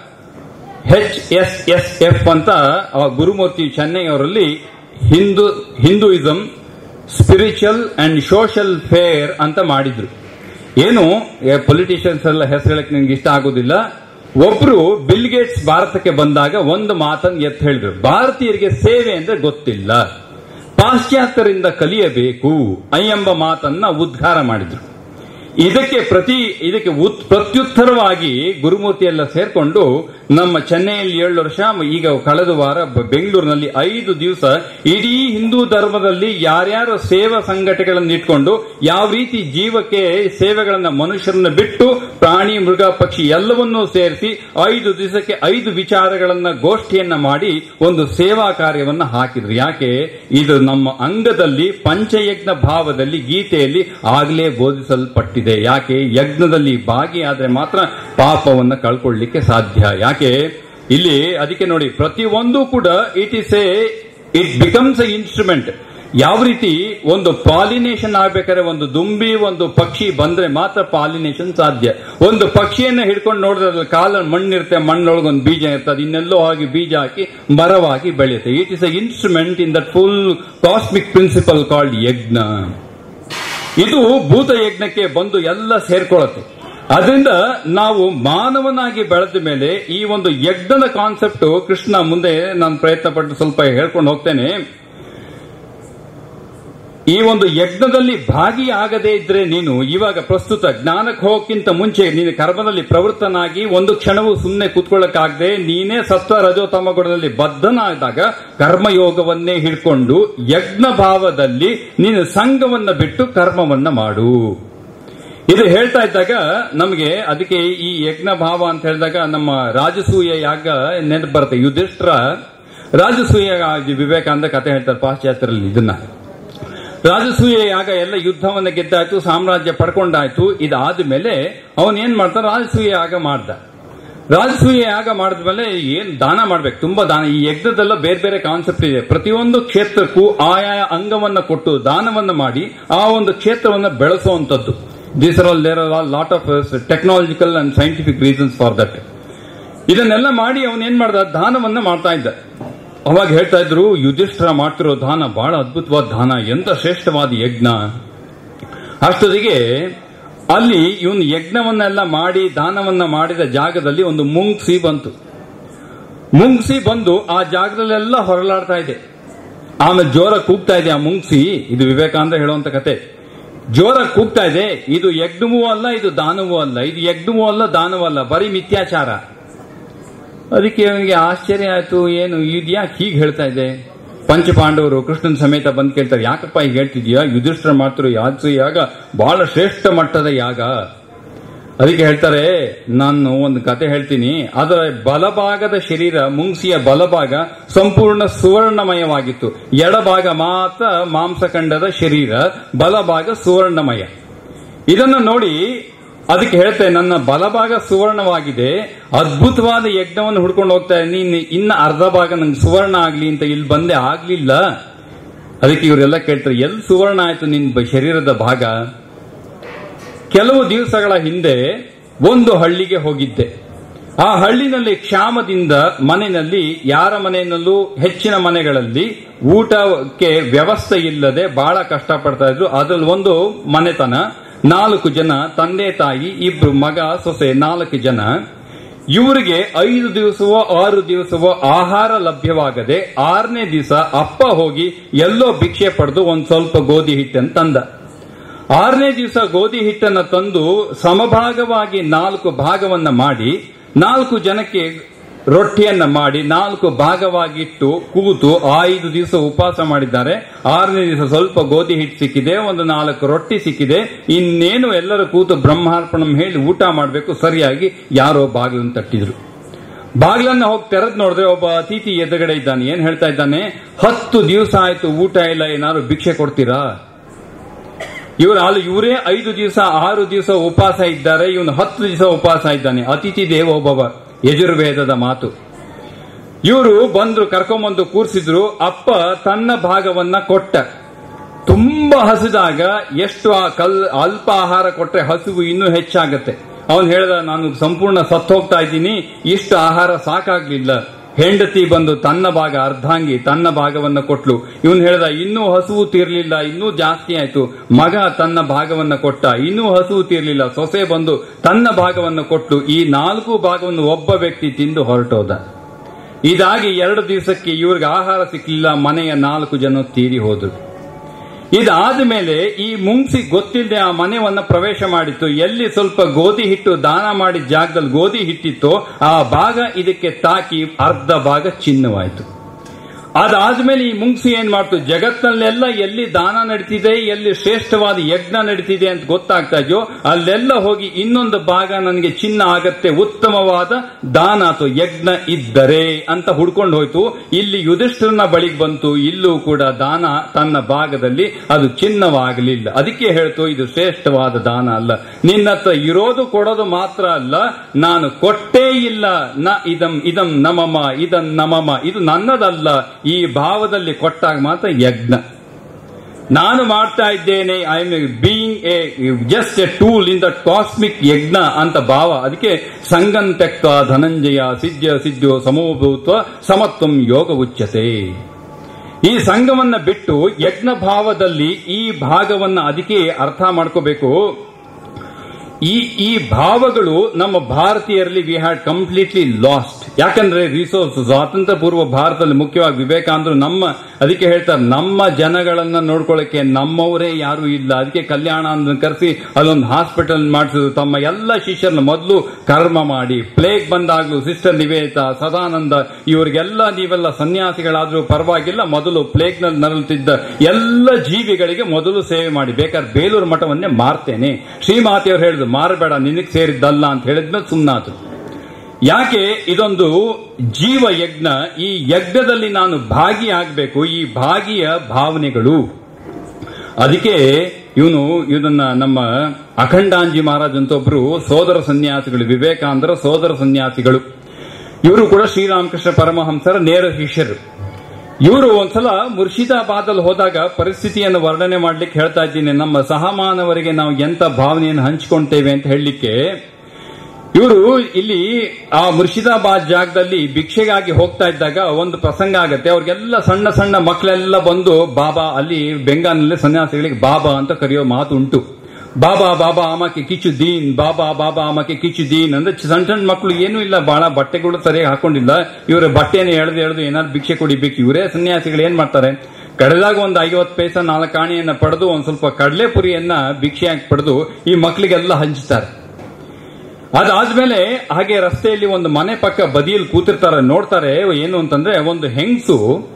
ಎಚ್ ಎಸ್ ಎಸ್ ಎಫ್ ಅಂತ ಆ ಗುರುಮೂರ್ತಿ ಚೆನ್ನೈ ಅವರಲ್ಲಿ Hindu Hinduism spiritual and social fair ಅಂತ ಮಾಡಿದ್ರು ಏನು ಪೊಲಿಟಿಷಿಯನ್ಸ್ ಎಲ್ಲ ಹೆಸರು ಹೇಳಕ್ ನಿಮ್ಗೆ ಇಷ್ಟ ಆಗೋದಿಲ್ಲ ಒಬ್ರು ಬಿಲ್ ಗೇಟ್ಸ್ ಭಾರತಕ್ಕೆ ಬಂದಾಗ ಒಂದು ಮಾತನ್ನು ಎತ್ತು ಹೇಳಿದ್ರು ಭಾರತೀಯರಿಗೆ ಸೇವೆ ಅಂದ್ರೆ ಗೊತ್ತಿಲ್ಲ ಪಾಶ್ಚಾತ್ಯರಿಂದ ಕಲಿಯಬೇಕು ಎಂಬ ಮಾತನ್ನ ಉದ್ಗಾರ ಮಾಡಿದ್ರು ಇದಕ್ಕೆ ಪ್ರತಿ ಇದಕ್ಕೆ ಉತ್- ಪ್ರತ್ಯುತ್ತರವಾಗಿ ಗುರುಮೂರ್ತಿ ಎಲ್ಲ ಸೇರ್ಕೊಂಡು ನಮ್ಮ ಚೆನ್ನೈಯಲ್ಲಿ ಏಳು ವರ್ಷ ಈಗ ಕಳೆದ ವಾರ ಬ- ಬೆಂಗಳೂರಿನಲ್ಲಿ ಐದು ದಿವಸ ಇಡೀ ಹಿಂದೂ ಧರ್ಮದಲ್ಲಿ ಯಾರ್ಯಾರು ಸೇವಾ ಸಂಘಟನೆಗಳನ್ನು ಇಟ್ಕೊಂಡು ಯಾವ ರೀತಿ ಜೀವಕ್ಕೆ ಸೇವೆಗಳನ್ನ ಮನುಷ್ಯರನ್ನ ಬಿಟ್ಟು ಪ್ರಾಣಿ ಮೃಗ ಪಕ್ಷಿ ಎಲ್ಲವನ್ನೂ ಸೇರಿಸಿ ಐದು ದಿವಸಕ್ಕೆ ಐದು ವಿಚಾರಗಳನ್ನ ಗೋಷ್ಠಿಯನ್ನ ಮಾಡಿ ಒಂದು ಸೇವಾ ಕಾರ್ಯವನ್ನ ಹಾಕಿದ್ರು ಯಾಕೆ ಇದು ನಮ್ಮ ಅಂಗದಲ್ಲಿ ಪಂಚಯಜ್ಞ ಭಾವದಲ್ಲಿ ಗೀತೆಯಲ್ಲಿ ಆಗಲೇ ಬೋಧಿಸಲ್ಪಟ್ಟಿದೆ ಯಾಕೆ ಯಜ್ಞದಲ್ಲಿ ಭಾಗಿಯಾದ್ರೆ ಮಾತ್ರ ಪಾಪವನ್ನ ಕಳ್ಕೊಳ್ಳಿಕ್ಕೆ ಸಾಧ್ಯ ಯಾಕೆ ಇಲ್ಲಿ ಅದಕ್ಕೆ ನೋಡಿ ಪ್ರತಿಯೊಂದು ಕೂಡ it is a it becomes a instrument ಯಾವ ರೀತಿ ಒಂದು ಪಾಲಿನೇಷನ್ ಆಗ್ಬೇಕಾದ್ರೆ ಒಂದು ದುಂಬಿ ಒಂದು ಪಕ್ಷಿ ಬಂದ್ರೆ ಮಾತ್ರ ಪಾಲಿನೇಷನ್ ಸಾಧ್ಯ ಒಂದು ಪಕ್ಷಿಯನ್ನ ಹಿಡ್ಕೊಂಡು ನೋಡಿದ್ರೆ ಅದ್ರಲ್ಲಿ ಕಾಲ ಮಣ್ಣಿರುತ್ತೆ ಮಣ್ಣೊಳಗೆ ಒಂದು ಬೀಜ ಇರ್ತದೆ ಇನ್ನೆಲ್ಲೋ ಆಗಿ ಬೀಜ ಹಾಕಿ ಮರವಾಗಿ ಬೆಳೆಯುತ್ತೆ it is a instrument in that full cosmic principle called yajna ಇದು ಭೂತ ಯಜ್ಞಕ್ಕೆ ಬಂದು ಎಲ್ಲ ಸೇರ್ಕೊಳ್ಳುತ್ತೆ ಅದರಿಂದ ನಾವು ಮಾನವನಾಗಿ ಬೆಳೆದ ಮೇಲೆ ಈ ಒಂದು ಯಜ್ಞದ ಕಾನ್ಸೆಪ್ಟ್ ಕೃಷ್ಣ ಮುಂದೆ ನಾನು ಪ್ರಯತ್ನ ಪಟ್ಟು ಸ್ವಲ್ಪ ಹೇಳ್ಕೊಂಡು ಹೋಗ್ತೇನೆ ಈ ಒಂದು ಯಜ್ಞದಲ್ಲಿ ಭಾಗಿಯಾಗದೇ ಇದ್ರೆ ನೀನು ಇವಾಗ ಪ್ರಸ್ತುತ ಜ್ಞಾನಕ್ಕೆ ಹೋಗಕ್ಕಿಂತ ಮುಂಚೆ ನೀನು ಕರ್ಮದಲ್ಲಿ ಪ್ರವೃತ್ತನಾಗಿ ಒಂದು ಕ್ಷಣವೂ ಸುಮ್ಮನೆ ಕೂತ್ಕೊಳ್ಳಕ್ಕಾಗದೆ ನೀನೇ ಸತ್ವ ರಜೋತಮ ಗುಣದಲ್ಲಿ ಬದ್ಧನಾದಾಗ ಕರ್ಮಯೋಗವನ್ನೇ ಹಿಡ್ಕೊಂಡು ಯಜ್ಞ ಭಾವದಲ್ಲಿ ನೀನು ಸಂಘವನ್ನ ಬಿಟ್ಟು ಕರ್ಮವನ್ನ ಮಾಡು ಇದು ಹೇಳ್ತಾ ಇದ್ದಾಗ ನಮಗೆ ಅದಕ್ಕೆ ಈ ಯಜ್ಞ ಭಾವ ಅಂತ ಹೇಳಿದಾಗ ನಮ್ಮ ರಾಜಸೂಯ ಯಾಗ ನೆನಪು ಬರುತ್ತೆ ಯುಧಿಷ್ಠರ ರಾಜಸೂಯ ಯಾಗ- ವಿವೇಕಾನಂದ ಕಥೆ ಹೇಳ್ತಾರೆ ಪಾಶ್ಚಾತ್ಯರಲ್ಲಿ ಇದನ್ನ ರಾಜಸೂಯ ಯಾಗ ಎಲ್ಲ ಯುದ್ಧವನ್ನ ಗೆದ್ದಾಯ್ತು ಸಾಮ್ರಾಜ್ಯ ಪಡ್ಕೊಂಡಾಯ್ತು ಇದಾದ ಮೇಲೆ ಅವನ್ ಏನ್ ಮಾಡ್ತಾನೆ ರಾಜಸೂಯ ಯಾಗ ಮಾಡ್ದ ರಾಜಸೂಯ ಯಾಗ ಮಾಡಿದ್ಮೇಲೆ ಏನ್ ದಾನ ಮಾಡ್ಬೇಕು ತುಂಬಾ ದಾನ ಈ ಯಜ್ಞದಲ್ಲ ಬೇರೆ ಬೇರೆ ಕಾನ್ಸೆಪ್ಟ್ ಇದೆ ಪ್ರತಿಯೊಂದು ಕ್ಷೇತ್ರಕ್ಕೂ ಆಯಾಯ ಅಂಗವನ್ನ ಕೊಟ್ಟು ದಾನವನ್ನ ಮಾಡಿ ಆ ಒಂದು ಕ್ಷೇತ್ರವನ್ನ ಬೆಳೆಸುವಂತದ್ದು these are all there are lot of technological and scientific reasons for that ಇದನ್ನೆಲ್ಲ ಮಾಡಿ ಅವನ್ ಏನ್ ಮಾಡ್ದ ದಾನವನ್ನ ಮಾಡ್ತಾ ಇದ್ದ ಅವಾಗ ಹೇಳ್ತಾ ಇದ್ರು ಯುಧಿಷ್ಠರ ಮಾಡ್ತಿರೋ ದಾನ ಬಹಳ ಅದ್ಭುತವಾದ ದಾನ ಎಂತ ಶ್ರೇಷ್ಠವಾದ ಯಜ್ಞ ಅಷ್ಟೊತ್ತಿಗೆ ಅಲ್ಲಿ ಇವನು ಯಜ್ಞವನ್ನೆಲ್ಲ ಮಾಡಿ ದಾನವನ್ನ ಮಾಡಿದ ಜಾಗದಲ್ಲಿ ಒಂದು ಮುಂಗ್ಸಿ ಬಂತು ಮುಂಗ್ಸಿ ಬಂದು ಆ ಜಾಗದಲ್ಲೆಲ್ಲ ಹೊರಲಾಡ್ತಾ ಇದೆ ಆಮೇಲೆ ಜೋರ ಕೂಗ್ತಾ ಇದೆ ಆ ಮುಂಗ್ಸಿ ಇದು ವಿವೇಕಾನಂದ ಹೇಳುವಂತ ಕತೆ ಜೋರ ಕೂಗ್ತಾ ಇದೆ ಇದು ಯಜ್ಞವೂ ಅಲ್ಲ ಇದು ದಾನವೂ ಅಲ್ಲ ಇದು ಯಜ್ಞವೂ ಅಲ್ಲ ದಾನವೂ ಅಲ್ಲ ಬರೀ ಮಿಥ್ಯಾಚಾರ ಅದಕ್ಕೆ ಅವನಿಗೆ ಆಶ್ಚರ್ಯ ಆಯ್ತು ಏನು ಇದು ಯಾಕೆ ಹೀಗೆ ಹೇಳ್ತಾ ಇದೆ ಪಂಚಪಾಂಡವರು ಕೃಷ್ಣನ್ ಸಮೇತ ಬಂದು ಕೇಳ್ತಾರೆ ಯಾಕಪ್ಪ ಹೀಗೆ ಹೇಳ್ತಿದ್ಯಾ ಯುಧಿಷ್ಠರ ಮಾಡ್ತಿರೋ ಯಾತ್ಸು ಯಾಗ ಬಹಳ ಶ್ರೇಷ್ಠ ಮಟ್ಟದ ಯಾಗ ಅದಕ್ಕೆ ಹೇಳ್ತಾರೆ ನಾನು ಒಂದು ಕತೆ ಹೇಳ್ತೀನಿ ಅದರ ಬಲಭಾಗದ ಶರೀರ ಮುಂಗ್ಸಿಯ ಬಲಭಾಗ ಸಂಪೂರ್ಣ ಸುವರ್ಣಮಯವಾಗಿತ್ತು ಎಡಭಾಗ ಮಾತ್ರ ಮಾಂಸಖಂಡದ ಶರೀರ ಬಲಭಾಗ ಸುವರ್ಣಮಯ ಇದನ್ನು ನೋಡಿ ಅದಕ್ಕೆ ಹೇಳ್ತೆ ನನ್ನ ಬಲಭಾಗ ಸುವರ್ಣವಾಗಿದೆ ಅದ್ಭುತವಾದ ಯಜ್ಞವನ್ನು ಹುಡ್ಕೊಂಡು ಹೋಗ್ತಾ ನೀನ್ ಇನ್ನ ಅರ್ಧ ಭಾಗ ನಂಗೆ ಸುವರ್ಣ ಆಗ್ಲಿ ಅಂತ ಇಲ್ಲಿ ಬಂದೆ ಆಗ್ಲಿಲ್ಲ ಅದಕ್ಕೆ ಇವರೆಲ್ಲ ಕೇಳ್ತಾರೆ ಎಲ್ಲಿ ಸುವರ್ಣ ಆಯ್ತು ನಿನ್ ಬ- ಶರೀರದ ಭಾಗ ಕೆಲವು ದಿವಸಗಳ ಹಿಂದೆ ಒಂದು ಹಳ್ಳಿಗೆ ಹೋಗಿದ್ದೆ ಆ ಹಳ್ಳಿನಲ್ಲಿ ಕ್ಷಾಮದಿಂದ ಮನೆಯಲ್ಲಿ ಯಾರ ಮನೆಯಲ್ಲೂ ಹೆಚ್ಚಿನ ಮನೆಗಳಲ್ಲಿ ಊಟಕ್ಕೆ ವ್ಯವಸ್ಥೆ ಇಲ್ಲದೆ ಬಹಳ ಕಷ್ಟಪಡ್ತಾ ಇದ್ರು ಅದ್ರಲ್ಲಿ ಒಂದು ಮನೆತನ ನಾಲ್ಕು ಜನ ತಂದೆ ತಾಯಿ ಇಬ್ರು ಮಗ ಸೊಸೆ ನಾಲ್ಕು ಜನ ಇವರಿಗೆ ಐದು ದಿವಸವೋ ಆರು ದಿವಸವೋ ಆಹಾರ ಲಭ್ಯವಾಗದೆ ಆರನೇ ದಿವಸ ಅಪ್ಪ ಹೋಗಿ ಎಲ್ಲೋ ಭಿಕ್ಷೆ ಪಡೆದು ಒಂದ್ ಸ್ವಲ್ಪ ಗೋಧಿ ಹಿಟ್ಟನ್ನು ತಂದ ಆರನೇ ದಿವಸ ಗೋಧಿ ಹಿಟ್ಟನ್ನ ತಂದು ಸಮಭಾಗವಾಗಿ ನಾಲ್ಕು ಭಾಗವನ್ನ ಮಾಡಿ ನಾಲ್ಕು ಜನಕ್ಕೆ ರೊಟ್ಟಿಯನ್ನ ಮಾಡಿ ನಾಲ್ಕು ಭಾಗವಾಗಿಟ್ಟು ಕೂತು ಐದು ದಿವಸ ಉಪವಾಸ ಮಾಡಿದ್ದಾರೆ ಆರನೇ ದಿವಸ ಸ್ವಲ್ಪ ಗೋಧಿ ಹಿಟ್ಟು ಸಿಕ್ಕಿದೆ ಒಂದು ನಾಲ್ಕು ರೊಟ್ಟಿ ಸಿಕ್ಕಿದೆ ಇನ್ನೇನು ಎಲ್ಲರೂ ಕೂತು ಬ್ರಹ್ಮಾರ್ಪಣಂ ಹೇಳಿ ಊಟ ಮಾಡಬೇಕು ಸರಿಯಾಗಿ ಯಾರೋ ಬಾಗಿಲನ್ನು ತಟ್ಟಿದ್ರು ಬಾಗ್ಲನ್ನ ಹೋಗಿ ತೆರೆದ್ ನೋಡಿದ್ರೆ ಒಬ್ಬ ಅತಿಥಿ ಎದುರುಗಡೆ ಇದ್ದಾನೆ ಏನ್ ಹೇಳ್ತಾ ಇದ್ದಾನೆ ಹತ್ತು ದಿವಸ ಆಯ್ತು ಊಟ ಇಲ್ಲ ಏನಾದ್ರು ಭಿಕ್ಷೆ ಕೊಡ್ತೀರಾ ಇವರು ಅಲ್ಲಿ ಇವರೇ ಐದು ದಿವಸ ಆರು ದಿವಸ ಉಪವಾಸ ಇದ್ದಾರೆ ಇವನು ಹತ್ತು ದಿವಸ ಉಪವಾಸ ಇದ್ದಾನೆ ಅತಿಥಿ ದೇವೋಭವ ಯಜುರ್ವೇದದ ಮಾತು ಇವರು ಬಂದ್ರು ಕರ್ಕೊಂಬಂದು ಕೂರ್ಸಿದ್ರು ಅಪ್ಪ ತನ್ನ ಭಾಗವನ್ನ ಕೊಟ್ಟ ತುಂಬಾ ಹಸಿದಾಗ ಎಷ್ಟು ಆ ಕಲ್ ಅಲ್ಪ ಆಹಾರ ಕೊಟ್ರೆ ಹಸಿವು ಇನ್ನೂ ಹೆಚ್ಚಾಗತ್ತೆ ಅವನು ಹೇಳ್ದ ನಾನು ಸಂಪೂರ್ಣ ಸತ್ತೋಗ್ತಾ ಇದ್ದೀನಿ ಇಷ್ಟು ಆಹಾರ ಸಾಕಾಗ್ಲಿಲ್ಲ ಹೆಂಡತಿ ಬಂದು ತನ್ನ ಭಾಗ ಅರ್ಧಾಂಗಿ ತನ್ನ ಭಾಗವನ್ನ ಕೊಟ್ಲು ಇವನು ಹೇಳ್ದ ಇನ್ನೂ ಹಸುವು ತೀರ್ಲಿಲ್ಲ ಇನ್ನೂ ಜಾಸ್ತಿ ಆಯ್ತು ಮಗ ತನ್ನ ಭಾಗವನ್ನ ಕೊಟ್ಟ ಇನ್ನೂ ಹಸುವು ತೀರ್ಲಿಲ್ಲ ಸೊಸೆ ಬಂದು ತನ್ನ ಭಾಗವನ್ನು ಕೊಟ್ಲು ಈ ನಾಲ್ಕು ಭಾಗವನ್ನು ಒಬ್ಬ ವ್ಯಕ್ತಿ ತಿಂದು ಹೊರಟೋದ ಇದಾಗಿ ಎರಡು ದಿವಸಕ್ಕೆ ಇವ್ರಿಗೆ ಆಹಾರ ಸಿಕ್ಲಿಲ್ಲ ಮನೆಯ ನಾಲ್ಕು ಜನ ತೀರಿ ಹೋದ್ರು ಇದಾದ ಮೇಲೆ ಈ ಮುಂಗ್ಸಿ ಗೊತ್ತಿಲ್ಲದೆ ಆ ಮನೆಯನ್ನ ಪ್ರವೇಶ ಮಾಡಿತ್ತು ಎಲ್ಲಿ ಸ್ವಲ್ಪ ಗೋಧಿ ಹಿಟ್ಟು ದಾನ ಮಾಡಿದ ಜಾಗದಲ್ಲಿ ಗೋಧಿ ಹಿಟ್ಟಿತ್ತು ಆ ಭಾಗ ಇದಕ್ಕೆ ತಾಕಿ ಅರ್ಧ ಭಾಗ ಚಿನ್ನವಾಯಿತು ಅದಾದ್ಮೇಲೆ ಈ ಮುಂಗ್ಸಿ ಏನ್ ಮಾಡ್ತು ಜಗತ್ತಿನಲ್ಲೆಲ್ಲ ಎಲ್ಲಿ ದಾನ ನಡೀತಿದೆ ಎಲ್ಲಿ ಶ್ರೇಷ್ಠವಾದ ಯಜ್ಞ ನಡೀತಿದೆ ಅಂತ ಗೊತ್ತಾಗ್ತಾ ಇದೆಯೋ ಅಲ್ಲೆಲ್ಲ ಹೋಗಿ ಇನ್ನೊಂದು ಭಾಗ ನನಗೆ ಚಿನ್ನ ಆಗತ್ತೆ ಉತ್ತಮವಾದ ದಾನ ಅಥವಾ ಯಜ್ಞ ಇದ್ದರೆ ಅಂತ ಹುಡ್ಕೊಂಡು ಹೋಯ್ತು ಇಲ್ಲಿ ಯುಧಿಷ್ಠಿರನ ಬಳಿಗೆ ಬಂತು ಇಲ್ಲೂ ಕೂಡ ದಾನ ತನ್ನ ಭಾಗದಲ್ಲಿ ಅದು ಚಿನ್ನವಾಗಲಿಲ್ಲ ಅದಕ್ಕೆ ಹೇಳ್ತು ಇದು ಶ್ರೇಷ್ಠವಾದ ದಾನ ಅಲ್ಲ ನಿನ್ನ ಹತ್ರ ಇರೋದು ಕೊಡೋದು ಮಾತ್ರ ಅಲ್ಲ ನಾನು ಕೊಟ್ಟೇ ಇಲ್ಲ ನ ಇದಂ ಇದಂ ನಮಮ ಇದಂ ನಮಮ ಇದು ನನ್ನದಲ್ಲ ಈ ಭಾವದಲ್ಲಿ ಕೊಟ್ಟಾಗ ಮಾತ್ರ ಯಜ್ಞ ನಾನು ಮಾಡ್ತಾ ಇದ್ದೇನೆ I am being a just a tool in the cosmic yajna ಅಂತ ಭಾವ ಅದಕ್ಕೆ ಸಂಗಂ ತೆಕ್ತ ಧನಂಜಯ ಸಿದ್ಧ ಸಿದ್ಧೋ ಸಮೋಭೂತ್ವ ಸಮತ್ವಂ ಯೋಗ ಉಚ್ಯತೆ ಈ ಸಂಘವನ್ನ ಬಿಟ್ಟು ಯಜ್ಞ ಭಾವದಲ್ಲಿ ಈ ಭಾಗವನ್ನ ಅದಕ್ಕೆ ಅರ್ಥ ಮಾಡ್ಕೋಬೇಕು ಈ ಈ ಭಾವಗಳು ನಮ್ಮ ಭಾರತೀಯರಲ್ಲಿ ವಿ ಹ್ಯಾಡ್ ಕಂಪ್ಲೀಟ್ಲಿ ಲಾಸ್ಟ್ ಯಾಕಂದ್ರೆ ರಿಸೋರ್ಸ್ ಸ್ವಾತಂತ್ರ್ಯ ಪೂರ್ವ ಭಾರತದಲ್ಲಿ ಮುಖ್ಯವಾಗಿ ವಿವೇಕಾನಂದರು ನಮ್ಮ ಅದಕ್ಕೆ ಹೇಳ್ತಾರೆ ನಮ್ಮ ಜನಗಳನ್ನ ನೋಡ್ಕೊಳ್ಳಕ್ಕೆ ನಮ್ಮವರೇ ಯಾರು ಇಲ್ಲ ಅದಕ್ಕೆ ಕಲ್ಯಾಣ ಅಂತ ಕರೆಸಿ ಅಲ್ಲೊಂದು ಹಾಸ್ಪಿಟಲ್ ಮಾಡಿಸಿದ್ರು ತಮ್ಮ ಎಲ್ಲ ಶಿಷ್ಯರನ್ನ ಮೊದಲು ಕರ್ಮ ಮಾಡಿ ಪ್ಲೇಗ್ ಬಂದಾಗ್ಲೂ ಸಿಸ್ಟರ್ ನಿವೇದಿತ ಸದಾನಂದ ಇವರಿಗೆಲ್ಲ ನೀವೆಲ್ಲ ಸನ್ಯಾಸಿಗಳಾದ್ರೂ ಪರವಾಗಿಲ್ಲ ಮೊದಲು ಪ್ಲೇಗ್ ನಲ್ಲಿ ನರಳುತ್ತಿದ್ದ ಎಲ್ಲ ಜೀವಿಗಳಿಗೆ ಮೊದಲು ಸೇವೆ ಮಾಡಿ ಬೇಕಾದ್ರೆ ಬೇಲೂರು ಮಠವನ್ನೇ ಮಾರ್ತೇನೆ ಶ್ರೀಮಾತೆಯವರು ಹೇಳಿದ್ರು ಮಾರಬೇಡ ನಿನಗೆ ಸೇರಿದ್ದಲ್ಲ ಅಂತ ಹೇಳಿದ್ಮೇಲೆ ಸುಮ್ಮನಾದ್ರು ಯಾಕೆ ಇದೊಂದು ಜೀವ ಯಜ್ಞ ಈ ಯಜ್ಞದಲ್ಲಿ ನಾನು ಭಾಗಿಯಾಗಬೇಕು ಈ ಭಾಗಿಯ ಭಾವನೆಗಳು ಅದಕ್ಕೆ ಇವನು ಇದನ್ನ ನಮ್ಮ ಅಖಂಡಾಂಜಿ ಮಹಾರಾಜ್ ಅಂತ ಒಬ್ರು ಸೋದರ ಸನ್ಯಾಸಿಗಳು ವಿವೇಕಾನಂದರ ಸೋದರ ಸನ್ಯಾಸಿಗಳು ಇವರು ಕೂಡ ಶ್ರೀರಾಮಕೃಷ್ಣ ಪರಮಹಂಸರ ನೇರ ಶಿಷ್ಯರು ಇವರು ಒಂದ್ಸಲ ಮುರ್ಷಿದಾಬಾದಲ್ಲಿ ಹೋದಾಗ ಪರಿಸ್ಥಿತಿಯನ್ನು ವರ್ಣನೆ ಮಾಡ್ಲಿಕ್ಕೆ ಹೇಳ್ತಾ ಇದ್ದೀನಿ ನಮ್ಮ ಸಹಮಾನವರಿಗೆ ನಾವು ಎಂತ ಭಾವನೆಯನ್ನು ಹಂಚಿಕೊಳ್ತೇವೆ ಅಂತ ಹೇಳಲಿಕ್ಕೆ ಇವರು ಇಲ್ಲಿ ಆ ಮುರ್ಷಿದಾಬಾದ್ ಜಾಗದಲ್ಲಿ ಭಿಕ್ಷೆಗಾಗಿ ಹೋಗ್ತಾ ಇದ್ದಾಗ ಒಂದು ಪ್ರಸಂಗ ಆಗತ್ತೆ ಅವ್ರಿಗೆಲ್ಲ ಸಣ್ಣ ಸಣ್ಣ ಮಕ್ಕಳೆಲ್ಲ ಬಂದು ಬಾಬಾ ಅಲ್ಲಿ ಬೆಂಗಾನಲ್ಲಿ ಸನ್ಯಾಸಿಗಳಿಗೆ ಬಾಬಾ ಅಂತ ಕರೆಯೋ ಮಾತು ಉಂಟು ಬಾಬಾ ಬಾಬಾ ಆಮಕ್ಕೆ ಕಿಚ್ಚು ದೀನ್ ಬಾಬಾ ಬಾಬಾ ಆಮಕ್ಕೆ ಕಿಚ್ಚು ದೀನ್ ಅಂದ್ರೆ ಸಣ್ಣ ಸಣ್ಣ ಮಕ್ಕಳು ಏನೂ ಇಲ್ಲ ಬಹಳ ಬಟ್ಟೆಗಳು ಸರಿಯಾಗಿ ಹಾಕೊಂಡಿಲ್ಲ ಇವರ ಬಟ್ಟೆನ ಎಳೆದು ಎಳೆದು ಏನಾದ್ರು ಭಿಕ್ಷೆ ಕೊಡಿಬೇಕು ಇವರೇ ಸನ್ಯಾಸಿಗಳು ಏನ್ ಮಾಡ್ತಾರೆ ಕಡೆದಾಗ ಒಂದು ಐವತ್ತು ಪೈಸಾ ನಾಲ್ಕು ಆಣೆಯನ್ನ ಪಡೆದು ಒಂದ್ ಸ್ವಲ್ಪ ಕಡಲೆ ಪುರಿಯನ್ನ ಭಿಕ್ಷೆಯಾಗಿ ಪಡೆದು ಈ ಮಕ್ಕಳಿಗೆಲ್ಲ ಹಂಚ್ತಾರೆ ಅದಾದ್ಮೇಲೆ ಹಾಗೆ ರಸ್ತೆಯಲ್ಲಿ ಒಂದು ಮನೆ ಪಕ್ಕ ಬದಿಯಲ್ಲಿ ಕೂತಿರ್ತಾರೆ ನೋಡ್ತಾರೆ ಏನು ಅಂತಂದ್ರೆ ಒಂದು ಹೆಂಗಸು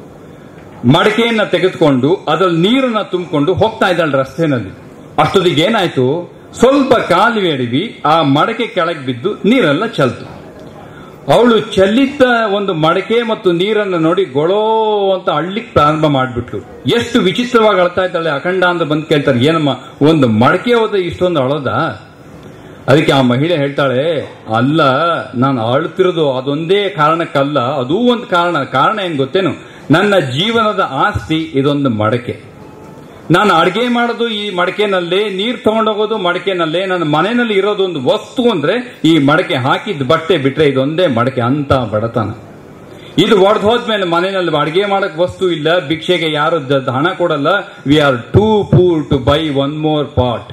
ಮಡಕೆಯನ್ನ ತೆಗೆದುಕೊಂಡು ಅದ್ರಲ್ಲಿ ನೀರನ್ನ ತುಂಬಿಕೊಂಡು ಹೋಗ್ತಾ ಇದ್ದಾಳೆ ರಸ್ತೆನಲ್ಲಿ ಅಷ್ಟೊತ್ತಿಗೆ ಏನಾಯ್ತು ಸ್ವಲ್ಪ ಕಾಲುವೆ ಅಡಿವಿ ಆ ಮಡಕೆ ಕೆಳಗೆ ಬಿದ್ದು ನೀರೆಲ್ಲ ಚಲ್ತು ಅವಳು ಚೆಲ್ಲಿದ್ದ ಒಂದು ಮಡಕೆ ಮತ್ತು ನೀರನ್ನು ನೋಡಿ ಗೊಳೋ ಅಂತ ಅಳ್ಳಿಕ್ ಪ್ರಾರಂಭ ಮಾಡ್ಬಿಟ್ಲು ಎಷ್ಟು ವಿಚಿತ್ರವಾಗಿ ಅಳ್ತಾ ಇದ್ದಾಳೆ ಅಖಂಡ ಅಂತ ಬಂದು ಕೇಳ್ತಾರೆ ಏನಮ್ಮ ಒಂದು ಮಡಕೆ ಹೋದ ಇಷ್ಟೊಂದು ಅಳೋದ ಅದಕ್ಕೆ ಆ ಮಹಿಳೆ ಹೇಳ್ತಾಳೆ ಅಲ್ಲ ನಾನು ಅಳುತ್ತಿರೋದು ಅದೊಂದೇ ಕಾರಣಕ್ಕಲ್ಲ ಅದೂ ಒಂದು ಕಾರಣ ಕಾರಣ ಏನ್ ಗೊತ್ತೇನು ನನ್ನ ಜೀವನದ ಆಸ್ತಿ ಇದೊಂದು ಮಡಕೆ ನಾನು ಅಡಿಗೆ ಮಾಡೋದು ಈ ಮಡಕೆನಲ್ಲೇ ನೀರ್ ತಗೊಂಡೋಗೋದು ಮಡಕೆನಲ್ಲೇ ನನ್ನ ಮನೆಯಲ್ಲಿ ಇರೋದು ಒಂದು ವಸ್ತು ಅಂದ್ರೆ ಈ ಮಡಕೆ ಹಾಕಿದ ಬಟ್ಟೆ ಬಿಟ್ರೆ ಇದೊಂದೇ ಮಡಕೆ ಅಂತ ಬಡತನ ಇದು ಒಡೆದು ಹೋದ್ಮೇಲೆ ಮನೆಯಲ್ಲಿ ಅಡಿಗೆ ಮಾಡಕ್ ವಸ್ತು ಇಲ್ಲ ಭಿಕ್ಷೆಗೆ ಯಾರು ದ- ಹಣ ಕೊಡಲ್ಲ we are too poor to buy one more pot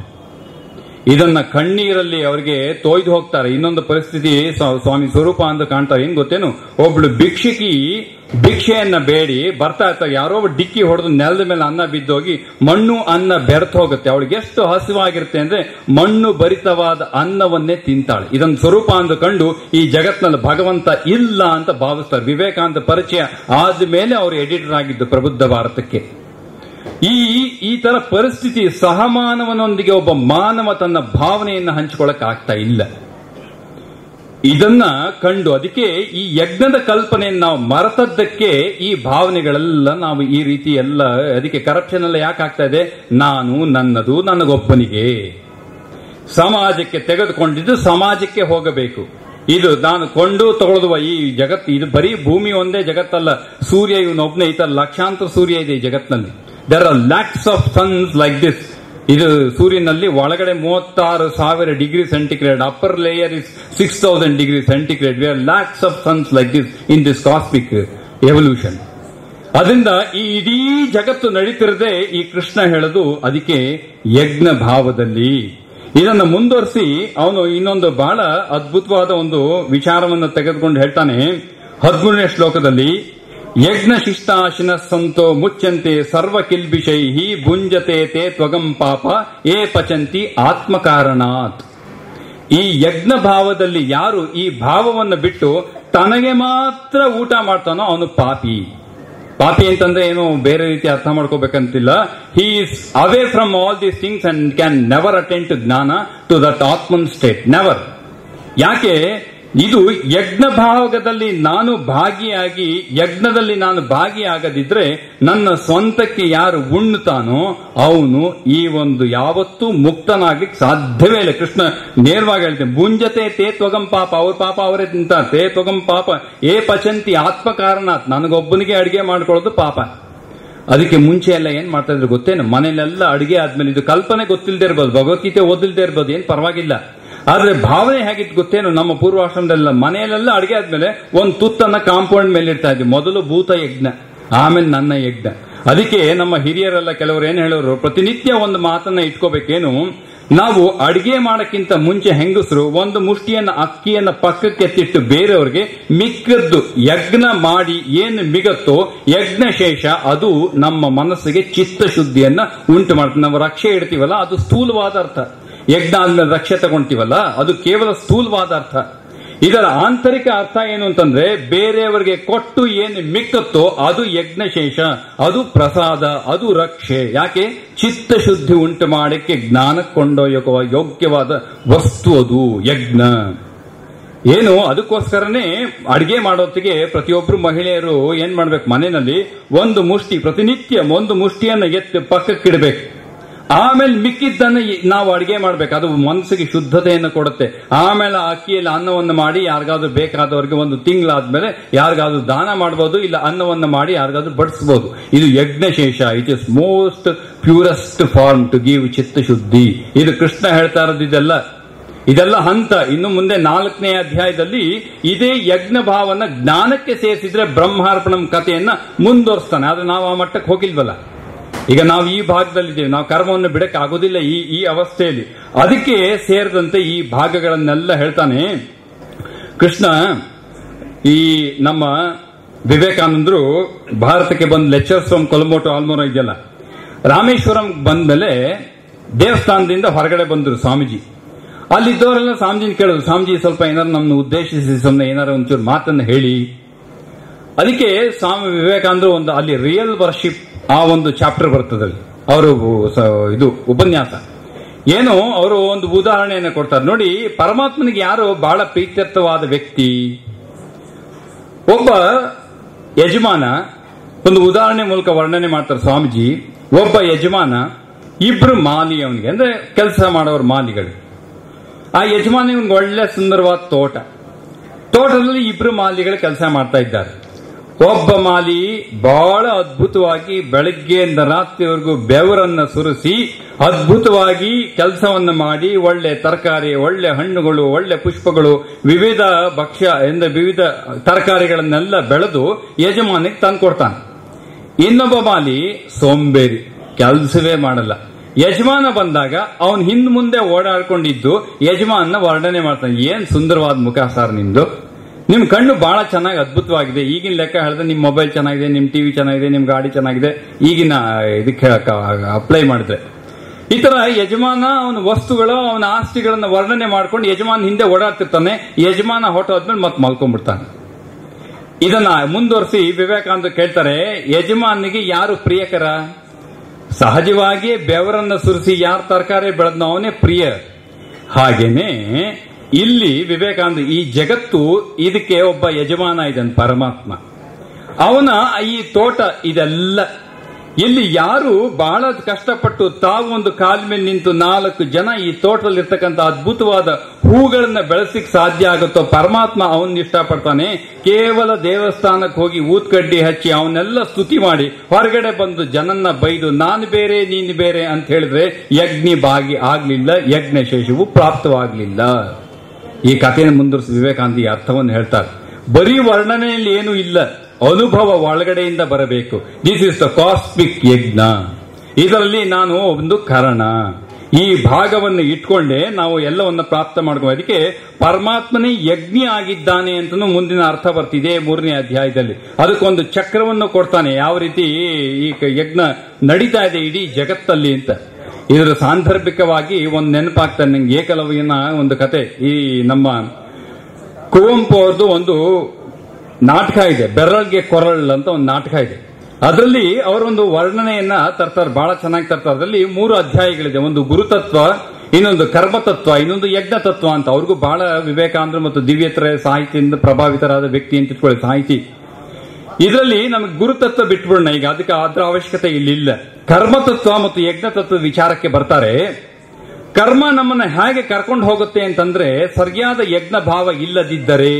ಇದನ್ನ ಕಣ್ಣೀರಲ್ಲಿ ಅವರಿಗೆ ತೊಯ್ದು ಹೋಗ್ತಾರೆ ಇನ್ನೊಂದು ಪರಿಸ್ಥಿತಿ ಸ್ವ- ಸ್ವಾಮಿ ಸ್ವರೂಪ ಅಂತ ಕಾಣ್ತಾರೆ ಏನ್ ಗೊತ್ತೇನು ಒಬ್ಳು ಭಿಕ್ಷುಕಿ ಭಿಕ್ಷೆಯನ್ನ ಬೇಡಿ ಬರ್ತಾ ಇರ್ತಾರೆ ಯಾರೋ ಒಬ್ಬ ಡಿಕ್ಕಿ ಹೊಡೆದು ನೆಲದ ಮೇಲೆ ಅನ್ನ ಬಿದ್ದೋಗಿ ಮಣ್ಣು ಅನ್ನ ಬೆರೆತು ಹೋಗುತ್ತೆ ಅವಳಿಗೆ ಎಷ್ಟು ಹಸಿವಾಗಿರುತ್ತೆ ಅಂದ್ರೆ ಮಣ್ಣು ಭರಿತವಾದ ಅನ್ನವನ್ನೇ ತಿಂತಾಳೆ ಇದೊಂದು ಸ್ವರೂಪ ಅಂತ ಕಂಡು ಈ ಜಗತ್ನಲ್ಲಿ ಭಗವಂತ ಇಲ್ಲ ಅಂತ ಭಾವಿಸ್ತಾರೆ ವಿವೇಕಾನಂದ ಪರಿಚಯ ಆದ್ಮೇಲೆ ಅವರು ಎಡಿಟರ್ ಆಗಿದ್ದು ಪ್ರಬುದ್ಧ ಭಾರತಕ್ಕೆ ಈ ಈ- ಈ ತರ ಪರಿಸ್ಥಿತಿ ಸಹಮಾನವನೊಂದಿಗೆ ಒಬ್ಬ ಮಾನವ ತನ್ನ ಭಾವನೆಯನ್ನು ಹಂಚಿಕೊಳ್ಳಕ್ ಆಗ್ತಾ ಇಲ್ಲ ಇದನ್ನ ಕಂಡು ಅದಕ್ಕೆ ಈ ಯಜ್ಞದ ಕಲ್ಪನೆಯನ್ನು ನಾವು ಮರೆತದ್ದಕ್ಕೆ ಈ ಭಾವನೆಗಳೆಲ್ಲ ನಾವು ಈ ರೀತಿ ಎಲ್ಲ ಅದಕ್ಕೆ ಕರಪ್ಷನ್ ಎಲ್ಲ ಯಾಕೆ ಆಗ್ತಾ ಇದೆ ನಾನು ನನ್ನದು ನನಗೊಬ್ಬನಿಗೆ ಸಮಾಜಕ್ಕೆ ತೆಗೆದುಕೊಂಡಿದ್ದು ಸಮಾಜಕ್ಕೆ ಹೋಗಬೇಕು ಇದು ನಾನು ಕೊಂಡು ತಗೊಳ್ಳುವ ಈ ಜಗತ್ತು ಇದು ಬರೀ ಭೂಮಿ ಒಂದೇ ಜಗತ್ತಲ್ಲ ಸೂರ್ಯ ಇವನೊಬ್ಬನೇ ಈ ತರ ಲಕ್ಷಾಂತರ ಸೂರ್ಯ ಇದೆ ಈ ಜಗತ್ತಿನಲ್ಲಿ there are lakhs of suns like this ಇದು ಸೂರ್ಯನಲ್ಲಿ ಒಳಗಡೆ ಮೂವತ್ತಾರು ಸಾವಿರ degree centigrade upper layer is six thousand degree centigrade we are lakhs of suns like this in this cosmic evolution ಅದರಿಂದ ಈ ಇಡೀ ಜಗತ್ತು ನಡೀತಿರದೆ ಈ ಕೃಷ್ಣ ಹೇಳೋದು ಅದಕ್ಕೆ ಯಜ್ಞ ಭಾವದಲ್ಲಿ ಇದನ್ನು ಮುಂದುವರಿಸಿ ಅವನು ಇನ್ನೊಂದು ಬಹಳ ಅದ್ಭುತವಾದ ಒಂದು ವಿಚಾರವನ್ನು ತೆಗೆದುಕೊಂಡು ಹೇಳ್ತಾನೆ ಹದಿಮೂರನೇ ಶ್ಲೋಕದಲ್ಲಿ ಯಜ್ಞ ಶಿಷ್ಟಾಶಿನ ಸಂತೋ ಮುಚ್ಚಂತೆ ಸರ್ವ ಕಿಲ್ಬಿಷೈ ಭುಂಜತೆ ತೇ ತ್ವಗಂ ಪಾಪ ಏ ಪಚಂತಿ ಆತ್ಮಕಾರಣಾತ್ ಈ ಯಜ್ಞ ಭಾವದಲ್ಲಿ ಯಾರು ಈ ಭಾವವನ್ನು ಬಿಟ್ಟು ತನಗೆ ಮಾತ್ರ ಊಟ ಮಾಡ್ತಾನೋ ಅವನು ಪಾಪಿ ಪಾಪಿ ಅಂತಂದ್ರೆ ಏನು ಬೇರೆ ರೀತಿ ಅರ್ಥ ಮಾಡ್ಕೋಬೇಕಂತಿಲ್ಲ he is away from all these things and can never attend to jnana to that atman state never ಯಾಕೆ ಇದು ಯಜ್ಞ ಭಾಗದಲ್ಲಿ ನಾನು ಭಾಗಿಯಾಗಿ ಯಜ್ಞದಲ್ಲಿ ನಾನು ಭಾಗಿಯಾಗದಿದ್ರೆ ನನ್ನ ಸ್ವಂತಕ್ಕೆ ಯಾರು ಉಣ್ಣುತ್ತಾನೋ ಅವನು ಈ ಒಂದು ಯಾವತ್ತೂ ಮುಕ್ತನಾಗ್ಲಿಕ್ಕೆ ಸಾಧ್ಯವೇ ಇಲ್ಲ ಕೃಷ್ಣ ನೇರವಾಗಿ ಹೇಳ್ತೇನೆ ಮುಂಜತೆ ತೇ ತ್ವಗಂ ಪಾಪ ಅವ್ರ ಪಾಪ ಅವರೇ ತಿಂತಾರೆ ತೇ ತ್ವಗಂ ಪಾಪ ಏ ಪಚಂತಿ ಆತ್ಮ ಕಾರಣಾತ್ ನನಗೊಬ್ಬನಿಗೆ ಅಡಿಗೆ ಮಾಡ್ಕೊಳ್ಳೋದು ಪಾಪ ಅದಕ್ಕೆ ಮುಂಚೆ ಎಲ್ಲ ಏನ್ ಮಾಡ್ತಾ ಇದ್ರು ಗೊತ್ತೇನು ಮನೇಲೆಲ್ಲ ಅಡಿಗೆ ಆದ್ಮೇಲೆ ಇದು ಕಲ್ಪನೆ ಗೊತ್ತಿಲ್ಲದೆ ಇರ್ಬೋದು ಭಗವದ್ಗೀತೆ ಓದಿಲ್ದೇ ಇರ್ಬೋದು ಏನ್ ಪರವಾಗಿಲ್ಲ ಆದ್ರೆ ಭಾವನೆ ಹೇಗಿತ್ತು ಗೊತ್ತೇನು ನಮ್ಮ ಪೂರ್ವಾಶ್ರಮದಲ್ಲ ಮನೆಯಲ್ಲೆಲ್ಲ ಅಡಿಗೆ ಆದ್ಮೇಲೆ ಒಂದು ತುತ್ತನ್ನ ಕಾಂಪೌಂಡ್ ಮೇಲೆ ಇಡ್ತಾ ಇದ್ವಿ ಮೊದಲು ಭೂತ ಯಜ್ಞ ಆಮೇಲೆ ನನ್ನ ಯಜ್ಞ ಅದಕ್ಕೆ ನಮ್ಮ ಹಿರಿಯರೆಲ್ಲ ಕೆಲವರು ಏನ್ ಹೇಳೋರು ಪ್ರತಿನಿತ್ಯ ಒಂದು ಮಾತನ್ನ ಇಟ್ಕೋಬೇಕೇನು ನಾವು ಅಡಿಗೆ ಮಾಡಕ್ಕಿಂತ ಮುಂಚೆ ಹೆಂಗಸರು ಒಂದು ಮುಷ್ಟಿಯನ್ನ ಅಕ್ಕಿಯನ್ನ ಪಕ್ಕಕ್ಕೆ ಎತ್ತಿಟ್ಟು ಬೇರೆಯವ್ರಿಗೆ ಮಿಕ್ಕದ್ದು ಯಜ್ಞ ಮಾಡಿ ಏನು ಮಿಗತ್ತೋ ಯಜ್ಞ ಶೇಷ ಅದು ನಮ್ಮ ಮನಸ್ಸಿಗೆ ಚಿತ್ತಶುದ್ಧಿಯನ್ನ ಉಂಟು ಮಾಡ್ತದೆ ನಾವು ರಕ್ಷೆ ಇಡ್ತೀವಲ್ಲ ಅದು ಸ್ಥೂಲವಾದ ಅರ್ಥ ಯಜ್ಞ ಆದ್ಮೇಲೆ ರಕ್ಷೆ ತಗೊಂತೀವಲ್ಲ ಅದು ಕೇವಲ ಸ್ಥೂಲವಾದ ಅರ್ಥ ಇದರ ಆಂತರಿಕ ಅರ್ಥ ಏನು ಅಂತಂದ್ರೆ ಬೇರೆಯವರಿಗೆ ಕೊಟ್ಟು ಏನು ಮಿಕ್ಕತ್ತೋ ಅದು ಯಜ್ಞಶೇಷ ಅದು ಪ್ರಸಾದ ಅದು ರಕ್ಷೆ ಯಾಕೆ ಚಿತ್ತಶುದ್ಧಿ ಉಂಟು ಮಾಡಕ್ಕೆ ಜ್ಞಾನ ಕೊಂಡೊಯ್ಯುವ ಯೋಗ್ಯವಾದ ವಸ್ತು ಅದು ಯಜ್ಞ ಏನು ಅದಕ್ಕೋಸ್ಕರನೇ ಅಡಿಗೆ ಮಾಡೋತ್ತಿಗೆ ಪ್ರತಿಯೊಬ್ರು ಮಹಿಳೆಯರು ಏನ್ ಮಾಡ್ಬೇಕು ಮನೆಯಲ್ಲಿ ಒಂದು ಮುಷ್ಟಿ ಪ್ರತಿನಿತ್ಯ ಒಂದು ಮುಷ್ಟಿಯನ್ನ ಎತ್ತಿ ಪಕ್ಕಕ್ಕಿಡಬೇಕು ಆಮೇಲೆ ಮಿಕ್ಕಿದ್ದನ್ನ ಈ- ನಾವು ಅಡಿಗೆ ಮಾಡ್ಬೇಕು ಅದು ಮನಸ್ಸಿಗೆ ಶುದ್ಧತೆಯನ್ನು ಕೊಡುತ್ತೆ ಆಮೇಲೆ ಆ ಅಕ್ಕಿಯಲ್ಲಿ ಅನ್ನವನ್ನು ಮಾಡಿ ಯಾರಿಗಾದ್ರೂ ಬೇಕಾದವರಿಗೆ ಒಂದು ತಿಂಗಳಾದ್ಮೇಲೆ ಯಾರಿಗಾದ್ರೂ ದಾನ ಮಾಡಬಹುದು ಇಲ್ಲ ಅನ್ನವನ್ನು ಮಾಡಿ ಯಾರಿಗಾದ್ರೂ ಬಡಿಸಬಹುದು ಇದು ಯಜ್ಞಶೇಷ it is most purest form to give ಚಿತ್ತಶುದ್ಧಿ ಇದು ಕೃಷ್ಣ ಹೇಳ್ತಾ ಇರೋದು ಇದೆಲ್ಲ ಇದೆಲ್ಲ ಹಂತ ಇನ್ನು ಮುಂದೆ ನಾಲ್ಕನೇ ಅಧ್ಯಾಯದಲ್ಲಿ ಇದೇ ಯಜ್ಞ ಭಾವನ ಜ್ಞಾನಕ್ಕೆ ಸೇರಿಸಿದ್ರೆ ಬ್ರಹ್ಮಾರ್ಪಣಂ ಕಥೆಯನ್ನ ಮುಂದುವರಿಸ್ತಾನೆ ಆದ್ರೆ ನಾವು ಆ ಮಟ್ಟಕ್ಕೆ ಹೋಗಿಲ್ವಲ್ಲ ಈಗ ನಾವು ಈ ಭಾಗದಲ್ಲಿದ್ದೇವೆ ನಾವು ಕರ್ಮವನ್ನು ಬಿಡಕ್ಕೆ ಆಗೋದಿಲ್ಲ ಈ ಈ ಅವಸ್ಥೆಯಲ್ಲಿ ಅದಕ್ಕೆ ಸೇರಿದಂತೆ ಈ ಭಾಗಗಳನ್ನೆಲ್ಲ ಹೇಳ್ತಾನೆ ಕೃಷ್ಣ ಈ ನಮ್ಮ ವಿವೇಕಾನಂದರು ಭಾರತಕ್ಕೆ ಬಂದ ಲೆಕ್ಚರ್ಸ್ ಫ್ರಮ್ ಕೊಲಮೋಟು ಆಲ್ಮೋರ ಇದೆಯಲ್ಲ ರಾಮೇಶ್ವರಂ ಬಂದ್ಮೇಲೆ ದೇವಸ್ಥಾನದಿಂದ ಹೊರಗಡೆ ಬಂದರು ಸ್ವಾಮೀಜಿ ಅಲ್ಲಿದ್ದವರೆಲ್ಲ ಸ್ವಾಮೀಜಿನ ಕೇಳಿದ್ರು ಸ್ವಾಮೀಜಿ ಸ್ವಲ್ಪ ಏನಾರು ನಮ್ಮನ್ನು ಉದ್ದೇಶಿಸಿ ಸುಮ್ಮನೆ ಏನಾರು ಒಂಚೂರು ಮಾತನ್ನು ಹೇಳಿ ಅದಕ್ಕೆ ಸ್ವಾಮಿ ವಿವೇಕಾನಂದರು ಒಂದು ಅಲ್ಲಿ ರಿಯಲ್ ವರ್ಷಿಪ್ ಆ ಒಂದು ಚಾಪ್ಟರ್ ಬರ್ತದಲ್ಲಿ ಅವರು ಸ- ಇದು ಉಪನ್ಯಾಸ ಏನು ಅವರು ಒಂದು ಉದಾಹರಣೆಯನ್ನು ಕೊಡ್ತಾರೆ ನೋಡಿ ಪರಮಾತ್ಮನಿಗೆ ಯಾರು ಬಹಳ ಪ್ರೀತ್ಯರ್ಥವಾದ ವ್ಯಕ್ತಿ ಒಬ್ಬ ಯಜಮಾನ ಒಂದು ಉದಾಹರಣೆ ಮೂಲಕ ವರ್ಣನೆ ಮಾಡ್ತಾರೆ ಸ್ವಾಮೀಜಿ ಒಬ್ಬ ಯಜಮಾನ ಇಬ್ರು ಮಾಲಿ ಅವನಿಗೆ ಅಂದ್ರೆ ಕೆಲಸ ಮಾಡೋರು ಮಾಲಿಗಳು ಆ ಯಜಮಾನ ಇವನ್ಗೆ ಒಳ್ಳೆ ಸುಂದರವಾದ ತೋಟ ತೋಟದಲ್ಲಿ ಇಬ್ರು ಮಾಲಿಗಳು ಕೆಲಸ ಮಾಡ್ತಾ ಇದ್ದಾರೆ ಒಬ್ಬ ಮಾಲಿ ಬಹಳ ಅದ್ಭುತವಾಗಿ ಬೆಳಗ್ಗೆಯಿಂದ ರಾತ್ರಿವರೆಗೂ ಬೆವರನ್ನ ಸುರಿಸಿ ಅದ್ಭುತವಾಗಿ ಕೆಲಸವನ್ನು ಮಾಡಿ ಒಳ್ಳೆ ತರಕಾರಿ ಒಳ್ಳೆ ಹಣ್ಣುಗಳು ಒಳ್ಳೆ ಪುಷ್ಪಗಳು ವಿವಿಧ ಭಕ್ಷ್ಯ ಎಂದ ವಿವಿಧ ತರಕಾರಿಗಳನ್ನೆಲ್ಲ ಬೆಳೆದು ಯಜಮಾನಿಗೆ ತಂದ್ಕೊಡ್ತಾನೆ ಇನ್ನೊಬ್ಬ ಮಾಲಿ ಸೋಂಬೇರಿ ಕೆಲಸವೇ ಮಾಡಲ್ಲ ಯಜಮಾನ ಬಂದಾಗ ಅವನ್ ಹಿಂದ್ ಮುಂದೆ ಓಡಾಡ್ಕೊಂಡಿದ್ದು ಯಜಮಾನ ವರ್ಣನೆ ಮಾಡ್ತಾನೆ ಏನ್ ಸುಂದರವಾದ ಮುಖ ಸರ್ ನಿಮ್ದು ನಿಮ್ ಕಣ್ಣು ಬಹಳ ಚೆನ್ನಾಗಿ ಅದ್ಭುತವಾಗಿದೆ ಈಗಿನ ಲೆಕ್ಕ ಹೇಳಿದ್ರೆ ನಿಮ್ ಮೊಬೈಲ್ ಚೆನ್ನಾಗಿದೆ ನಿಮ್ ಟಿವಿ ಚೆನ್ನಾಗಿದೆ ನಿಮ್ ಗಾಡಿ ಚೆನ್ನಾಗಿದೆ ಈಗಿನ ಇದಕ್ಕೆ ಅಪ್ಲೈ ಮಾಡಿದ್ರೆ ಈ ತರ ಯಜಮಾನ ಅವನ ವಸ್ತುಗಳು ಅವನ ಆಸ್ತಿಗಳನ್ನ ವರ್ಣನೆ ಮಾಡ್ಕೊಂಡು ಯಜಮಾನ್ ಹಿಂದೆ ಓಡಾಡ್ತಿರ್ತಾನೆ ಯಜಮಾನ ಹೊಟ್ಟೋದ್ಮೇಲೆ ಮತ್ತೆ ಮಲ್ಕೊಂಡ್ಬಿಡ್ತಾನೆ ಇದನ್ನ ಮುಂದುವರಿಸಿ ವಿವೇಕಾನಂದ ಕೇಳ್ತಾರೆ ಯಜಮಾನಿಗೆ ಯಾರು ಪ್ರಿಯಕರ ಸಹಜವಾಗಿ ಬೆವರನ್ನ ಸುರಿಸಿ ಯಾರು ತರಕಾರಿ ಬೆಳೆದ್ನೋ ಅವನೇ ಪ್ರಿಯ ಹಾಗೇನೆ ಇಲ್ಲಿ ವಿವೇಕಾನಂದ ಈ ಜಗತ್ತು ಇದಕ್ಕೆ ಒಬ್ಬ ಯಜಮಾನ ಇದ್ದಾನೆ ಪರಮಾತ್ಮ ಅವನ ಈ ತೋಟ ಇದೆಲ್ಲ ಇಲ್ಲಿ ಯಾರು ಬಹಳ ಕಷ್ಟಪಟ್ಟು ತಾವು ಒಂದು ಕಾಲ ಮೇಲೆ ನಿಂತು ನಾಲ್ಕು ಜನ ಈ ತೋಟದಲ್ಲಿರ್ತಕ್ಕಂಥ ಅದ್ಭುತವಾದ ಹೂಗಳನ್ನ ಬೆಳೆಸಲಿಕ್ಕೆ ಸಾಧ್ಯ ಆಗುತ್ತೋ ಪರಮಾತ್ಮ ಅವನ್ನ ಇಷ್ಟಪಡ್ತಾನೆ ಕೇವಲ ದೇವಸ್ಥಾನಕ್ಕೆ ಹೋಗಿ ಊತ್ಕಡ್ಡಿ ಹಚ್ಚಿ ಅವನ್ನೆಲ್ಲ ಸ್ತುತಿ ಮಾಡಿ ಹೊರಗಡೆ ಬಂದು ಜನನ್ನ ಬೈದು ನಾನು ಬೇರೆ ನೀನು ಬೇರೆ ಅಂತ ಹೇಳಿದ್ರೆ ಯಜ್ಞಿ ಭಾಗಿ ಆಗ್ಲಿಲ್ಲ ಯಜ್ಞ ಶೇಷವು ಪ್ರಾಪ್ತವಾಗ್ಲಿಲ್ಲ ಈ ಕಥೆಯನ್ನು ಮುಂದುವರಿಸಿ ವಿವೇಕಾನಂದ ಈ ಅರ್ಥವನ್ನು ಹೇಳ್ತಾರೆ ಬರೀ ವರ್ಣನೆಯಲ್ಲಿ ಏನೂ ಇಲ್ಲ ಅನುಭವ ಒಳಗಡೆಯಿಂದ ಬರಬೇಕು ದಿಸ್ ಇಸ್ ದ ಕಾಸ್ಮಿಕ್ ಯಜ್ಞ ಇದರಲ್ಲಿ ನಾನು ಒಂದು ಕಾರಣ ಈ ಭಾಗವನ್ನು ಇಟ್ಕೊಂಡೆ ನಾವು ಎಲ್ಲವನ್ನ ಪ್ರಾಪ್ತ ಮಾಡ್ಕೋ ಅದಕ್ಕೆ ಪರಮಾತ್ಮನೇ ಯಜ್ಞ ಆಗಿದ್ದಾನೆ ಅಂತನೂ ಮುಂದಿನ ಅರ್ಥ ಬರ್ತಿದೆ ಮೂರನೇ ಅಧ್ಯಾಯದಲ್ಲಿ ಅದಕ್ಕೊಂದು ಚಕ್ರವನ್ನು ಕೊಡ್ತಾನೆ ಯಾವ ರೀತಿ ಈ ಯಜ್ಞ ನಡೀತಾ ಇದೆ ಇಡೀ ಜಗತ್ತಲ್ಲಿ ಅಂತ ಇದರ ಸಾಂದರ್ಭಿಕವಾಗಿ ಒಂದು ನೆನಪಾಗ್ತಾನೆ ನಂಗೆ ಏಕಲವ್ಯನ ಒಂದು ಕತೆ ಈ ನಮ್ಮ ಕುವೆಂಪು ಅವ್ರದ್ದು ಒಂದು ನಾಟಕ ಇದೆ ಬೆರಳ್ಗೆ ಕೊರಳ್ ಅಂತ ಒಂದು ನಾಟಕ ಇದೆ ಅದರಲ್ಲಿ ಅವರೊಂದು ವರ್ಣನೆಯನ್ನ ತರ್ತಾರೆ ಬಹಳ ಚೆನ್ನಾಗಿ ತರ್ತಾರೆ ಅದರಲ್ಲಿ ಮೂರು ಅಧ್ಯಾಯಗಳಿದೆ ಒಂದು ಗುರುತತ್ವ ಇನ್ನೊಂದು ಕರ್ಮತತ್ವ ಇನ್ನೊಂದು ಯಜ್ಞ ತತ್ವ ಅಂತ ಅವ್ರಿಗೂ ಬಹಳ ವಿವೇಕಾನಂದ ಮತ್ತು ದಿವ್ಯತರ ಸಾಹಿತ್ಯದಿಂದ ಪ್ರಭಾವಿತರಾದ ವ್ಯಕ್ತಿ ಅಂತ ಇಟ್ಕೊಳ್ಳಿ ಸಾಹಿತಿ ಇದರಲ್ಲಿ ನಮಗೆ ಗುರುತತ್ವ ಬಿಟ್ಬಿಡೋಣ ಈಗ ಅದಕ್ಕೆ ಅದರ ಅವಶ್ಯಕತೆ ಇಲ್ಲಿಲ್ಲ ಕರ್ಮತತ್ವ ಮತ್ತು ಯಜ್ಞ ತತ್ವ ವಿಚಾರಕ್ಕೆ ಬರ್ತಾರೆ ಕರ್ಮ ನಮ್ಮನ್ನ ಹೇಗೆ ಕರ್ಕೊಂಡು ಹೋಗುತ್ತೆ ಅಂತಂದ್ರೆ ಸರಿಯಾದ ಯಜ್ಞ ಭಾವ ಇಲ್ಲದಿದ್ದರೆ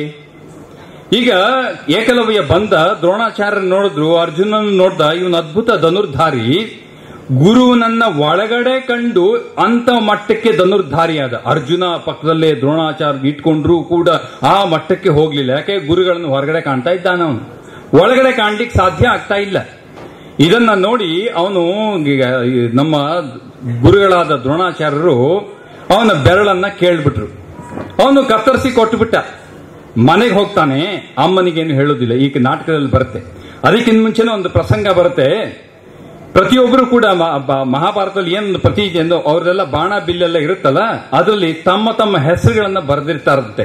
ಈಗ ಏಕಲವ್ಯ ಬಂದ ದ್ರೋಣಾಚಾರ್ಯ ನೋಡಿದ್ರು ಅರ್ಜುನನ್ ನೋಡ್ದ ಇವನ್ ಅದ್ಭುತ ಧನುರ್ಧಾರಿ ಗುರುವನನ್ನ ಒಳಗಡೆ ಕಂಡು ಅಂತ ಮಟ್ಟಕ್ಕೆ ಧನುರ್ಧಾರಿಯಾದ ಅರ್ಜುನ ಪಕ್ಕದಲ್ಲೇ ದ್ರೋಣಾಚಾರ್ಯ ಇಟ್ಕೊಂಡ್ರು ಕೂಡ ಆ ಮಟ್ಟಕ್ಕೆ ಹೋಗ್ಲಿಲ್ಲ ಯಾಕೆ ಗುರುಗಳನ್ನು ಹೊರಗಡೆ ಕಾಣ್ತಾ ಇದ್ದಾನ ಅವನು ಒಳಗಡೆ ಕಾಣ್ಲಿಕ್ಕೆ ಸಾಧ್ಯ ಆಗ್ತಾ ಇಲ್ಲ ಇದನ್ನ ನೋಡಿ ಅವನು ಈಗ ಈ ನಮ್ಮ ಗುರುಗಳಾದ ದ್ರೋಣಾಚಾರ್ಯರು ಅವನ ಬೆರಳನ್ನ ಕೇಳ್ಬಿಟ್ರು ಅವನು ಕತ್ತರಿಸಿ ಕೊಟ್ಟುಬಿಟ್ಟ ಮನೆಗೆ ಹೋಗ್ತಾನೆ ಅಮ್ಮನಿಗೇನು ಹೇಳೋದಿಲ್ಲ ಈಗ ನಾಟಕದಲ್ಲಿ ಬರುತ್ತೆ ಅದಕ್ಕಿಂತ ಮುಂಚೆನೆ ಒಂದು ಪ್ರಸಂಗ ಬರುತ್ತೆ ಪ್ರತಿಯೊಬ್ಬರು ಕೂಡ ಮ- ಬ- ಮಹಾಭಾರತದಲ್ಲಿ ಏನು ಪ್ರತಿ ಎಂದು ಅವರೆಲ್ಲ ಬಾಣ ಬಿಲ್ಲೆಲ್ಲ ಇರುತ್ತಲ್ಲ ಅದರಲ್ಲಿ ತಮ್ಮ ತಮ್ಮ ಹೆಸರುಗಳನ್ನ ಬರೆದಿರ್ತಾರಂತೆ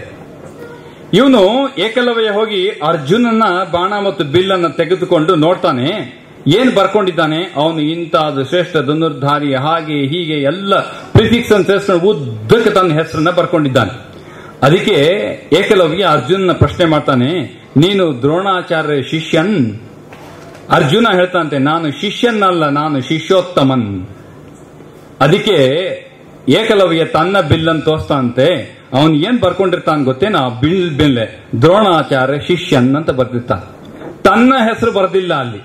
ಇವನು ಏಕಲವ್ಯ ಹೋಗಿ ಅರ್ಜುನನ ಬಾಣ ಮತ್ತು ಬಿಲ್ಲನ್ನ ತೆಗೆದುಕೊಂಡು ನೋಡ್ತಾನೆ ಏನ್ ಬರ್ಕೊಂಡಿದ್ದಾನೆ ಅವನು ಇಂತಾದ ಶ್ರೇಷ್ಠ ಧನುರ್ಧಾರಿ ಹಾಗೆ ಹೀಗೆ ಎಲ್ಲ ಪ್ರಿಫಿಕ್ಸ್ ಅಂತ ಸೇರಿಸ್ಕೊಂಡು ಉದ್ದಕ್ಕೆ ತನ್ನ ಹೆಸರನ್ನ ಬರ್ಕೊಂಡಿದ್ದಾನೆ ಅದಕ್ಕೆ ಏಕಲವ್ಯ ಅರ್ಜುನನ ಪ್ರಶ್ನೆ ಮಾಡ್ತಾನೆ ನೀನು ದ್ರೋಣಾಚಾರ್ಯ ಶಿಷ್ಯನ್ ಅರ್ಜುನ ಹೇಳ್ತಾನಂತೆ ನಾನು ಶಿಷ್ಯನ್ನಲ್ಲ ನಾನು ಶಿಷ್ಯೋತ್ತಮನ್ ಅದಕ್ಕೆ ಏಕಲವ್ಯ ತನ್ನ ಬಿಲ್ಲನ್ನು ತೋರಿಸ್ತಾನಂತೆ ಅವನ್ ಏನ್ ಬರ್ಕೊಂಡಿರ್ತಾನ ಗೊತ್ತೇನಾ ಬಿಲ್ ಬೆಲೆ ದ್ರೋಣಾಚಾರ್ಯ ಶಿಷ್ಯನ್ ಅಂತ ಬರ್ದಿರ್ತಾನ ತನ್ನ ಹೆಸರು ಬರ್ದಿಲ್ಲ ಅಲ್ಲಿ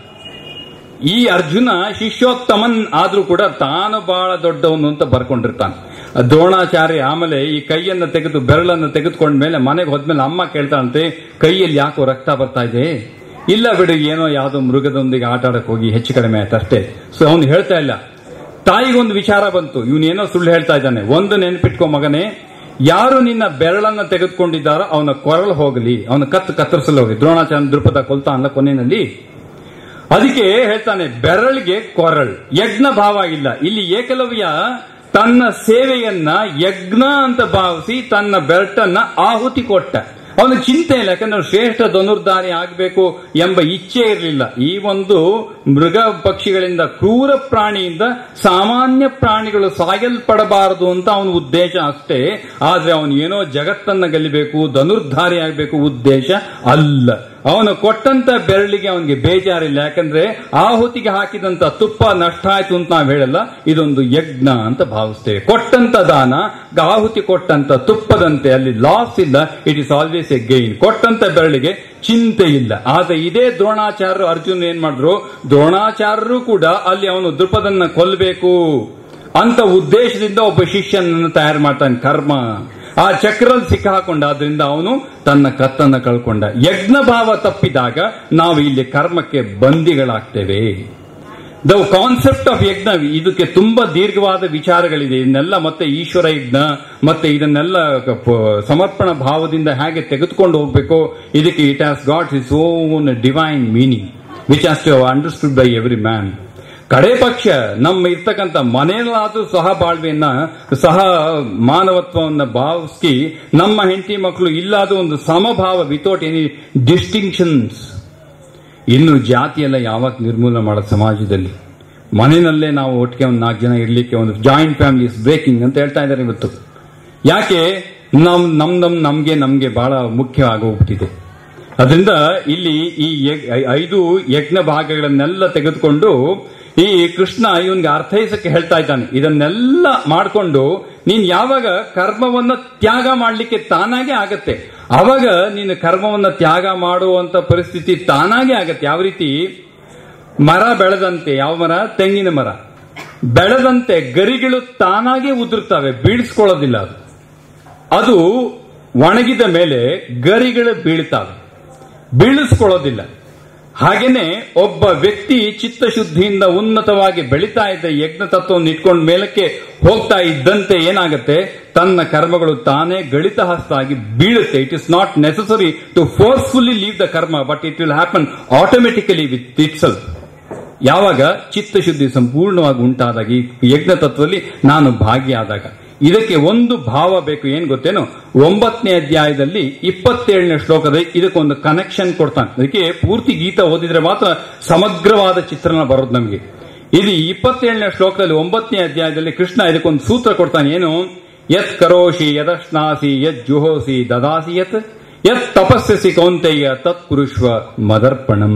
ಈ ಅರ್ಜುನ ಶಿಷ್ಯೋತ್ತಮನ್ ಆದ್ರೂ ಕೂಡ ತಾನು ಬಹಳ ದೊಡ್ಡವನು ಅಂತ ಬರ್ಕೊಂಡಿರ್ತಾನೆ ದ್ರೋಣಾಚಾರ್ಯ ಆಮೇಲೆ ಈ ಕೈಯನ್ನು ತೆಗೆದು ಬೆರಳನ್ನು ತೆಗೆದುಕೊಂಡ್ಮೇಲೆ ಮನೆಗೆ ಹೋದ್ಮೇಲೆ ಅಮ್ಮ ಕೇಳ್ತಾಳಂತೆ ಕೈಯಲ್ಲಿ ಯಾಕೋ ರಕ್ತ ಬರ್ತಾ ಇದೆ ಇಲ್ಲ ಬಿಡು ಏನೋ ಯಾವ್ದೋ ಮೃಗದೊಂದಿಗೆ ಆಟ ಆಡಕ್ ಹೋಗಿ ಹೆಚ್ಚು ಕಡಿಮೆ ಆಯ್ತು ಅಷ್ಟೇ ಸೊ ಅವನು ಹೇಳ್ತಾ ಇಲ್ಲ ತಾಯಿಗೊಂದು ವಿಚಾರ ಬಂತು ಇವನೇನೋ ಸುಳ್ಳು ಹೇಳ್ತಾ ಇದ್ದಾನೆ ಒಂದು ನೆನ್ಪಿಟ್ಕೋ ಮಗನೇ ಯಾರು ನಿನ್ನ ಬೆರಳನ್ನ ತೆಗೆದುಕೊಂಡಿದ್ದಾರೋ ಅವನ ಕೊರಳು ಹೋಗಲಿ ಅವನ ಕತ್ತು ಕತ್ತರಿಸಲು ಹೋಗಿ ದ್ರೋಣಾಚಾರ್ಯ ದೃಪದ ಕೊಲ್ತಾ ಅಲ್ಲ ಕೊನೆಯಲ್ಲಿ ಅದಕ್ಕೆ ಹೇಳ್ತಾನೆ ಬೆರಳಿಗೆ ಕೊರಳ್ ಯಜ್ಞ ಭಾವ ಇಲ್ಲ ಇಲ್ಲಿ ಏಕಲವ್ಯ ತನ್ನ ಸೇವೆಯನ್ನ ಯಜ್ಞ ಅಂತ ಭಾವಿಸಿ ತನ್ನ ಬೆರಟನ್ನ ಆಹುತಿ ಕೊಟ್ಟ ಅವನ ಚಿಂತೆ ಇಲ್ಲ ಯಾಕಂದ್ರೆ ಅವ್ನು ಶ್ರೇಷ್ಠ ಧನುರ್ಧಾರಿ ಆಗಬೇಕು ಎಂಬ ಇಚ್ಛೆ ಇರಲಿಲ್ಲ ಈ ಒಂದು ಮೃಗ ಪಕ್ಷಿಗಳಿಂದ ಕ್ರೂರ ಪ್ರಾಣಿಯಿಂದ ಸಾಮಾನ್ಯ ಪ್ರಾಣಿಗಳು ಸಾಯಲ್ಪಡಬಾರದು ಅಂತ ಅವನ ಉದ್ದೇಶ ಅಷ್ಟೇ ಆದ್ರೆ ಅವನು ಏನೋ ಜಗತ್ತನ್ನ ಗೆಲ್ಲಬೇಕು ಧನುರ್ಧಾರಿ ಆಗಬೇಕು ಉದ್ದೇಶ ಅಲ್ಲ ಅವನು ಕೊಟ್ಟಂತ ಬೆರಳಿಗೆ ಅವನಿಗೆ ಬೇಜಾರಿಲ್ಲ ಯಾಕಂದ್ರೆ ಆಹುತಿಗೆ ಹಾಕಿದಂತ ತುಪ್ಪ ನಷ್ಟ ಆಯ್ತು ಅಂತ ನಾವು ಹೇಳಲ್ಲ ಇದೊಂದು ಯಜ್ಞ ಅಂತ ಭಾವಿಸ್ತೇವೆ ಕೊಟ್ಟಂತ ದಾನ ಆಹುತಿ ಕೊಟ್ಟಂತ ತುಪ್ಪದಂತೆ ಅಲ್ಲಿ ಲಾಸ್ ಇಲ್ಲ it is always a gain ಕೊಟ್ಟಂತ ಬೆರಳಿಗೆ ಚಿಂತೆ ಇಲ್ಲ ಆದ್ರೆ ಇದೇ ದ್ರೋಣಾಚಾರ್ಯರು ಅರ್ಜುನ್ ಏನ್ ಮಾಡಿದ್ರು ದ್ರೋಣಾಚಾರ್ಯರು ಕೂಡ ಅಲ್ಲಿ ಅವನು ದೃಪದನ್ನ ಕೊಲ್ಲಬೇಕು ಅಂತ ಉದ್ದೇಶದಿಂದ ಒಬ್ಬ ಶಿಷ್ಯನನ್ನು ತಯಾರು ಮಾಡ್ತಾನೆ ಕರ್ಮ ಆ ಚಕ್ರಲ್ಲಿ ಸಿಕ್ಕಾಕೊಂಡ ಆದ್ರಿಂದ ಅವನು ತನ್ನ ಕತ್ತನ್ನ ಕಳ್ಕೊಂಡ ಯಜ್ಞ ಭಾವ ತಪ್ಪಿದಾಗ ನಾವು ಇಲ್ಲಿ ಕರ್ಮಕ್ಕೆ ಬಂದಿಗಳಾಗ್ತೇವೆ ದ ಕಾನ್ಸೆಪ್ಟ್ ಆಫ್ ಯಜ್ಞ ಇದಕ್ಕೆ ತುಂಬಾ ದೀರ್ಘವಾದ ವಿಚಾರಗಳಿದೆ ಇದನ್ನೆಲ್ಲ ಮತ್ತೆ ಈಶ್ವರ ಯಜ್ಞ ಮತ್ತೆ ಇದನ್ನೆಲ್ಲ ಪ- ಸಮರ್ಪಣ ಭಾವದಿಂದ ಹೇಗೆ ತೆಗೆದುಕೊಂಡು ಹೋಗ್ಬೇಕು ಇದಕ್ಕೆ it has got is own divine meaning which has to understood by every man ಕಡೆ ಪಕ್ಷ ನಮ್ಮ ಇರ್ತಕ್ಕಂಥ ಮನೆಯಲ್ಲಾದ್ರೂ ಸಹ ಬಾಳ್ವೆಯನ್ನ ಸಹ ಮಾನವತ್ವವನ್ನ ಭಾವಿಸಿ ನಮ್ಮ ಹೆಂಡತಿ ಮಕ್ಕಳು ಇಲ್ಲಾದ ಒಂದು ಸಮಭಾವ ವಿತೌಟ್ ಎನಿ ಡಿಸ್ಟಿಂಕ್ಷನ್ಸ್ ಇನ್ನು ಜಾತಿ ಎಲ್ಲ ಯಾವಾಗ ನಿರ್ಮೂಲನೆ ಮಾಡೋದು ಸಮಾಜದಲ್ಲಿ ಮನೆಯಲ್ಲೇ ನಾವು ಒಟ್ಟಿಗೆ ಒಂದು ನಾಲ್ಕು ಜನ ಇರ್ಲಿಕ್ಕೆ ಒಂದು ಜಾಯಿಂಟ್ ಫ್ಯಾಮಿಲಿ ಇಸ್ ಬ್ರೇಕಿಂಗ್ ಅಂತ ಹೇಳ್ತಾ ಇದ್ದಾರೆ ಇವತ್ತು ಯಾಕೆ ನಮ್ ನಮ್ ನಮ್ ನಮ್ಗೆ ನಮ್ಗೆ ಬಹಳ ಮುಖ್ಯ ಆಗೋಗ್ಬಿಟ್ಟಿದೆ ಅದರಿಂದ ಇಲ್ಲಿ ಈ ಯಗ್- ಐ- ಐದು ಯಜ್ಞ ಭಾಗಗಳನ್ನೆಲ್ಲ ತೆಗೆದುಕೊಂಡು ಈ ಕೃಷ್ಣ ಇವನ್ಗೆ ಅರ್ಥೈಸಕ್ಕೆ ಹೇಳ್ತಾ ಇದ್ದಾನೆ ಇದನ್ನೆಲ್ಲ ಮಾಡಿಕೊಂಡು ನೀನ್ ಯಾವಾಗ ಕರ್ಮವನ್ನ ತ್ಯಾಗ ಮಾಡ್ಲಿಕ್ಕೆ ತಾನಾಗೆ ಆಗತ್ತೆ ಅವಾಗ ನೀನು ಕರ್ಮವನ್ನ ತ್ಯಾಗ ಮಾಡುವಂತ ಪರಿಸ್ಥಿತಿ ತಾನಾಗೆ ಆಗತ್ತೆ ಯಾವ ರೀತಿ ಮರ ಬೆಳೆದಂತೆ ಯಾವ ಮರ ತೆಂಗಿನ ಮರ ಬೆಳೆದಂತೆ ಗರಿಗಳು ತಾನಾಗೆ ಉದುರ್ತವೆ ಬೀಳಿಸ್ಕೊಳ್ಳೋದಿಲ್ಲ ಅದು ಅದು ಒಣಗಿದ ಮೇಲೆ ಗರಿಗಳು ಬೀಳ್ತಾವೆ ಬೀಳಿಸ್ಕೊಳ್ಳೋದಿಲ್ಲ ಹಾಗೇನೆ ಒಬ್ಬ ವ್ಯಕ್ತಿ ಚಿತ್ತಶುದ್ಧಿಯಿಂದ ಉನ್ನತವಾಗಿ ಬೆಳೀತಾ ಇದ್ದ ಯಜ್ಞ ತತ್ವವನ್ನು ಇಟ್ಕೊಂಡು ಮೇಲಕ್ಕೆ ಹೋಗ್ತಾ ಇದ್ದಂತೆ ಏನಾಗುತ್ತೆ ತನ್ನ ಕರ್ಮಗಳು ತಾನೇ ಗಳಿತ ಹಸ್ತಾಗಿ ಬೀಳುತ್ತೆ it is not necessary to forcefully leave the karma but it will happen automatically with itself ಯಾವಾಗ ಚಿತ್ತಶುದ್ಧಿ ಸಂಪೂರ್ಣವಾಗಿ ಉಂಟಾದಾಗ ಈ ಯಜ್ಞ ತತ್ವದಲ್ಲಿ ನಾನು ಭಾಗಿಯಾದಾಗ ಇದಕ್ಕೆ ಒಂದು ಭಾವ ಬೇಕು ಏನ್ ಗೊತ್ತೇನು ಒಂಬತ್ತನೇ ಅಧ್ಯಾಯದಲ್ಲಿ ಇಪ್ಪತ್ತೇಳನೇ ಶ್ಲೋಕದಲ್ಲಿ ಇದಕ್ಕೊಂದು ಕನೆಕ್ಷನ್ ಕೊಡ್ತಾನೆ ಅದಕ್ಕೆ ಪೂರ್ತಿ ಗೀತ ಓದಿದ್ರೆ ಮಾತ್ರ ಸಮಗ್ರವಾದ ಚಿತ್ರಣ ಬರೋದು ನಮಗೆ ಇದು ಇಪ್ಪತ್ತೇಳನೇ ಶ್ಲೋಕದಲ್ಲಿ ಒಂಬತ್ತನೇ ಅಧ್ಯಾಯದಲ್ಲಿ ಕೃಷ್ಣ ಇದಕ್ಕೊಂದು ಸೂತ್ರ ಕೊಡ್ತಾನೆ ಏನು ಯತ್ ಕರೋಷಿ ಯದಶ್ನಾಸಿ ಯತ್ ಜುಹೋಸಿ ದದಾಸಿ ಯತ್ ಯತ್ ತಪಸ್ಸಿ ಕೌಂತೆಯ ತತ್ ಕುರುಷ್ವ ಮದರ್ಪಣಂ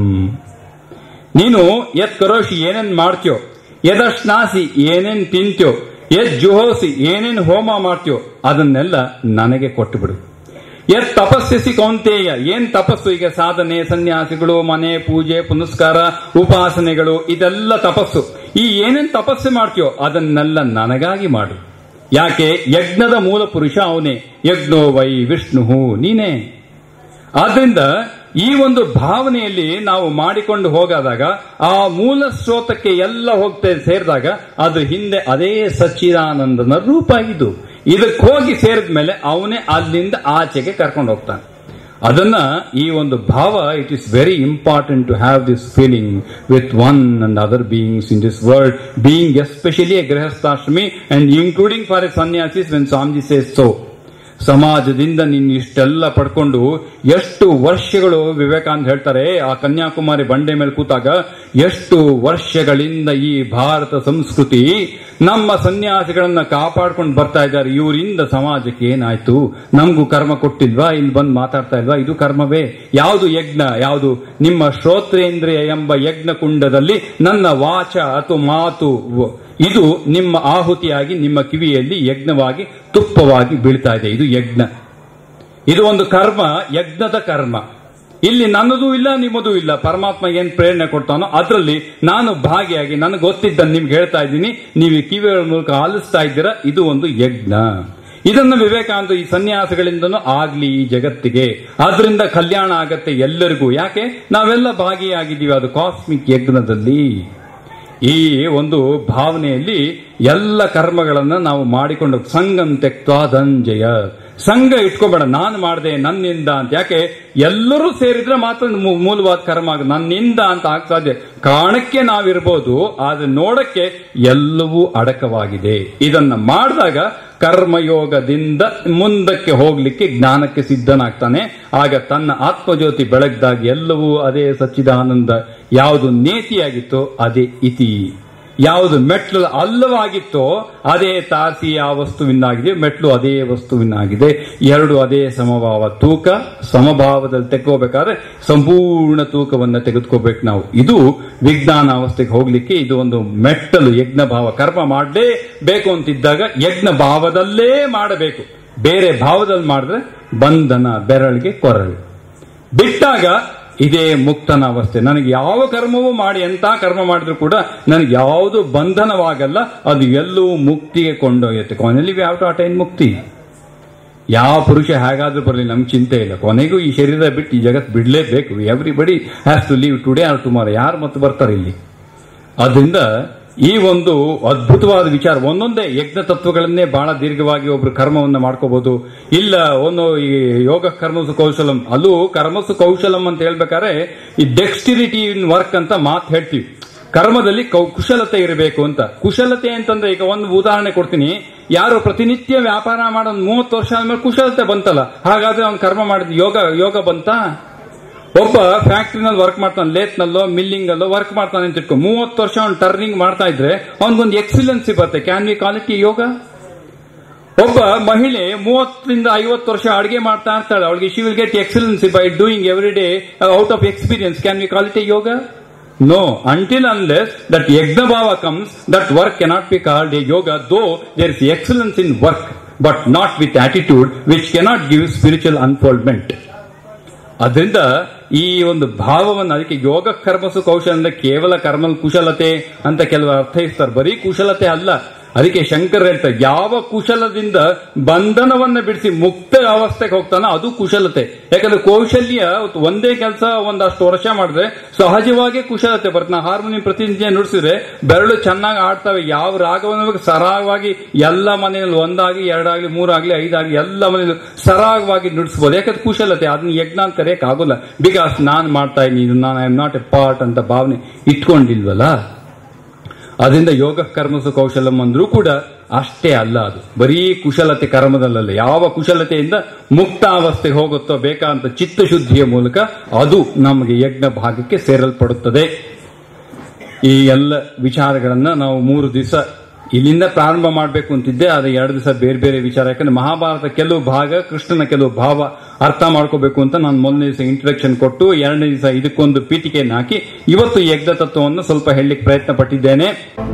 ನೀನು ಯತ್ ಕರೋಷಿ ಏನೇನ್ ಮಾಡ್ತೀಯೋ ಯದಶ್ನಾಸಿ ಏನೇನ್ ತಿಂತ್ಯೋ ಯತ್ ಜುಹೋಸಿ ಏನೇನ್ ಹೋಮ ಮಾಡ್ತೀಯೋ ಅದನ್ನೆಲ್ಲ ನನಗೆ ಕೊಟ್ಟು ಬಿಡು ಯತ್ ತಪಸ್ಸಿಸಿ ಕೌಂತೇಯ ಏನ್ ತಪಸ್ಸು ಈಗ ಸಾಧನೆ ಸನ್ಯಾಸಿಗಳು ಮನೆ ಪೂಜೆ ಪುನಸ್ಕಾರ ಉಪಾಸನೆಗಳು ಇದೆಲ್ಲ ತಪಸ್ಸು ಈ ಏನೇನ್ ತಪಸ್ಸು ಮಾಡ್ತೀಯೋ ಅದನ್ನೆಲ್ಲ ನನಗಾಗಿ ಮಾಡು ಯಾಕೆ ಯಜ್ಞದ ಮೂಲ ಪುರುಷ ಅವನೇ ಯಜ್ಞೋ ವೈ ವಿಷ್ಣು ನೀನೇ ಆದ್ರಿಂದ ಈ ಒಂದು ಭಾವನೆಯಲ್ಲಿ ನಾವು ಮಾಡಿಕೊಂಡು ಹೋಗಾದಾಗ ಆ ಮೂಲ ಸ್ರೋತಕ್ಕೆ ಎಲ್ಲ ಹೋಗ್ತಾ ಸೇರಿದಾಗ ಅದ್ರ ಹಿಂದೆ ಅದೇ ಸಚ್ಚಿದಾನಂದನ ರೂಪ ಇದು ಇದಕ್ಕೆ ಹೋಗಿ ಸೇರಿದ ಮೇಲೆ ಅವನೇ ಅಲ್ಲಿಂದ ಆಚೆಗೆ ಕರ್ಕೊಂಡು ಹೋಗ್ತಾನೆ ಅದನ್ನ ಈ ಒಂದು ಭಾವ it is very important to have this feeling with one and other beings in this world being especially a ಗೃಹಸ್ಥಾಶ್ರಮಿ and including for a sannyasis when Swamiji says so ಸಮಾಜದಿಂದ ನೀನು ಇಷ್ಟೆಲ್ಲ ಪಡ್ಕೊಂಡು ಎಷ್ಟು ವರ್ಷಗಳು ವಿವೇಕಾನಂದ ಹೇಳ್ತಾರೆ ಆ ಕನ್ಯಾಕುಮಾರಿ ಬಂಡೆ ಮೇಲೆ ಕೂತಾಗ ಎಷ್ಟು ವರ್ಷಗಳಿಂದ ಈ ಭಾರತ ಸಂಸ್ಕೃತಿ ನಮ್ಮ ಸನ್ಯಾಸಿಗಳನ್ನ ಕಾಪಾಡ್ಕೊಂಡು ಬರ್ತಾ ಇದ್ದಾರೆ ಇವರಿಂದ ಸಮಾಜಕ್ಕೆ ಏನಾಯ್ತು ನಮಗೂ ಕರ್ಮ ಕೊಟ್ಟಿಲ್ವಾ ಇಲ್ಲಿ ಬಂದು ಮಾತಾಡ್ತಾ ಇಲ್ವಾ ಇದು ಕರ್ಮವೇ ಯಾವುದು ಯಜ್ಞ ಯಾವುದು ನಿಮ್ಮ ಶ್ರೋತ್ರೇಂದ್ರಿಯ ಎಂಬ ಯಜ್ಞ ಕುಂಡದಲ್ಲಿ ನನ್ನ ವಾಚ ಅಥವಾ ಮಾತು ವ- ಇದು ನಿಮ್ಮ ಆಹುತಿಯಾಗಿ ನಿಮ್ಮ ಕಿವಿಯಲ್ಲಿ ಯಜ್ಞವಾಗಿ ತುಪ್ಪವಾಗಿ ಬೀಳ್ತಾ ಇದೆ ಇದು ಯಜ್ಞ ಇದು ಒಂದು ಕರ್ಮ ಯಜ್ಞದ ಕರ್ಮ ಇಲ್ಲಿ ನನ್ನದೂ ಇಲ್ಲ ನಿಮ್ಮದೂ ಇಲ್ಲ ಪರಮಾತ್ಮ ಏನ್ ಪ್ರೇರಣೆ ಕೊಡ್ತಾನೋ ಅದರಲ್ಲಿ ನಾನು ಭಾಗಿಯಾಗಿ ನನಗೆ ಗೊತ್ತಿದ್ದ ನಿಮ್ಗೆ ಹೇಳ್ತಾ ಇದ್ದೀನಿ ನೀವು ಈ ಕಿವಿಗಳ ಮೂಲಕ ಆಲಿಸ್ತಾ ಇದ್ದೀರಾ ಇದು ಒಂದು ಯಜ್ಞ ಇದನ್ನು ವಿವೇಕಾನಂದ ಈ ಸನ್ಯಾಸಗಳಿಂದನೂ ಆಗ್ಲಿ ಈ ಜಗತ್ತಿಗೆ ಆದ್ರಿಂದ ಕಲ್ಯಾಣ ಆಗತ್ತೆ ಎಲ್ಲರಿಗೂ ಯಾಕೆ ನಾವೆಲ್ಲ ಭಾಗಿಯಾಗಿದ್ದೀವಿ ಅದು ಕಾಸ್ಮಿಕ್ ಯಜ್ಞದಲ್ಲಿ ಈ ಒಂದು ಭಾವನೆಯಲ್ಲಿ ಎಲ್ಲ ಕರ್ಮಗಳನ್ನ ನಾವು ಮಾಡಿಕೊಂಡು ಸಂಗಂ ತೆಕ್ವಾ ಧಂಜಯ ಸಂಘ ಇಟ್ಕೋಬೇಡ ನಾನು ಮಾಡಿದೆ ನನ್ನಿಂದ ಅಂತ ಯಾಕೆ ಎಲ್ಲರೂ ಸೇರಿದ್ರೆ ಮಾತ್ರ ಮೂ- ಮೂಲವಾದ ಕರ್ಮ ಆಗ ನನ್ನಿಂದ ಅಂತ ಆಗ್ತಾ ಸಾಧ್ಯ ಕಾರಣಕ್ಕೆ ನಾವಿರ್ಬೋದು ಆದ್ರೆ ನೋಡಕ್ಕೆ ಎಲ್ಲವೂ ಅಡಕವಾಗಿದೆ ಇದನ್ನ ಮಾಡಿದಾಗ ಕರ್ಮಯೋಗದಿಂದ ಮುಂದಕ್ಕೆ ಹೋಗ್ಲಿಕ್ಕೆ ಜ್ಞಾನಕ್ಕೆ ಸಿದ್ಧನಾಗ್ತಾನೆ ಆಗ ತನ್ನ ಆತ್ಮಜ್ಯೋತಿ ಬೆಳಗ್ದಾಗ ಎಲ್ಲವೂ ಅದೇ ಸಚ್ಚಿದಾನಂದ ಯಾವುದು ನೇತಿಯಾಗಿತ್ತೋ ಅದೇ ಇತಿ ಯಾವುದು ಮೆಟ್ಲು ಅಲ್ಲವಾಗಿತ್ತೋ ಅದೇ ತಾಸಿ ಆ ವಸ್ತುವಿನಾಗಿದೆ ಮೆಟ್ಲು ಅದೇ ವಸ್ತುವಿನಾಗಿದೆ ಎರಡು ಅದೇ ಸಮಭಾವ ತೂಕ ಸಮಭಾವದಲ್ಲಿ ತೆಗೆಕೋಬೇಕಾದ್ರೆ ಸಂಪೂರ್ಣ ತೂಕವನ್ನ ತೆಗೆದುಕೋಬೇಕು ನಾವು ಇದು ವಿಜ್ಞಾನ ಅವಸ್ಥೆಗೆ ಹೋಗ್ಲಿಕ್ಕೆ ಇದು ಒಂದು ಮೆಟ್ಟಲು ಯಜ್ಞ ಭಾವ ಕರ್ಮ ಮಾಡಲೇ ಬೇಕು ಅಂತಿದ್ದಾಗ ಯಜ್ಞ ಭಾವದಲ್ಲೇ ಮಾಡಬೇಕು ಬೇರೆ ಭಾವದಲ್ಲಿ ಮಾಡಿದ್ರೆ ಬಂಧನ ಬೆರಳಿಗೆ ಕೊರಳು ಬಿಟ್ಟಾಗ ಇದೇ ಮುಕ್ತನ ಅವಸ್ಥೆ ನನಗೆ ಯಾವ ಕರ್ಮವೂ ಮಾಡಿ ಎಂತ ಕರ್ಮ ಮಾಡಿದ್ರು ಕೂಡ ನನಗೆ ಯಾವುದು ಬಂಧನವಾಗಲ್ಲ ಅದು ಎಲ್ಲವೂ ಮುಕ್ತಿಗೆ ಕೊಂಡೊಯ್ಯುತ್ತೆ ಕೊನೆಯಲ್ಲಿ ಯಾವ ಟು ಅಟೈನ್ ಮುಕ್ತಿ ಯಾವ ಪುರುಷ ಹೇಗಾದ್ರೂ ಬರಲಿ ನಮ್ಗೆ ಚಿಂತೆ ಇಲ್ಲ ಕೊನೆಗೂ ಈ ಶರೀರ ಬಿಟ್ಟು ಈ ಜಗತ್ ಬಿಡಲೇಬೇಕು everybody has to leave today or tomorrow ಯಾರು ಮತ್ತೆ ಬರ್ತಾರೆ ಇಲ್ಲಿ ಅದರಿಂದ ಈ ಒಂದು ಅದ್ಭುತವಾದ ವಿಚಾರ ಒಂದೊಂದೇ ಯಜ್ಞ ತತ್ವಗಳನ್ನೇ ಬಹಳ ದೀರ್ಘವಾಗಿ ಒಬ್ರು ಕರ್ಮವನ್ನ ಮಾಡ್ಕೋಬಹುದು ಇಲ್ಲ ಒಂದು ಈ ಯೋಗ ಕರ್ಮಸು ಕೌಶಲಂ ಅಲ್ಲೂ ಕರ್ಮಸು ಕೌಶಲಂ ಅಂತ ಹೇಳ್ಬೇಕಾದ್ರೆ ಈ ಡೆಕ್ಸ್ಟಿರಿಟಿ ಇನ್ ವರ್ಕ್ ಅಂತ ಮಾತು ಹೇಳ್ತೀವಿ ಕರ್ಮದಲ್ಲಿ ಕೌ- ಕುಶಲತೆ ಇರಬೇಕು ಅಂತ ಕುಶಲತೆ ಅಂತಂದ್ರೆ ಈಗ ಒಂದು ಉದಾಹರಣೆ ಕೊಡ್ತೀನಿ ಯಾರು ಪ್ರತಿನಿತ್ಯ ವ್ಯಾಪಾರ ಮಾಡೋ ಒಂದು ಮೂವತ್ತು ವರ್ಷ ಆದ್ಮೇಲೆ ಕುಶಲತೆ ಬಂತಲ್ಲ ಹಾಗಾದ್ರೆ ಅವ್ನು ಕರ್ಮ ಮಾಡಿದ ಯೋಗ ಯೋಗ ಬಂತಾ ಒಬ್ಬ ಫ್ಯಾಕ್ಟ್ರಿನಲ್ಲಿ ವರ್ಕ್ ಮಾಡ್ತಾನೆ ಲೇತ್ನಲ್ಲೋ ಮಿಲ್ಲಿಂಗ್ ಅಲ್ಲೋ ವರ್ಕ್ ಮಾಡ್ತಾನೆ ಅಂತ ಇಟ್ಕೊ ಮೂವತ್ತು ವರ್ಷ ಅವ್ನು ಟರ್ನಿಂಗ್ ಮಾಡ್ತಾ ಇದ್ರೆ ಅವ್ನಿಗೊಂದು ಎಕ್ಸಿಲೆನ್ಸಿ ಬರುತ್ತೆ ಕ್ಯಾನ್ ವಿ ಕ್ವಾಲಿಟಿ ಯೋಗ ಒಬ್ಬ ಮಹಿಳೆ ಮೂವತ್ತರಿಂದ ಐವತ್ತು ವರ್ಷ ಅಡಿಗೆ ಮಾಡ್ತಾ ಇರ್ತಾಳೆ ಅವಳಿಗೆ she will get excellency by doing every day out of experience can we call it a yoga no until unless that yajna bhava comes that work cannot be called a yoga though there is excellence in work but not with attitude which cannot give spiritual unfoldment ಅದರಿಂದ ಈ ಒಂದು ಭಾವವನ್ನು ಅದಕ್ಕೆ ಯೋಗ ಕರ್ಮಸು ಕೌಶಲ ಅಂದ್ರೆ ಕೇವಲ ಕರ್ಮ ಕುಶಲತೆ ಅಂತ ಕೆಲವರು ಅರ್ಥೈಸ್ತಾರೆ ಬರೀ ಕುಶಲತೆ ಅಲ್ಲ ಅದಕ್ಕೆ ಶಂಕರ್ ಹೇಳ್ತಾರೆ ಯಾವ ಕುಶಲದಿಂದ ಬಂಧನವನ್ನ ಬಿಡಿಸಿ ಮುಕ್ತ ಅವಸ್ಥೆಗೆ ಹೋಗ್ತಾನೋ ಅದು ಕುಶಲತೆ ಯಾಕಂದ್ರೆ ಕೌಶಲ್ಯ ಒಂದೇ ಕೆಲಸ ಒಂದಷ್ಟು ವರ್ಷ ಮಾಡಿದ್ರೆ ಸಹಜವಾಗಿ ಕುಶಲತೆ ಬರುತ್ತೆ ನಾ ಹಾರ್ಮೋನಿಯಂ ಪ್ರತಿನಿತ್ಯ ನುಡಿಸಿದ್ರೆ ಬೆರಳು ಚೆನ್ನಾಗಿ ಆಡ್ತವೆ ಯಾವ ರಾಗವನ್ನು ಸರಾಗವಾಗಿ ಎಲ್ಲ ಮನೆಯಲ್ಲಿ ಒಂದಾಗಿ ಎರಡಾಗ್ಲಿ ಮೂರಾಗ್ಲಿ ಐದಾಗ್ಲಿ ಎಲ್ಲ ಮನೆಯಲ್ಲೂ ಸರಾಗವಾಗಿ ನುಡಿಸಬಹುದು ಯಾಕಂದ್ರೆ ಕುಶಲತೆ ಅದನ್ನ ಯಜ್ಞ ಅಂತ ಕರೆಯಕ್ ಆಗೋಲ್ಲ ಬಿಕಾಸ್ ನಾನ್ ಮಾಡ್ತಾ ಇದ್ದೀನಿ ನಾನು I am not a part ಅಂತ ಭಾವನೆ ಇಟ್ಕೊಂಡಿಲ್ವಲ್ಲ ಅದರಿಂದ ಯೋಗ ಕರ್ಮಸು ಕೌಶಲಂ ಅಂದ್ರೂ ಕೂಡ ಅಷ್ಟೇ ಅಲ್ಲ ಅದು ಬರೀ ಕುಶಲತೆ ಕರ್ಮದಲ್ಲಲ್ಲ ಯಾವ ಕುಶಲತೆಯಿಂದ ಮುಕ್ತಾವಸ್ಥೆಗೆ ಹೋಗುತ್ತೋ ಬೇಕಾದಂತ ಚಿತ್ತಶುದ್ಧಿಯ ಮೂಲಕ ಅದು ನಮಗೆ ಯಜ್ಞ ಭಾಗಕ್ಕೆ ಸೇರಲ್ಪಡುತ್ತದೆ ಈ ಎಲ್ಲ ವಿಚಾರಗಳನ್ನ ನಾವು ಮೂರು ದಿವಸ ಇಲ್ಲಿಂದ ಪ್ರಾರಂಭ ಮಾಡಬೇಕು ಅಂತಿದ್ದೆ ಆದ್ರೆ ಎರಡು ದಿವಸ ಬೇರೆ ಬೇರೆ ವಿಚಾರ ಯಾಕಂದ್ರೆ ಮಹಾಭಾರತ ಕೆಲವು ಭಾಗ ಕೃಷ್ಣನ ಕೆಲವು ಭಾವ ಅರ್ಥ ಮಾಡ್ಕೋಬೇಕು ಅಂತ ನಾನು ಮೊದಲನೇ ದಿವಸ ಇಂಟ್ರಡಕ್ಷನ್ ಕೊಟ್ಟು ಎರಡನೇ ದಿವಸ ಇದಕ್ಕೊಂದು ಪೀಠಿಕೆಯನ್ನು ಹಾಕಿ ಇವತ್ತು ಯಜ್ಞ ತತ್ವವನ್ನು ಸ್ವಲ್ಪ ಹೇಳಲಿಕ್ಕೆ ಪ್ರಯತ್ನ ಪಟ್ಟಿದ್ದೇನೆ